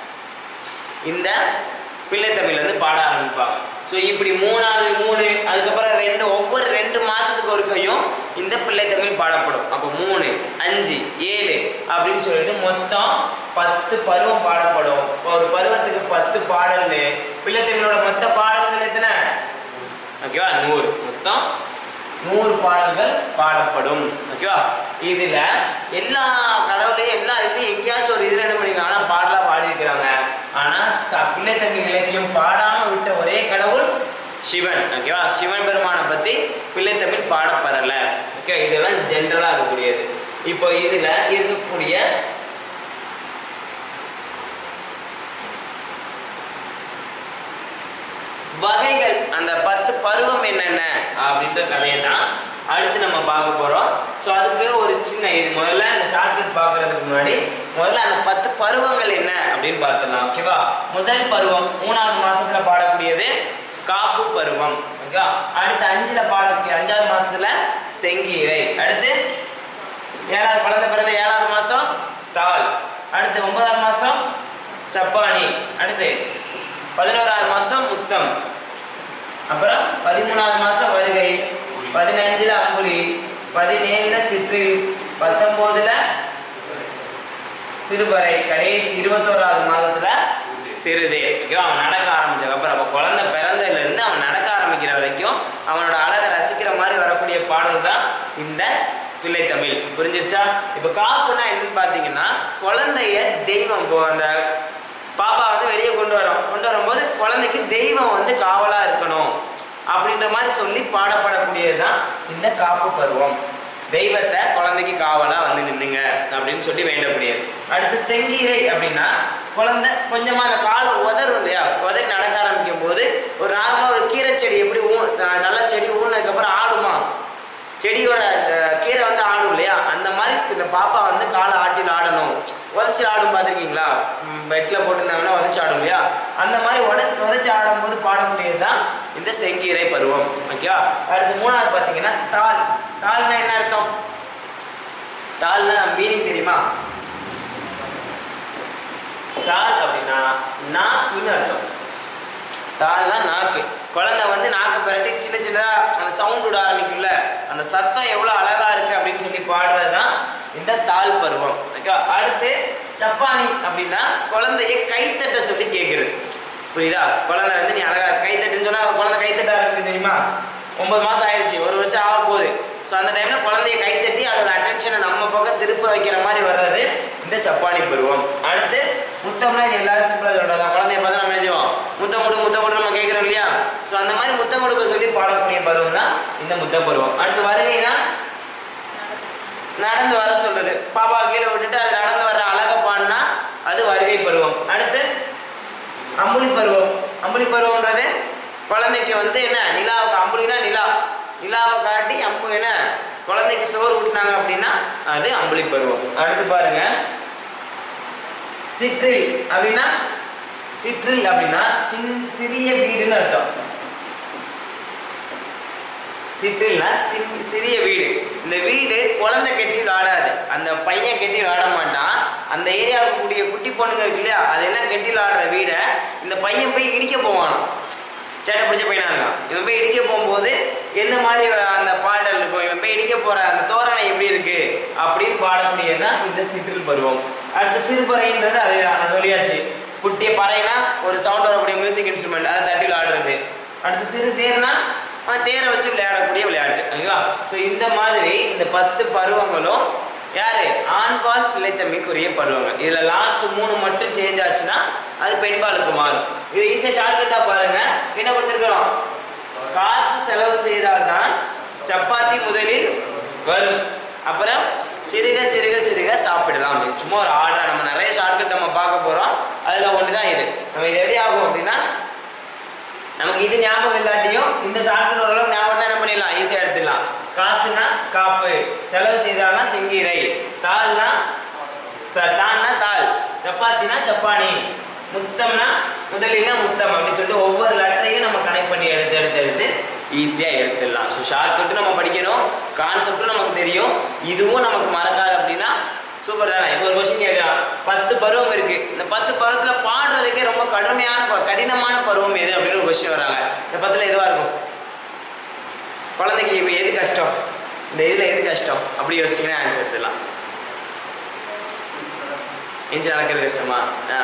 இந்த பிள்ளை தமிழ்ல இருந்து பாட ஆரம்பிப்பாங்க ஸோ இப்படி மூணாவது மூணு அதுக்கப்புறம் ரெண்டு ஒவ்வொரு ரெண்டு மாசத்துக்கு ஒருக்கையும் இந்த பிள்ளை தமிழ் பாடப்படும் அப்போ மூணு அஞ்சு ஏழு அப்படின்னு சொல்லிட்டு மொத்தம் பத்து பருவம் பாடப்படும் ஒரு பருவத்துக்கு பத்து பாடல்னு பிள்ளை தமிழோட மொத்த பாடல்கள் எத்தனை ஓகேவா நூறு மொத்தம் நூறு பாடல்கள் பாடப்படும் ஓகேவா இதுல எல்லா கடவுளையும் எல்லா இதுலையும் எங்கேயாச்சும் ஒரு இதுல என்ன பண்ணிருக்காங்க ஆனா பாடலா பாடியிருக்கிறாங்க ஆனா த பிள்ளை தமிழ் இலக்கியம் பாடாம விட்ட ஒரே கடவுள் சிவன் ஓகேவா சிவன் பெருமானை பத்தி பிள்ளை தமிழ் பாடப்படல ஓகே இதெல்லாம் ஜென்ரலா இருக்கக்கூடியது இப்போ இதுல இருக்கக்கூடிய வகைகள் அந்த பத்து பருவம் என்னென்ன அப்படின்ற கதையை தான் அடுத்து நம்ம பார்க்க போறோம் ஸோ அதுக்கு ஒரு சின்ன இது முதல்ல இந்த ஷார்ட்கட் பார்க்கறதுக்கு முன்னாடி முதல்ல அந்த பத்து பருவங்கள் என்ன அப்படின்னு பார்த்துடலாம் ஓகேவா முதல் பருவம் மூணாவது மாசத்துல பாடக்கூடியது காப்பு பருவம் ஓகேவா அடுத்து அஞ்சுல பாடக்கூடிய அஞ்சாவது மாசத்துல செங்கீரை அடுத்து ஏழாவது குழந்தை பிறந்த ஏழாவது மாசம் தாள் அடுத்து ஒன்பதாவது மாசம் சப்பானி அடுத்து பதினோராவது மாசம் முத்தம் அப்புறம் பதிமூணாவது மாசம் வருகை பதினஞ்சுல அம்புலி பதினேழுல சிற்றில் பத்தொன்பதுல சிறுபறை கடைசி இருபத்தோராவது மாதத்துல சிறுதே ஓகேவா அவன் நடக்க ஆரம்பிச்சதுக்கு அப்புறம் அப்போ குழந்தை பிறந்ததுல இருந்து அவன் நடக்க ஆரம்பிக்கிற வரைக்கும் அவனோட அழகை ரசிக்கிற மாதிரி வரக்கூடிய பாடல் தான் இந்த பிள்ளை தமிழ் புரிஞ்சிருச்சா இப்போ காப்புனா என்னன்னு பார்த்தீங்கன்னா குழந்தைய தெய்வம் இப்போ அந்த பாப்பா வந்து வெளியே கொண்டு வரோம் கொண்டு வரும்போது குழந்தைக்கு தெய்வம் வந்து காவலா இருக்கணும் அப்படின்ற மாதிரி சொல்லி பாடப்படக்கூடியது தான் இந்த காப்பு பருவம் தெய்வத்தை குழந்தைக்கு காவலா வந்து நின்னுங்க அப்படின்னு சொல்லி வேண்டக்கூடியது அடுத்து செங்கீரை அப்படின்னா குழந்தை கொஞ்சமா அந்த காலை உதறும் இல்லையா உதறி நடக்க ஆரம்பிக்கும் போது ஒரு நார்மலா ஒரு கீரை செடி எப்படி ஊ அஹ் நல்ல செடி ஊனதுக்கு அப்புறம் ஆடுமா செடியோட அஹ், கீரை வந்து ஆடும் இல்லையா அந்த மாதிரி இந்த பாப்பா வந்து காலை ஆட்டில் ஆடணும் உதச்சி ஆடும் பார்த்துருக்கீங்களா பெட்டில் போட்டிருந்தாங்கன்னா உதச்சி ஆடும் இல்லையா அந்த மாதிரி உட உதச்சி ஆடும்போது பாடக்கூடியது தான் இந்த செங்கீரை பருவம் ஓகேவா அடுத்து மூணாவது பார்த்தீங்கன்னா தாள் தாள்னா என்ன அர்த்தம் தாள்னா மீனிங் தெரியுமா தாள் அப்படின்னா நாக்குன்னு அர்த்தம் தாள்னா நாக்கு குழந்தை வந்து நாக்கு பரட்டி சின்ன சின்னதா அந்த சவுண்ட் விட ஆரம்பிக்கும்ல அந்த சத்தம் எவ்வளோ அழகா இருக்கு அப்படின்னு சொல்லி பாடுறது தான் இந்த தாள் பருவம் ஓகே அடுத்து சப்பானி அப்படின்னா குழந்தைய கைத்தட்ட சொல்லி கேட்குறது புரியுதா குழந்தை வந்து நீ அழகா இருக்கு. கைத்தட்டுன்னு சொன்னா குழந்தை கைத்தட்ட ஆரம்பிக்கும் தெரியுமா ஒன்பது மாசம் ஆயிடுச்சு ஒரு வருஷம் ஆக போகுது ஸோ அந்த டைம்ல குழந்தைய கைத்தட்டி அதோட அட்டென்ஷனை நம்ம பக்கம் திருப்ப வைக்கிற மாதிரி வர்றது இந்த சப்பானி பருவம் அடுத்து முத்தம்னா இது எல்லாரும் சிம்பிளா சொல்றதா குழந்தைய பார்த்து நம்ம என்ன செய்வோம் முத்தம் கொடு முத்தம் கொடு நம்ம கேட்குறோம் இல்லையா ஸோ அந்த மாதிரி முத்தம் கொடுக்க சொல்லி பாடக்கூடிய பருவம் தான் இந்த முத்த பருவம் அடுத்து வருகைனா நடந்து வர சொல்றது பாப்பா கீழே விட்டுட்டு அது நடந்து வர அழக பாடினா அது வருகை பருவம் அடுத்து அம்புலி பருவம் அம்புலி பருவம்ன்றது குழந்தைக்கு வந்து என்ன நிலாவுக்கு அம்புலினா நிலா நிலாவை காட்டி அம்பு என்ன குழந்தைக்கு சோறு ஊட்டினாங்க அப்படின்னா அது அம்புலி பருவம் அடுத்து பாருங்க சிற்றில் அப்படின்னா சிற்றில் அப்படின்னா சின் சிறிய வீடுன்னு அர்த்தம் சிற்றில்னா சின் சிறிய வீடு இந்த வீடு குழந்தை கட்டி விளாடாது அந்த பையன் கட்டி விளாட மாட்டான் அந்த ஏரியாவுக்கு கூடிய குட்டி பொண்ணுங்க இருக்கு இல்லையா அதெல்லாம் கட்டி விளாடுற வீடை இந்த பையன் போய் இடிக்க போவானாம் சேட்டை பிடிச்ச பையனா இருக்கான் இவன் போய் இடிக்க போகும்போது எந்த மாதிரி அந்த பாடல் இருக்கும் இவன் போய் இடிக்க போற அந்த தோரணை எப்படி இருக்கு அப்படின்னு பாடக்கூடியதுதான் இந்த சிற்றில் பருவம் அடுத்து சிறுபறைன்றது அதே தான் நான் சொல்லியாச்சு குட்டிய பறைனா ஒரு சவுண்ட் வரக்கூடிய மியூசிக் இன்ஸ்ட்ருமெண்ட் அதை தட்டி விளையாடுறது அடுத்து சிறு தேர்னா அவன் தேரை வச்சு விளையாடக்கூடிய விளையாட்டு ஓகேவா ஸோ இந்த மாதிரி இந்த பத்து பருவங்களும் யாரு ஆண்பால் பிள்ளைத்தன்மைக்குரிய பருவங்கள் இதுல லாஸ்ட் மூணு மட்டும் சேஞ்ச் ஆச்சுன்னா அது பெண்பாலுக்கு மாறும் இது ஈஸியா ஷார்ட்கட்டா பாருங்க என்ன கொடுத்துருக்கிறோம் காசு செலவு செய்தால்தான் சப்பாத்தி முதலில் வரும் அப்புறம் சிறுக சிறுக சிறுக சாப்பிடலாம் இது சும்மா ஒரு ஆர்டர் நம்ம நிறைய ஷார்ட்கட் நம்ம பார்க்க போறோம் அதுல ஒன்று தான் இது நம்ம இது எப்படி ஆகும் அப்படின்னா நமக்கு இது ஞாபகம் இல்லாட்டியும் இந்த ஷார்ட்கட் ஓரளவுக்கு ஞாபகம் என்ன பண்ணிடலாம் ஈஸியாக எடுத்துடலாம் காசுனா காப்பு செலவு செய்தால்னா செங்கீரை தாள்னா ச- தான்னா தாள் சப்பாத்தினா சப்பானி முத்தம்னா முதலினா முத்தம் அப்படின்னு சொல்லிட்டு ஒவ்வொரு லெட்டரையும் நம்ம கனெக்ட் பண்ணி எடுத்து எடுத்து எடுத்து ஈஸியாக எடுத்துடலாம் ஸோ ஷார்ட்கட்டும் நம்ம படிக்கணும் கான்செப்டும் நமக்கு தெரியும் இதுவும் நமக்கு மறக்காது அப்படின்னா சூப்பர் தானே இப்போ ஒரு கொஸ்டின் கேட்கலாம் பத்து பருவம் இருக்கு இந்த பத்து பருவத்துல பாடுறதுக்கே ரொம்ப கடுமையான ப- கடினமான பருவம் எது அப்படின்னு ஒரு கொஸ்டின் வராங்க இந்த பத்துல எதுவா இருக்கும் குழந்தைக்கு இப்போ எது கஷ்டம் இந்த இதுல எது கஷ்டம் அப்படி யோசிச்சீங்கன்னா ஆன்சர் எடுத்துடலாம் இன்ச்சு நடக்கிறது கஷ்டமா ஆ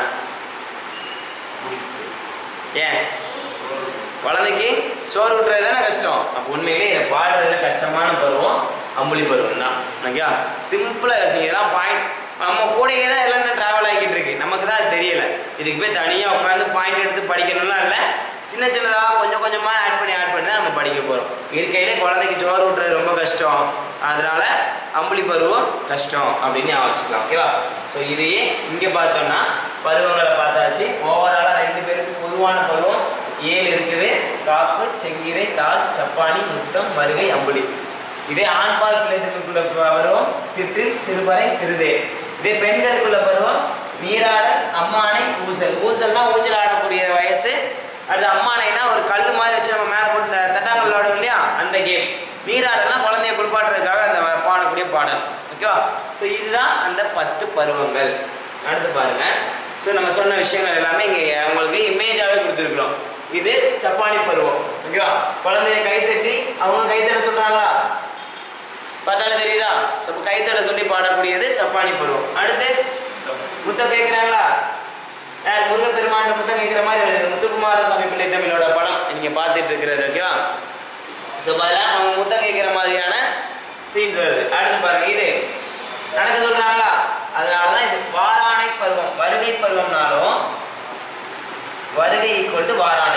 ஏன் குழந்தைக்கு சோறு விட்டுறது தானே கஷ்டம் அப்போ உண்மையிலே இதை பாடுறதுல கஷ்டமான பருவம் அம்புலி பருவம் தான் ஓகேவா சிம்பிளாக யோசிங்க இதெல்லாம் பாயிண்ட் நம்ம கூடயே தான் எல்லாம் ட்ராவல் ஆகிக்கிட்டு இருக்கு நமக்கு தான் அது தெரியல இதுக்கு போய் தனியாக உட்காந்து பாயிண்ட் எடுத்து படிக்கணும்லாம் இல்லை சின்ன சின்னதாக கொஞ்சம் கொஞ்சமாக ஆட் பண்ணி ஆட் பண்ணி தான் நம்ம படிக்க போகிறோம் இருக்கையிலே குழந்தைக்கு சோறு விட்டுறது ரொம்ப கஷ்டம் அதனால அம்புலி பருவம் கஷ்டம் அப்படின்னு ஞாபகம் வச்சுக்கலாம் ஓகேவா ஸோ இதையே இங்கே பார்த்தோம்னா பருவங்களை பார்த்தாச்சு ஓவராலாக ரெண்டு பேருக்கு பொதுவான பருவம் ஏழு இருக்குது காப்பு செங்கீரை தாள் சப்பானி முத்தம் மருகை அம்புலி இதே ஆண்பால் பிள்ளைகளுக்குள்ள பருவம் சிற்றில் சிறுபறை சிறுதே இதே பெண்களுக்குள்ள பருவம் நீராடல் அம்மானை ஊசல் ஊசல்னா ஊஞ்சல் ஆடக்கூடிய வயசு அடுத்து அம்மானைனா ஒரு கல் மாதிரி வச்சு நம்ம மேலே போட்டு இந்த தட்டாங்கல் விளையாடுவோம் இல்லையா அந்த கேம் நீராடல்னா குழந்தைய குளிப்பாட்டுறதுக்காக அந்த பாடக்கூடிய பாடல் ஓகேவா ஸோ இதுதான் அந்த பத்து பருவங்கள் அடுத்து பாருங்க ஸோ நம்ம சொன்ன விஷயங்கள் எல்லாமே இங்கே உங்களுக்கு இமேஜாகவே கொடுத்துருக்குறோம் இது சப்பானி பருவம் ஓகேவா குழந்தைய கைத்தட்டி அவங்க கைத்தட்ட சொல்றாங்களா பார்த்தாலே தெரியுதா ஸோ கைத்தட்ட சொல்லி பாடக்கூடியது சப்பானி பருவம் அடுத்து முத்தம் கேட்குறாங்களா யார் முருகப்பெருமான் முத்தம் கேட்குற மாதிரி எழுது முத்துக்குமார சாமி பிள்ளை தமிழோட படம் நீங்க பார்த்துட்டு இருக்கிறது ஓகேவா ஸோ பதிலாக அவங்க முத்தம் கேட்குற மாதிரியான சீன்ஸ் வருது அடுத்து பாருங்க இது நடக்க சொல்றாங்களா அதனால தான் இது வாராணை பருவம் வருகை பருவம்னாலும் வருகை ஈக்குவல் டு வாராணை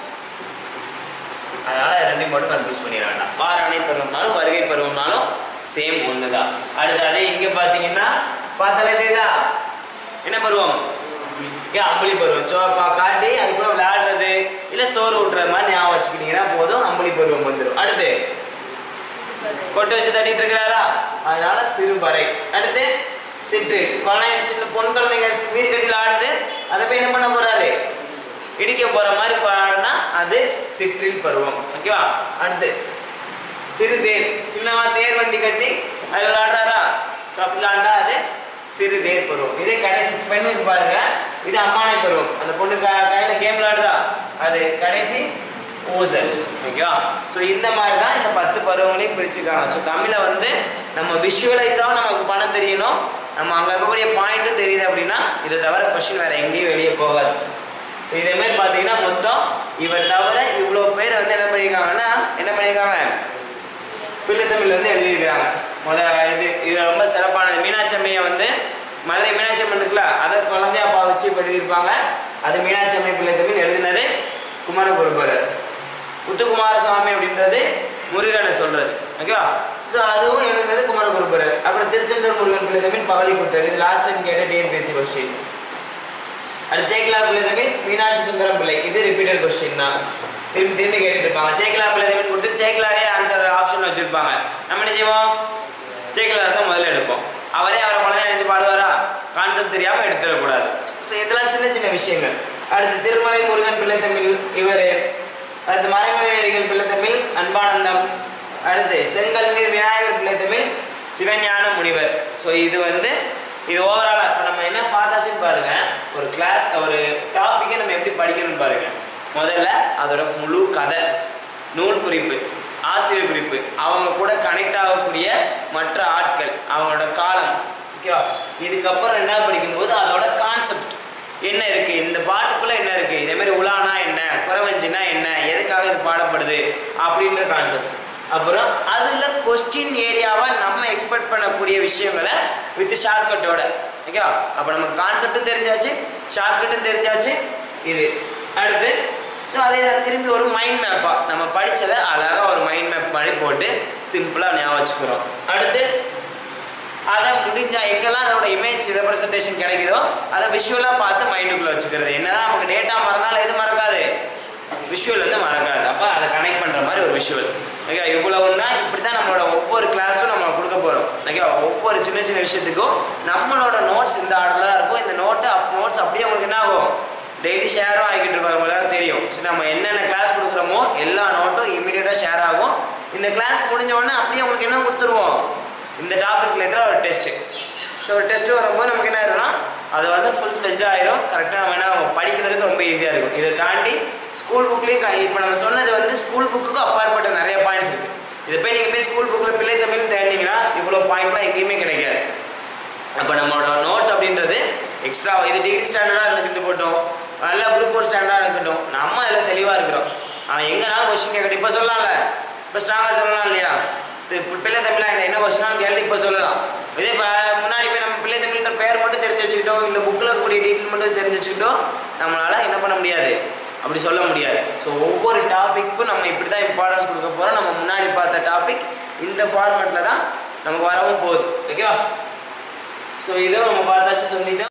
அதனால ரெண்டையும் மட்டும் கன்ஃபியூஸ் பண்ணிட வேண்டாம் வாராணை பருவம்னாலும் வருகை பருவம்னாலும் சேம் ஒன்று தான் அடுத்து அதே இங்கே பார்த்தீங்கன்னா பார்த்தாலே தெரியுதா என்ன பருவம் ஓகே அம்புலி பருவம் சோ பா- காட்டி அதுக்குள்ள விளையாடுறது இல்லை சோறு விட்டுற மாதிரி ஞாபகம் வச்சுக்கிட்டீங்கன்னா போதும் அம்புலி பருவம் வந்துடும் அடுத்து கொட்டை வச்சு தட்டிட்டு இருக்கிறாரா அதனால சிறுபறை அடுத்து சிற்றில் குழந்தை சின்ன பொன் குழந்தைங்க வீடு கட்டில ஆடுது அதை போய் என்ன பண்ண போறாரு இடிக்க போற மாதிரி பாடினா அது சிற்றில் பருவம் ஓகேவா அடுத்து சிறு தேர் சின்னவா தேர் வண்டி கட்டி அது விளாடுறாரா ஸோ அப்படி விளாண்டா அது சிறு தேர் பருவம் இதே கடைசி பெண்ணுக்கு பாருங்க இது அம்மானை பருவம் அந்த பொண்ணு க கையில கேம் விளாடுதா அது கடைசி ஊசல் ஓகேவா ஸோ இந்த மாதிரி தான் இந்த பத்து பருவங்களையும் பிரிச்சுருக்காங்க ஸோ தமிழை வந்து நம்ம விஷுவலைஸாகவும் நமக்கு பண்ண தெரியணும் நம்ம அங்கே இருக்கக்கூடிய பாயிண்ட்டும் தெரியுது அப்படின்னா இதை தவிர கொஷின் வேற எங்கேயும் வெளியே போகாது ஸோ இதே மாதிரி பார்த்தீங்கன்னா மொத்தம் இவர் தவிர இவ்வளோ பேர் வந்து என்ன பண்ணியிருக்காங்கன்னா என்ன பண்ணியிருக்காங்க பிள்ளைத்தமிழ் வந்து எழுதியிருக்கிறாங்க முத இது இது ரொம்ப சிறப்பானது மீனாட்சி அம்மையை வந்து மதுரை மீனாட்சி அம்மன் இருக்குல்ல அதை குழந்தையா அப்பா வச்சு இப்ப எழுதியிருப்பாங்க அது மீனாட்சி அம்மை பிள்ளைத்தமிழ் எழுதினது குமரகுருபரர் முத்துக்குமாரசாமி அப்படின்றது முருகனை சொல்றது ஓகேவா ஸோ அதுவும் எழுதுனது குமரகுருபரர் அப்புறம் திருச்செந்தூர் முருகன் பிள்ளைத்தமிழ் பகலி புத்தர் இது லாஸ்ட் டைம் கேட்ட டிஎன்பிஎஸ்சி கொஸ்டின் அடுத்து சேக்கலார் பிள்ளை தமிழ் மீனாட்சி சுந்தரம் பிள்ளை இது ரிப்பீட்டட் கொஸ்டின் தான் திரும்பி திரும்பி கேட்டுட்டு இருப்பாங்க சேக்கலார் பிள்ளை தமிழ் கொடுத்துட்டு சேக்கலாரே ஆன்சர் ஆப்ஷன் வச்சிருப்பாங்க நம்ம என்ன செய்வோம் சேக்கலார் தான் முதல்ல எடுப்போம் அவரே அவரை குழந்தை நினைச்சு பாடுவாரா கான்செப்ட் தெரியாம எடுத்துடக்கூடாது ஸோ இதெல்லாம் சின்ன சின்ன விஷயங்கள் அடுத்து திருமலை முருகன் பிள்ளை தமிழ் இவர் அடுத்து மறைமொழிகள் பிள்ளை தமிழ் அன்பானந்தம் அடுத்து செங்கல்நீர் விநாயகர் பிள்ளை தமிழ் சிவஞான முனிவர் ஸோ இது வந்து இது ஓவராலாக இப்போ நம்ம என்ன பார்த்தாச்சுன்னு பாருங்க ஒரு கிளாஸ் ஒரு டாப்பிக்கை நம்ம எப்படி படிக்கணும்னு பாருங்க முதல்ல அதோட முழு கதை நூல் குறிப்பு ஆசிரியர் குறிப்பு அவங்க கூட கனெக்ட் ஆகக்கூடிய மற்ற ஆட்கள் அவங்களோட காலம் ஓகேவா இதுக்கப்புறம் என்ன படிக்கும்போது அதோட கான்செப்ட் என்ன இருக்கு இந்த பாட்டுக்குள்ள என்ன இருக்கு இதே மாதிரி உலானா என்ன குறவஞ்சினா என்ன எதுக்காக இது பாடப்படுது அப்படின்ற கான்செப்ட் அப்புறம் அதுல கொஸ்டின் ஏரியாவை நம்ம எக்ஸ்பெக்ட் பண்ணக்கூடிய விஷயங்களை வித் ஷார்ட்கட்டோட ஓகேவா அப்போ நமக்கு கான்செப்டும் தெரிஞ்சாச்சு ஷார்ட்கட்டும் தெரிஞ்சாச்சு இது அடுத்து ஸோ அதே தான் திரும்பி ஒரு மைண்ட் மேப்பாக நம்ம படித்ததை அழகாக ஒரு மைண்ட் மேப் மாதிரி போட்டு சிம்பிளாக ஞாபகம் வச்சுக்கிறோம் அடுத்து அதை முடிஞ்சா எங்கெல்லாம் அதோட இமேஜ் ரெப்ரசன்டேஷன் கிடைக்குதோ அதை விஷுவலாக பார்த்து மைண்டுக்குள்ளே வச்சுக்கிறது என்னதான் நமக்கு டேட்டா மறந்தாலும் எது மறக்காது விஷுவல் வந்து மறக்காது அப்போ அதை கனெக்ட் பண்ணுற மாதிரி ஒரு விஷுவல் ஓகே இவ்வளவு தான் இப்படி தான் நம்மளோட ஒவ்வொரு கிளாஸும் நம்ம கொடுக்க போகிறோம் ஓகே ஒவ்வொரு சின்ன சின்ன விஷயத்துக்கும் நம்மளோட நோட்ஸ் இந்த ஆர்டரில் தான் இருக்கும் இந்த நோட்டு அப் நோட்ஸ் அப்படியே உங்களுக்கு என்ன ஆகும் டெய்லி ஷேரும் ஆகிக்கிட்டு இருக்கும் உங்களுக்கு எல்லாரும் தெரியும் ஸோ நம்ம என்னென்ன கிளாஸ் கொடுக்குறோமோ எல்லா நோட்டும் இமீடியட்டாக ஷேர் ஆகும் இந்த கிளாஸ் முடிஞ்ச உடனே அப்படியே உங்களுக்கு என்ன கொடுத்துருவோம் இந்த டாபிக் ரிலேட்டடாக ஒரு டெஸ்ட்டு ஸோ ஒரு டெஸ்ட் வரும்போது நமக்கு என்ன ஆயிரும்னா அது வந்து ஃபுல் ஃப்ளெஜ்டாக ஆயிரும் கரெக்டாக நம்ம என்ன ஆகும்? படிக்கிறதுக்கு ரொம்ப ஈஸியாக இருக்கும் இதை தாண்டி ஸ்கூல் புக்லேயும் இப்போ நம்ம சொன்னது வந்து ஸ்கூல் புக்குக்கும் அப்பாற்பட்ட நிறைய பாயிண்ட்ஸ் இருக்குது இதை போய் நீங்கள் போய் ஸ்கூல் புக்கில் பிள்ளை தமிழ் தேடினீங்கன்னா இவ்வளோ பாயிண்ட்லாம் எங்கேயுமே கிடைக்காது அப்போ நம்மளோட நோட் அப்படின்றது எக்ஸ்ட்ரா இது டிகிரி ஸ்டாண்டர்டாக இருந்துக்கிட்டு போட்டோம் நல்ல குரூப் ஃபோர் ஸ்டாண்டர்டாக இருக்கட்டும் நம்ம அதில் தெளிவாக இருக்கிறோம் அவன் எங்கனாலும் கொஸ்டின் கேட்கட்டும் இப்போ சொல்லலாம்ல இப்போ ஸ்ட்ராங்காக சொல்லலாம் இல்லையா இது இப்ப பிள்ளை தமிழா என்ன என்ன கொஸ்டினாலும் கேள்வி இப்போ சொல்லலாம் இதே இப்போ முன்னாடி போய் நம்ம பிள்ளை தமிழ்ன்ற பேர் மட்டும் தெரிஞ்சு வச்சுக்கிட்டோம் இல்லை புக்கில் இருக்கக்கூடிய டீட்டெயில் மட்டும் தெரிஞ்சு வச்சுக்கிட்டோம் நம்மளால் என்ன பண்ண முடியாது அப்படி சொல்ல முடியாது ஸோ ஒவ்வொரு டாப்பிக்கும் நம்ம இப்படி தான் இம்பார்ட்டன்ஸ் கொடுக்க போகிறோம் நம்ம முன்னாடி பார்த்த டாபிக் இந்த ஃபார்மேட்டில் தான் நமக்கு வரவும் போகுது ஓகேவா ஸோ இதுவும் நம்ம பார்த்தாச்சு சொல்லிட்டோம்